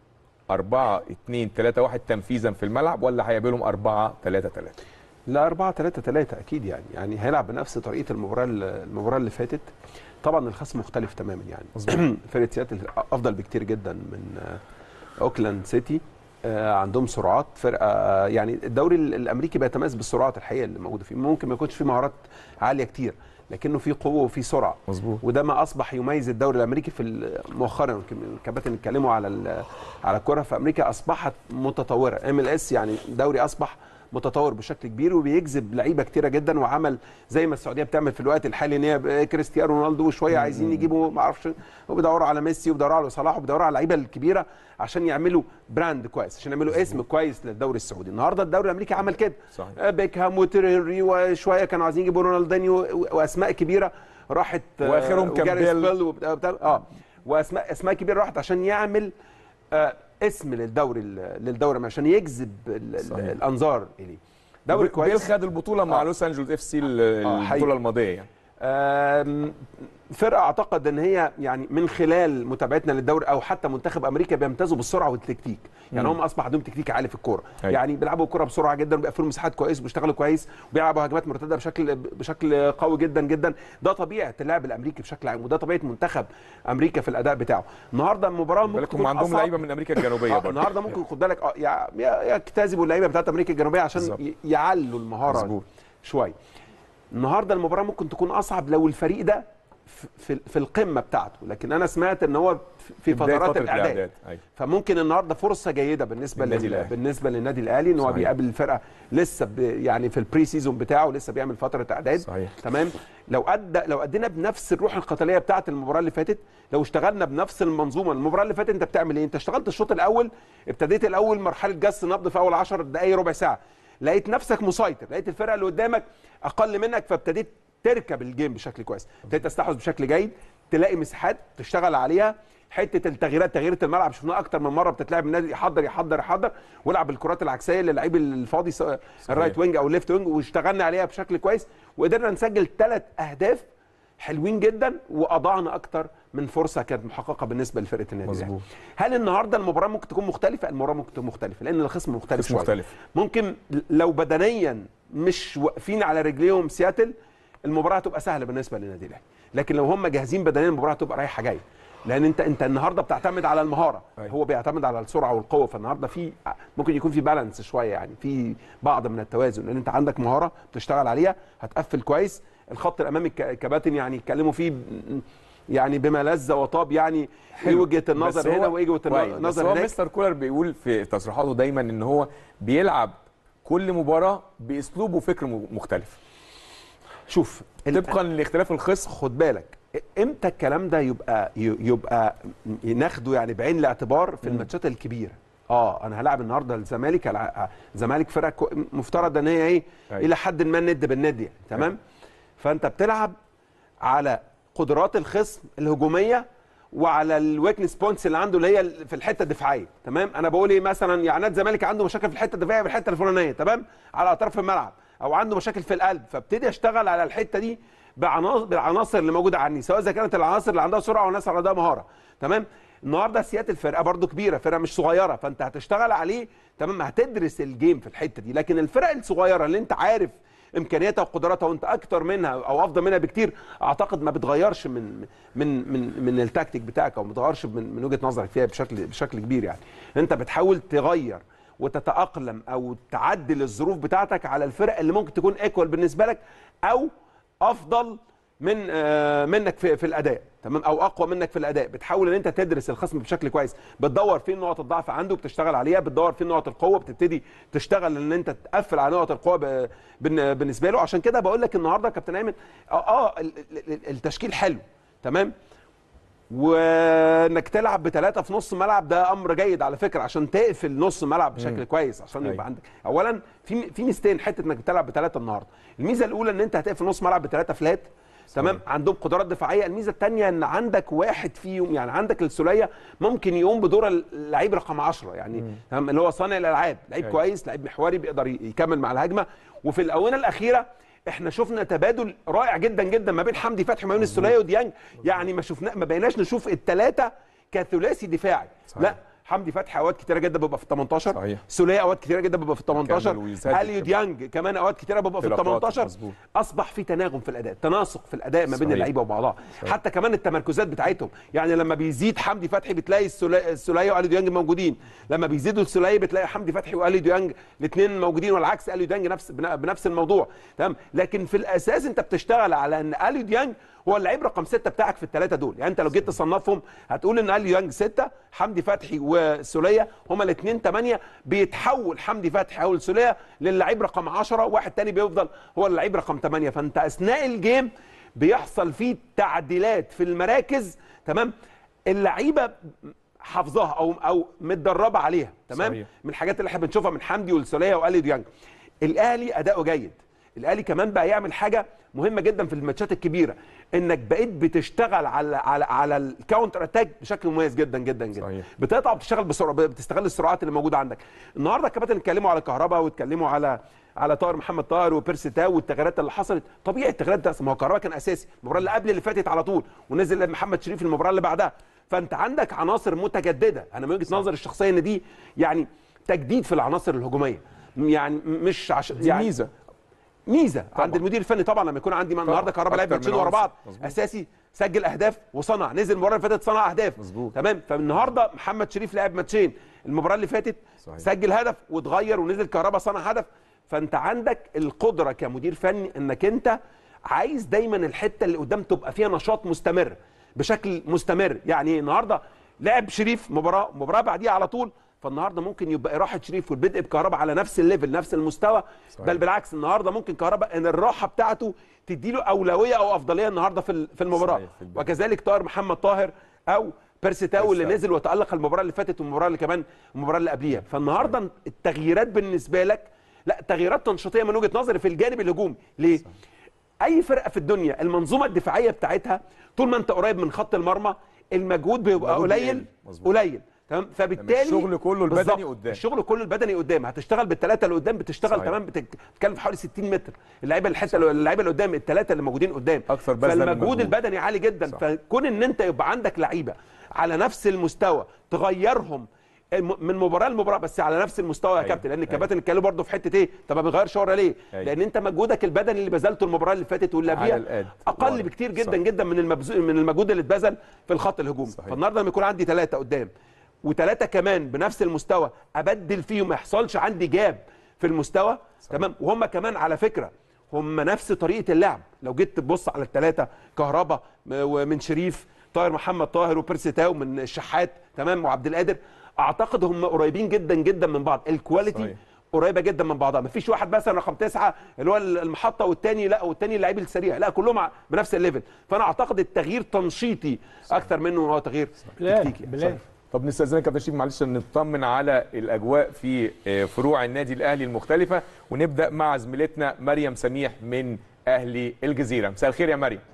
4 2 3 1 تنفيذا في الملعب ولا هيعمل لهم 4 3 3 لا 4 3 3 اكيد يعني يعني هيلعب بنفس طريقه المباراه المباراه اللي فاتت طبعا الخصم مختلف تماما يعني فرقه سياتل افضل بكتير جدا من آه، اوكلاند سيتي آه، عندهم سرعات فرقه آه، يعني الدوري ال- الامريكي بيتميز بالسرعات الحقيقه اللي موجوده فيه ممكن ما يكونش فيه مهارات عاليه كتير لكنه فيه قوه وفيه سرعه مظبوط وده ما اصبح يميز الدوري الامريكي في ال- مؤخرا يمكن الكباتن اتكلموا على ال- على الكره في امريكا اصبحت متطوره ام ال اس يعني دوري اصبح متطور بشكل كبير وبيجذب لعيبه كتيره جدا وعمل زي ما السعوديه بتعمل في الوقت الحالي ان هي ب- كريستيانو رونالدو وشويه عايزين يجيبوا ما اعرفش وبيدوروا على ميسي وبيدوروا على صلاح وبيدوروا على اللعيبه الكبيره عشان يعملوا براند كويس عشان يعملوا اسم كويس للدوري السعودي النهارده الدوري الامريكي عمل كده صحيح. آه، بيكهام وتيري هنري وشويه كانوا عايزين يجيبوا رونالدينيو و- واسماء كبيره راحت آه، وآخرهم وجاريث كامبيل. بيل وبتاع- بتاع- اه واسماء اسماء كبيره راحت عشان يعمل آه اسم للدوري للدوري عشان يجذب ال- ال- صحيح. الانظار اليه دوري بيل كويس خد البطوله مع آه. لوس انجلوس اف سي آه، البطوله حقيقي. الماضيه يعني آم، فرقه اعتقد ان هي يعني من خلال متابعتنا للدوري او حتى منتخب امريكا بيمتازوا بالسرعه والتكتيك يعني هم اصبح عندهم تكتيك عالي في الكوره أيوة. يعني بيلعبوا الكوره بسرعه جدا وبيقفلوا مساحات كويس وبيشتغلوا كويس وبيلعبوا هجمات مرتده بشكل بشكل قوي جدا جدا ده طبيعه اللعب الامريكي بشكل عام وده طبيعه منتخب امريكا في الاداء بتاعه النهارده المباراه ممكن بالكم تكون عندهم أصعب. لعيبه من امريكا الجنوبيه آه برضه النهارده ممكن خد بالك اه يع- يع- يجتذبوا اللعيبه بتاعت امريكا الجنوبيه عشان بالظبط. ي- يعلوا المهاره مظبوط. شويه النهارده المباراه ممكن تكون اصعب لو الفريق ده في- في في القمه بتاعته لكن انا سمعت ان هو في- في بداية فترات فترة الاعداد أيوة. فممكن النهارده فرصه جيده بالنسبه للنادي لل... الأهلي. بالنسبه للنادي الاهلي ان هو صحيح. بيقابل الفرقه لسه ب... يعني في البري سيزون بتاعه لسه بيعمل فتره اعداد صحيح. تمام لو ادى لو ادينا بنفس الروح القتاليه بتاعه المباراه اللي فاتت لو اشتغلنا بنفس المنظومه المباراه اللي فاتت انت بتعمل ايه انت اشتغلت الشوط الاول ابتديت الاول مرحله جس نبض في اول 10 دقائق ربع ساعه لقيت نفسك مسيطر لقيت الفرقه اللي قدامك اقل منك فابتديت تركب الجيم بشكل كويس ابتديت تستحوذ بشكل جيد تلاقي مساحات تشتغل عليها حته التغييرات تغيير الملعب شفناها اكتر من مره بتتلعب النادي يحضر يحضر يحضر والعب الكرات العكسيه للعيب الفاضي سواء الرايت وينج او الليفت وينج واشتغلنا عليها بشكل كويس وقدرنا نسجل ثلاث اهداف حلوين جدا واضعنا اكتر من فرصه كانت محققه بالنسبه لفرقه النادي الأهلي. مظبوط. هل النهارده المباراه ممكن تكون مختلفه المباراه ممكن تكون مختلفه لان الخصم مختلف خصم شويه مختلف. ممكن لو بدنيا مش واقفين على رجليهم سياتل المباراه هتبقى سهله بالنسبه للنادي الاهلي لكن لو هم جاهزين بدنيا المباراه هتبقى رايحه جايه لان انت انت النهارده بتعتمد على المهاره أيوة. هو بيعتمد على السرعه والقوه فالنهارده في ممكن يكون في بالانس شويه يعني في بعض من التوازن لان انت عندك مهاره بتشتغل عليها هتقفل كويس الخط الامامي الك- الكباتن يعني يتكلموا فيه ب- يعني بما لذ وطاب يعني ايه وجهه بس النظر هنا هو- وايه وجهه كويس. بس النظر هو هناك مستر كولر بيقول في تصريحاته دايما ان هو بيلعب كل مباراه باسلوب وفكر م- مختلف شوف ال- طبقا لاختلاف الخصم خد بالك امتى الكلام ده يبقى ي- يبقى ناخده يعني بعين الاعتبار في الماتشات الكبيره اه انا هلاعب النهارده الزمالك هلع- الزمالك فرقه كو- مفترض ان هي ايه أيوة. الى حد ما ند بالند يعني تمام فانت بتلعب على قدرات الخصم الهجوميه وعلى الويكنس بوينتس اللي عنده اللي هي ال- في الحته الدفاعيه تمام انا بقول ايه مثلا يعني نادي الزمالك عنده مشاكل في الحته الدفاعيه في الحته الفلانيه تمام على اطراف الملعب او عنده مشاكل في القلب فابتدي اشتغل على الحته دي بعناصر بالعناصر اللي موجوده عني سواء اذا كانت العناصر اللي عندها سرعه والناس اللي عندها مهاره تمام النهارده سياتل الفرقه برضو كبيره فرقه مش صغيره فانت هتشتغل عليه تمام هتدرس الجيم في الحته دي لكن الفرق الصغيره اللي انت عارف امكانياتها وقدراتها وانت اكتر منها او افضل منها بكتير اعتقد ما بتغيرش من من من من التكتيك بتاعك او ما بتغيرش من, من وجهه نظرك فيها بشكل بشكل كبير يعني انت بتحاول تغير وتتاقلم او تعدل الظروف بتاعتك على الفرق اللي ممكن تكون ايكوال بالنسبه لك او افضل من آه، منك في, في الاداء تمام او اقوى منك في الاداء بتحاول ان انت تدرس الخصم بشكل كويس بتدور فين نقط الضعف عنده بتشتغل عليها بتدور فين نقط القوه بتبتدي تشتغل ان انت تقفل على نقط القوه ب- بالن- بالنسبه له عشان كده بقول لك النهارده يا كابتن ايمن اه, آه ال- ال- ال- التشكيل حلو تمام وانك تلعب بثلاثه في نص ملعب ده امر جيد على فكره عشان تقفل نص ملعب بشكل كويس عشان أيوة. يبقى عندك اولا في في ميزتين حته انك بتلعب بثلاثه النهارده الميزه الاولى ان انت هتقفل نص ملعب بثلاثه فلات تمام عندهم قدرات دفاعيه الميزه الثانيه ان عندك واحد فيهم يعني عندك السوليه ممكن يقوم بدور اللعيب رقم 10 يعني تمام اللي هو صانع الالعاب لعيب أيوة. كويس لعيب محوري بيقدر ي- يكمل مع الهجمه وفي الاونه الاخيره احنا شفنا تبادل رائع جدا جدا ما بين حمدي فتحي وما بين السوليه وديانج يعني ما شفنا ما بقيناش نشوف الثلاثه كثلاثي دفاعي صحيح. لا حمدي فتحي اوقات كتيره جدا بيبقى في ال 18 صحيح. سوليه اوقات كتيره جدا بيبقى في ال 18 كامل ويسدد اليو ديانج كمان اوقات كتيره بيبقى في ال انطلاقات، 18 مظبوط. اصبح في تناغم في الاداء تناسق في الاداء ما بين صحيح. اللعيبه وبعضها حتى كمان التمركزات بتاعتهم يعني لما بيزيد حمدي فتحي بتلاقي السولي- السوليه واليو ديانج موجودين لما بيزيدوا السوليه بتلاقي حمدي فتحي واليو ديانج الاثنين موجودين والعكس اليو ديانج نفس بن- بنفس الموضوع تمام لكن في الاساس انت بتشتغل على ان اليو ديانج هو اللعيب رقم ستة بتاعك في الثلاثه دول يعني انت لو جيت تصنفهم هتقول ان اليو ديانج ستة حمدي فتحي والسوليه هما الاثنين ثمانية بيتحول حمدي فتحي او السوليه للعيب رقم 10 واحد تاني بيفضل هو اللعيب رقم 8 فانت اثناء الجيم بيحصل فيه تعديلات في المراكز تمام اللعيبه حافظاها او او متدربه عليها تمام صحيح. من الحاجات اللي احنا بنشوفها من حمدي والسوليه والي ديانج الاهلي اداؤه جيد الاهلي كمان بقى يعمل حاجه مهمه جدا في الماتشات الكبيره انك بقيت بتشتغل على على على الكاونتر اتاك بشكل مميز جدا جدا جدا صحيح. بتقطع وبتشتغل بسرعه بتستغل السرعات اللي موجوده عندك النهارده الكباتن اتكلموا على كهربا واتكلموا على على طاهر محمد طاهر وبيرسي تاو والتغييرات اللي حصلت طبيعي التغييرات ده ما هو كهربا كان اساسي المباراه اللي قبل اللي فاتت على طول ونزل محمد شريف المباراه اللي بعدها فانت عندك عناصر متجدده انا من وجهه نظري الشخصيه ان دي يعني تجديد في العناصر الهجوميه يعني مش عشان دي يعني ميزه ميزه طبعا. عند المدير الفني طبعا لما يكون عندي النهارده كهربا لعب أكتر ماتشين من ورا عنصر. بعض مظبوط. اساسي سجل اهداف وصنع نزل المباراه اللي فاتت صنع اهداف مظبوط. تمام فالنهارده محمد شريف لعب ماتشين المباراه اللي فاتت صحيح. سجل هدف واتغير ونزل كهربا صنع هدف فانت عندك القدره كمدير فني انك انت عايز دايما الحته اللي قدام تبقى فيها نشاط مستمر بشكل مستمر يعني النهارده لعب شريف مباراه مباراه بعديها على طول فالنهارده ممكن يبقى راحه شريف والبدء بكهربا على نفس الليفل نفس المستوى صحيح. بل بالعكس النهارده ممكن كهربا ان الراحه بتاعته تديله اولويه او افضليه النهارده في ال- في المباراه صحيح، في البدء. وكذلك طاهر محمد طاهر او بيرسي تاو اللي بيرسي نزل وتالق المباراه اللي فاتت والمباراه اللي كمان المباراه اللي قبليها فالنهارده التغييرات بالنسبه لك لا تغييرات تنشيطيه من وجهه نظري في الجانب الهجومي ليه اي فرقه في الدنيا المنظومه الدفاعيه بتاعتها طول ما انت قريب من خط المرمى المجهود بيبقى المجهود قليل بيقل. مظبوط. قليل تمام فبالتالي الشغل كله البدني بالظبط. قدام. الشغل كله البدني قدام هتشتغل بالثلاثه اللي قدام بتشتغل صحيح. تمام بتك- بتتكلم في حوالي 60 متر اللعيبه الحته اللي- اللعيبه اللي قدام الثلاثه اللي موجودين قدام أكثر بذلا من فالمجهود مجهود. البدني عالي جدا صح. فكون ان انت يبقى عندك لعيبه على نفس المستوى تغيرهم الم- من مباراه لمباراه بس على نفس المستوى يا أيوة. كابتن لان أيوة. الكباتن اتكلموا برضه في حته ايه طب ما بيغيرش ورا ليه أيوة. لان انت مجهودك البدني اللي بذلته المباراه اللي فاتت واللي على قبلها القد. اقل ورا. بكتير جدا صح. جدا من المبذول من المجهود اللي اتبذل في الخط الهجومي صحيح. فالنهارده لما يكون عندي ثلاثه قدام وثلاثه كمان بنفس المستوى ابدل فيهم ما يحصلش عندي جاب في المستوى تمام وهم كمان على فكره هم نفس طريقه اللعب لو جيت تبص على الثلاثه كهربا ومن شريف طاهر محمد طاهر وبيرسي تاو من الشحات تمام وعبد القادر اعتقد هم قريبين جدا جدا من بعض الكواليتي صحيح. قريبه جدا من بعضها مفيش واحد مثلا رقم تسعة اللي هو المحطه والتاني لا والتاني اللعيب السريع لا كلهم ع- بنفس الليفل فانا اعتقد التغيير تنشيطي اكتر منه هو تغيير بلال تكتيكي بلال طب نستاذنك يا كابتن شريف معلش نطمن على الاجواء في آه، فروع النادي الاهلي المختلفه ونبدا مع زميلتنا مريم سميح من اهلي الجزيره مساء الخير يا مريم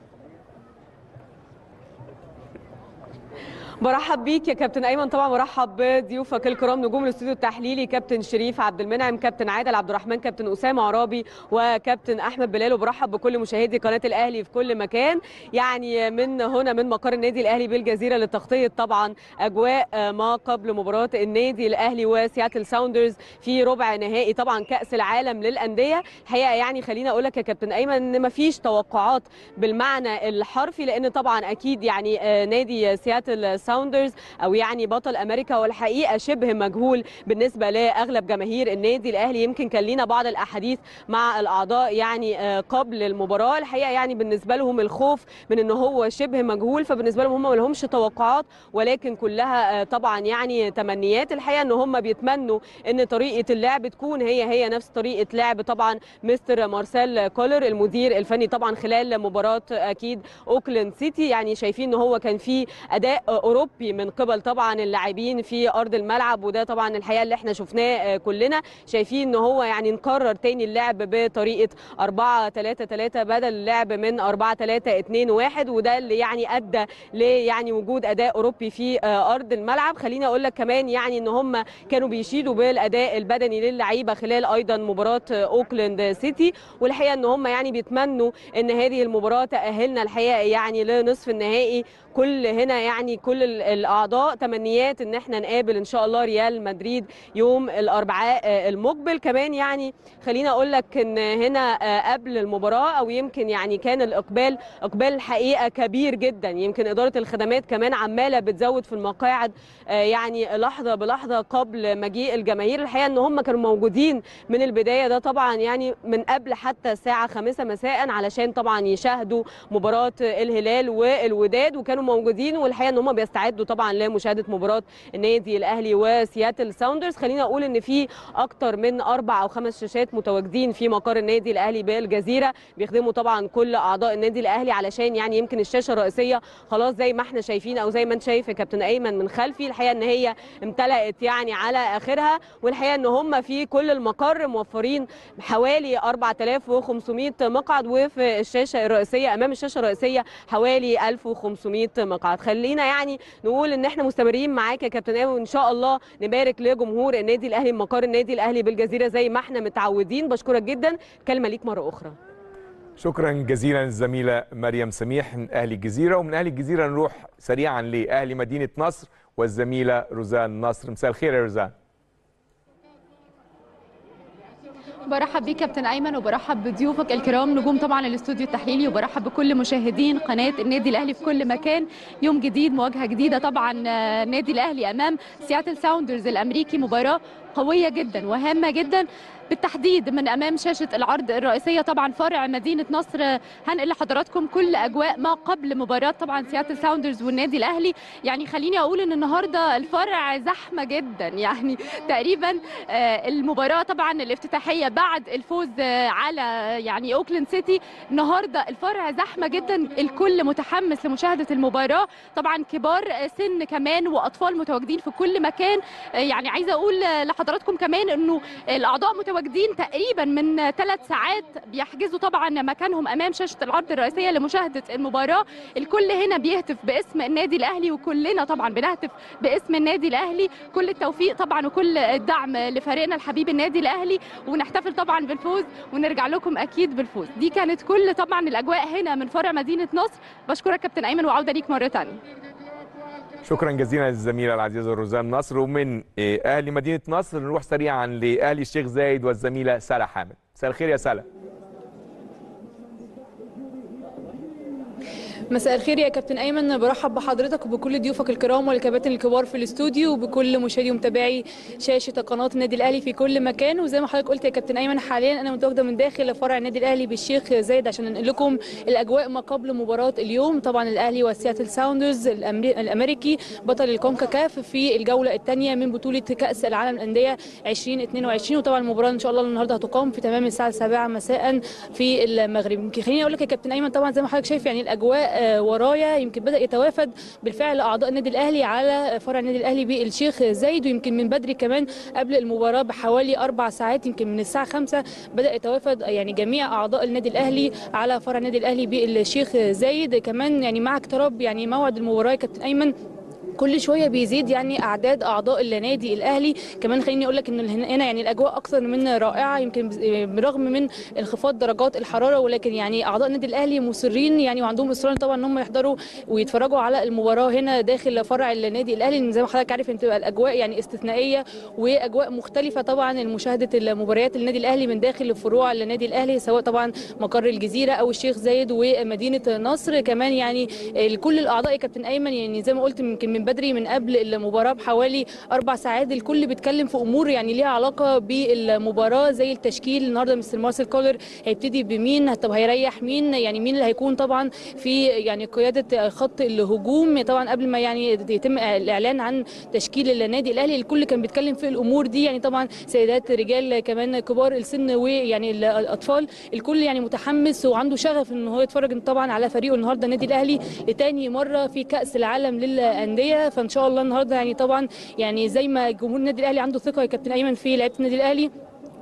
برحب بيك يا كابتن ايمن طبعا برحب بضيوفك الكرام نجوم الاستوديو التحليلي كابتن شريف عبد المنعم كابتن عادل عبد الرحمن كابتن اسامه عرابي وكابتن احمد بلال وبرحب بكل مشاهدي قناه الاهلي في كل مكان يعني من هنا من مقر النادي الاهلي بالجزيره لتغطيه طبعا اجواء ما قبل مباراه النادي الاهلي وسياتل ساوندرز في ربع نهائي طبعا كاس العالم للانديه الحقيقه يعني خليني اقول لك يا كابتن ايمن ان مفيش توقعات بالمعنى الحرفي لان طبعا اكيد يعني آه، نادي سياتل ساوندرز او يعني بطل امريكا والحقيقه شبه مجهول بالنسبه لاغلب جماهير النادي الاهلي يمكن كان لينا بعض الاحاديث مع الاعضاء يعني آه، قبل المباراه الحقيقه يعني بالنسبه لهم الخوف من ان هو شبه مجهول فبالنسبه لهم هم ما لهمش توقعات ولكن كلها آه، طبعا يعني تمنيات الحقيقه ان هم بيتمنوا ان طريقه اللعب تكون هي هي نفس طريقه لعب طبعا مستر مارسيل كولر المدير الفني طبعا خلال مباراه اكيد اوكلاند سيتي يعني شايفين ان هو كان في اداء اوروبي من قبل طبعا اللاعبين في ارض الملعب وده طبعا الحقيقه اللي احنا شفناه آه، كلنا شايفين ان هو يعني نكرر تاني اللعب بطريقه 4 3 3 بدل اللعب من 4 3 2 1 وده اللي يعني ادى ل يعني وجود اداء اوروبي في آه، ارض الملعب خليني اقول لك كمان يعني ان هم كانوا بيشيدوا بالاداء البدني للعيبه خلال ايضا مباراه آه، اوكلاند سيتي والحقيقه ان هم يعني بيتمنوا ان هذه المباراه تاهلنا الحقيقه يعني لنصف النهائي كل هنا يعني كل كل ال- الاعضاء تمنيات ان احنا نقابل ان شاء الله ريال مدريد يوم الاربعاء آه، المقبل كمان يعني خليني اقول لك ان هنا آه، قبل المباراه او يمكن يعني كان الاقبال اقبال الحقيقه كبير جدا يمكن اداره الخدمات كمان عماله بتزود في المقاعد آه، يعني لحظه بلحظه قبل مجيء الجماهير الحقيقه ان هم كانوا موجودين من البدايه ده طبعا يعني من قبل حتى الساعه 5 مساء علشان طبعا يشاهدوا مباراه الهلال والوداد وكانوا موجودين والحقيقه ان هم بيستعدوا طبعا لمشاهده مباراه النادي الاهلي وسياتل ساوندرز خلينا اقول ان في اكتر من اربع او خمس شاشات متواجدين في مقر النادي الاهلي بالجزيره بيخدموا طبعا كل اعضاء النادي الاهلي علشان يعني يمكن الشاشه الرئيسيه خلاص زي ما احنا شايفين او زي ما انت شايف يا كابتن ايمن من خلفي الحقيقه ان هي امتلأت يعني على اخرها والحقيقه ان هم في كل المقر موفرين حوالي 4500 مقعد وفي الشاشه الرئيسيه امام الشاشه الرئيسيه حوالي 1500 مقعد خلينا يعني نقول ان احنا مستمرين معاك يا كابتن ايمن وان شاء الله نبارك لجمهور النادي الاهلي مقر النادي الاهلي بالجزيره زي ما احنا متعودين بشكرك جدا كلمه ليك مره اخرى شكرا جزيلا الزميله مريم سميح من اهل الجزيره ومن اهل الجزيره نروح سريعا لاهل مدينه نصر والزميله روزان نصر مساء الخير يا روزان برحب بيك كابتن ايمن وبرحب بضيوفك الكرام نجوم طبعا الاستوديو التحليلي وبرحب بكل مشاهدين قناه النادي الاهلي في كل مكان يوم جديد مواجهه جديده طبعا آه، النادي الاهلي امام سياتل ساوندرز الامريكي مباراه قويه جدا وهامه جدا بالتحديد من امام شاشه العرض الرئيسيه طبعا فرع مدينه نصر هنقل لحضراتكم كل اجواء ما قبل مباراه طبعا سياتل ساوندرز والنادي الاهلي يعني خليني اقول ان النهارده الفرع زحمه جدا يعني تقريبا آه، المباراه طبعا الافتتاحيه بعد الفوز آه، على يعني اوكلاند سيتي النهارده الفرع زحمه جدا الكل متحمس لمشاهده المباراه طبعا كبار آه، سن كمان واطفال متواجدين في كل مكان آه، يعني عايزه اقول آه، لحضراتكم كمان انه الاعضاء متواجدين تقريبا من ثلاث ساعات بيحجزوا طبعا مكانهم امام شاشه العرض الرئيسيه لمشاهده المباراه الكل هنا بيهتف باسم النادي الاهلي وكلنا طبعا بنهتف باسم النادي الاهلي كل التوفيق طبعا وكل الدعم لفريقنا الحبيب النادي الاهلي ونحتفل طبعا بالفوز ونرجع لكم اكيد بالفوز دي كانت كل طبعا الاجواء هنا من فرع مدينه نصر بشكرك كابتن ايمن وعوده ليك مره ثانيه شكرا جزيلا للزميله العزيزه روزان نصر ومن آه، اهل مدينه نصر نروح سريعا لاهل الشيخ زايد والزميله سلا حامد مساء الخير يا سلا مساء الخير يا كابتن ايمن برحب بحضرتك وبكل ضيوفك الكرام والكباتن الكبار في الاستوديو وبكل مشاهدي ومتابعي شاشه قناه النادي الاهلي في كل مكان وزي ما حضرتك قلت يا كابتن ايمن حاليا انا متواجده من داخل فرع النادي الاهلي بالشيخ زايد عشان ننقل لكم الاجواء ما قبل مباراه اليوم طبعا الاهلي وسياتل ساوندرز الأمري- الامريكي بطل الكونكاكاف في الجوله الثانيه من بطوله كاس العالم للانديه 2022 وطبعا المباراه ان شاء الله النهارده هتقام في تمام الساعه 7 مساء في المغرب يمكن خليني اقول لك يا كابتن ايمن طبعا زي ما حضرتك شايف يعني الاجواء آه، ورايا يمكن بدا يتوافد بالفعل اعضاء النادي الاهلي على فرع النادي الاهلي بالشيخ زايد ويمكن من بدري كمان قبل المباراه بحوالي اربع ساعات يمكن من الساعه 5 بدا يتوافد يعني جميع اعضاء النادي الاهلي على فرع النادي الاهلي بالشيخ زايد كمان يعني مع اقتراب يعني موعد المباراه يا كابتن ايمن كل شويه بيزيد يعني اعداد اعضاء النادي الاهلي كمان خليني اقول لك ان هنا يعني الاجواء اكثر من رائعه يمكن بز- برغم من انخفاض درجات الحراره ولكن يعني اعضاء النادي الاهلي مصرين يعني وعندهم اصرار طبعا ان هم يحضروا ويتفرجوا على المباراه هنا داخل فرع النادي الاهلي لان زي ما حضرتك عارف ان تبقى الاجواء يعني استثنائيه واجواء مختلفه طبعا لمشاهده المباريات النادي الاهلي من داخل فروع النادي الاهلي سواء طبعا مقر الجزيره او الشيخ زايد ومدينه نصر كمان يعني كل الاعضاء يا كابتن ايمن يعني زي ما قلت يمكن من بدري من قبل المباراه بحوالي اربع ساعات الكل بيتكلم في امور يعني ليها علاقه بالمباراه زي التشكيل النهارده مستر مارسيل كولر هيبتدي بمين طب هيريح مين يعني مين اللي هيكون طبعا في يعني قياده خط الهجوم طبعا قبل ما يعني يتم الاعلان عن تشكيل النادي الاهلي الكل كان بيتكلم في الامور دي يعني طبعا سيدات رجال كمان كبار السن ويعني الاطفال الكل يعني متحمس وعنده شغف ان هو يتفرج طبعا على فريقه النهارده النادي الاهلي لتاني مره في كاس العالم للانديه فان شاء الله النهارده يعني طبعا يعني زي ما جمهور النادي الاهلي عنده ثقه يا كابتن ايمن في لعيبه النادي الاهلي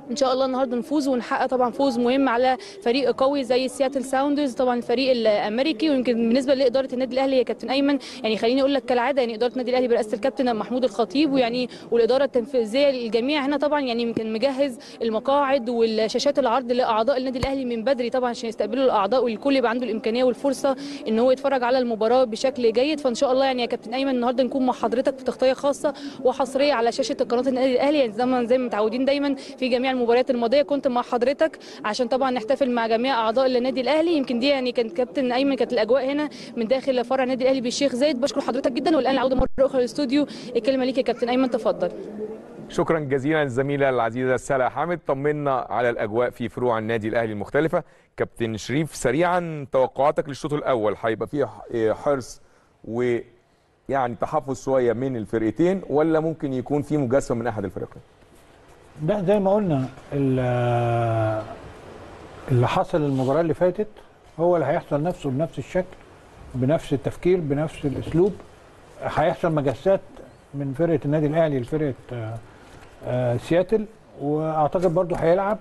ان شاء الله النهارده نفوز ونحقق طبعا فوز مهم على فريق قوي زي سياتل ساوندرز طبعا الفريق الامريكي ويمكن بالنسبه لاداره النادي الاهلي يا كابتن ايمن يعني خليني اقول لك كالعاده يعني اداره النادي الاهلي برئاسه الكابتن محمود الخطيب ويعني والاداره التنفيذيه الجميع هنا طبعا يعني يمكن مجهز المقاعد والشاشات العرض لاعضاء النادي الاهلي من بدري طبعا عشان يستقبلوا الاعضاء والكل يبقى عنده الامكانيه والفرصه ان هو يتفرج على المباراه بشكل جيد فان شاء الله يعني يا كابتن ايمن النهارده نكون مع حضرتك في تغطيه خاصه وحصريه على شاشه قناه النادي الاهلي يعني زي ما زي ما متعودين دايما في جميع المباريات الماضيه كنت مع حضرتك عشان طبعا نحتفل مع جميع اعضاء النادي الاهلي يمكن دي يعني كان كابتن ايمن كانت الاجواء هنا من داخل فرع النادي الاهلي بالشيخ زايد بشكر حضرتك جدا والان العوده مره اخرى للاستوديو الكلمه ليك يا كابتن ايمن تفضل شكرا جزيلا للزميله العزيزه سلا حامد طمنا على الاجواء في فروع النادي الاهلي المختلفه كابتن شريف سريعا توقعاتك للشوط الاول هيبقى فيه حرص ويعني تحفظ شويه من الفرقتين ولا ممكن يكون في مجازفه من احد الفريقين ده زي ما قلنا ال- اللي حصل المباراه اللي فاتت هو اللي هيحصل نفسه بنفس الشكل بنفس التفكير بنفس الاسلوب هيحصل مجسات من فرقه النادي الاهلي لفرقه آه، آه، سياتل واعتقد برضو هيلعب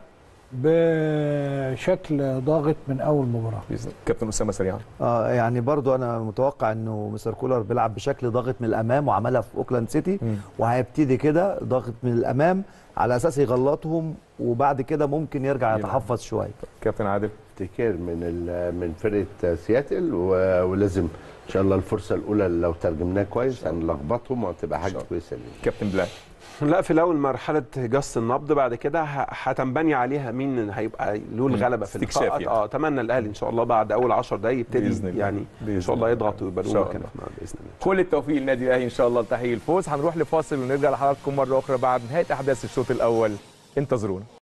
بشكل ضاغط من اول مباراه كابتن اسامه سريعا اه يعني برضو انا متوقع انه مستر كولر بيلعب بشكل ضاغط من الامام وعملها في اوكلاند سيتي وهيبتدي كده ضاغط من الامام على اساس يغلطهم وبعد كده ممكن يرجع يتحفظ شويه كابتن عادل تكير من ال- من فرقه سياتل و- ولازم ان شاء الله الفرصه الاولى لو ترجمناها كويس هنلخبطهم وهتبقى حاجه كويسه لينا كابتن بلال لا في الاول مرحله جس النبض بعد كده ه- هتنبني عليها مين هيبقى له الغلبه في استكشاف اللقاءات يعني. اه اتمنى الاهلي ان شاء الله بعد اول 10 دقائق بإذن يبتدي الله. يعني بإذن ان شاء الله الله. يضغط ويبقى إن له شاء مكانه الله. باذن الله كل التوفيق للنادي الاهلي ان شاء الله لتحقيق الفوز هنروح لفاصل ونرجع لحضراتكم مره اخرى بعد نهايه احداث الشوط الاول انتظرونا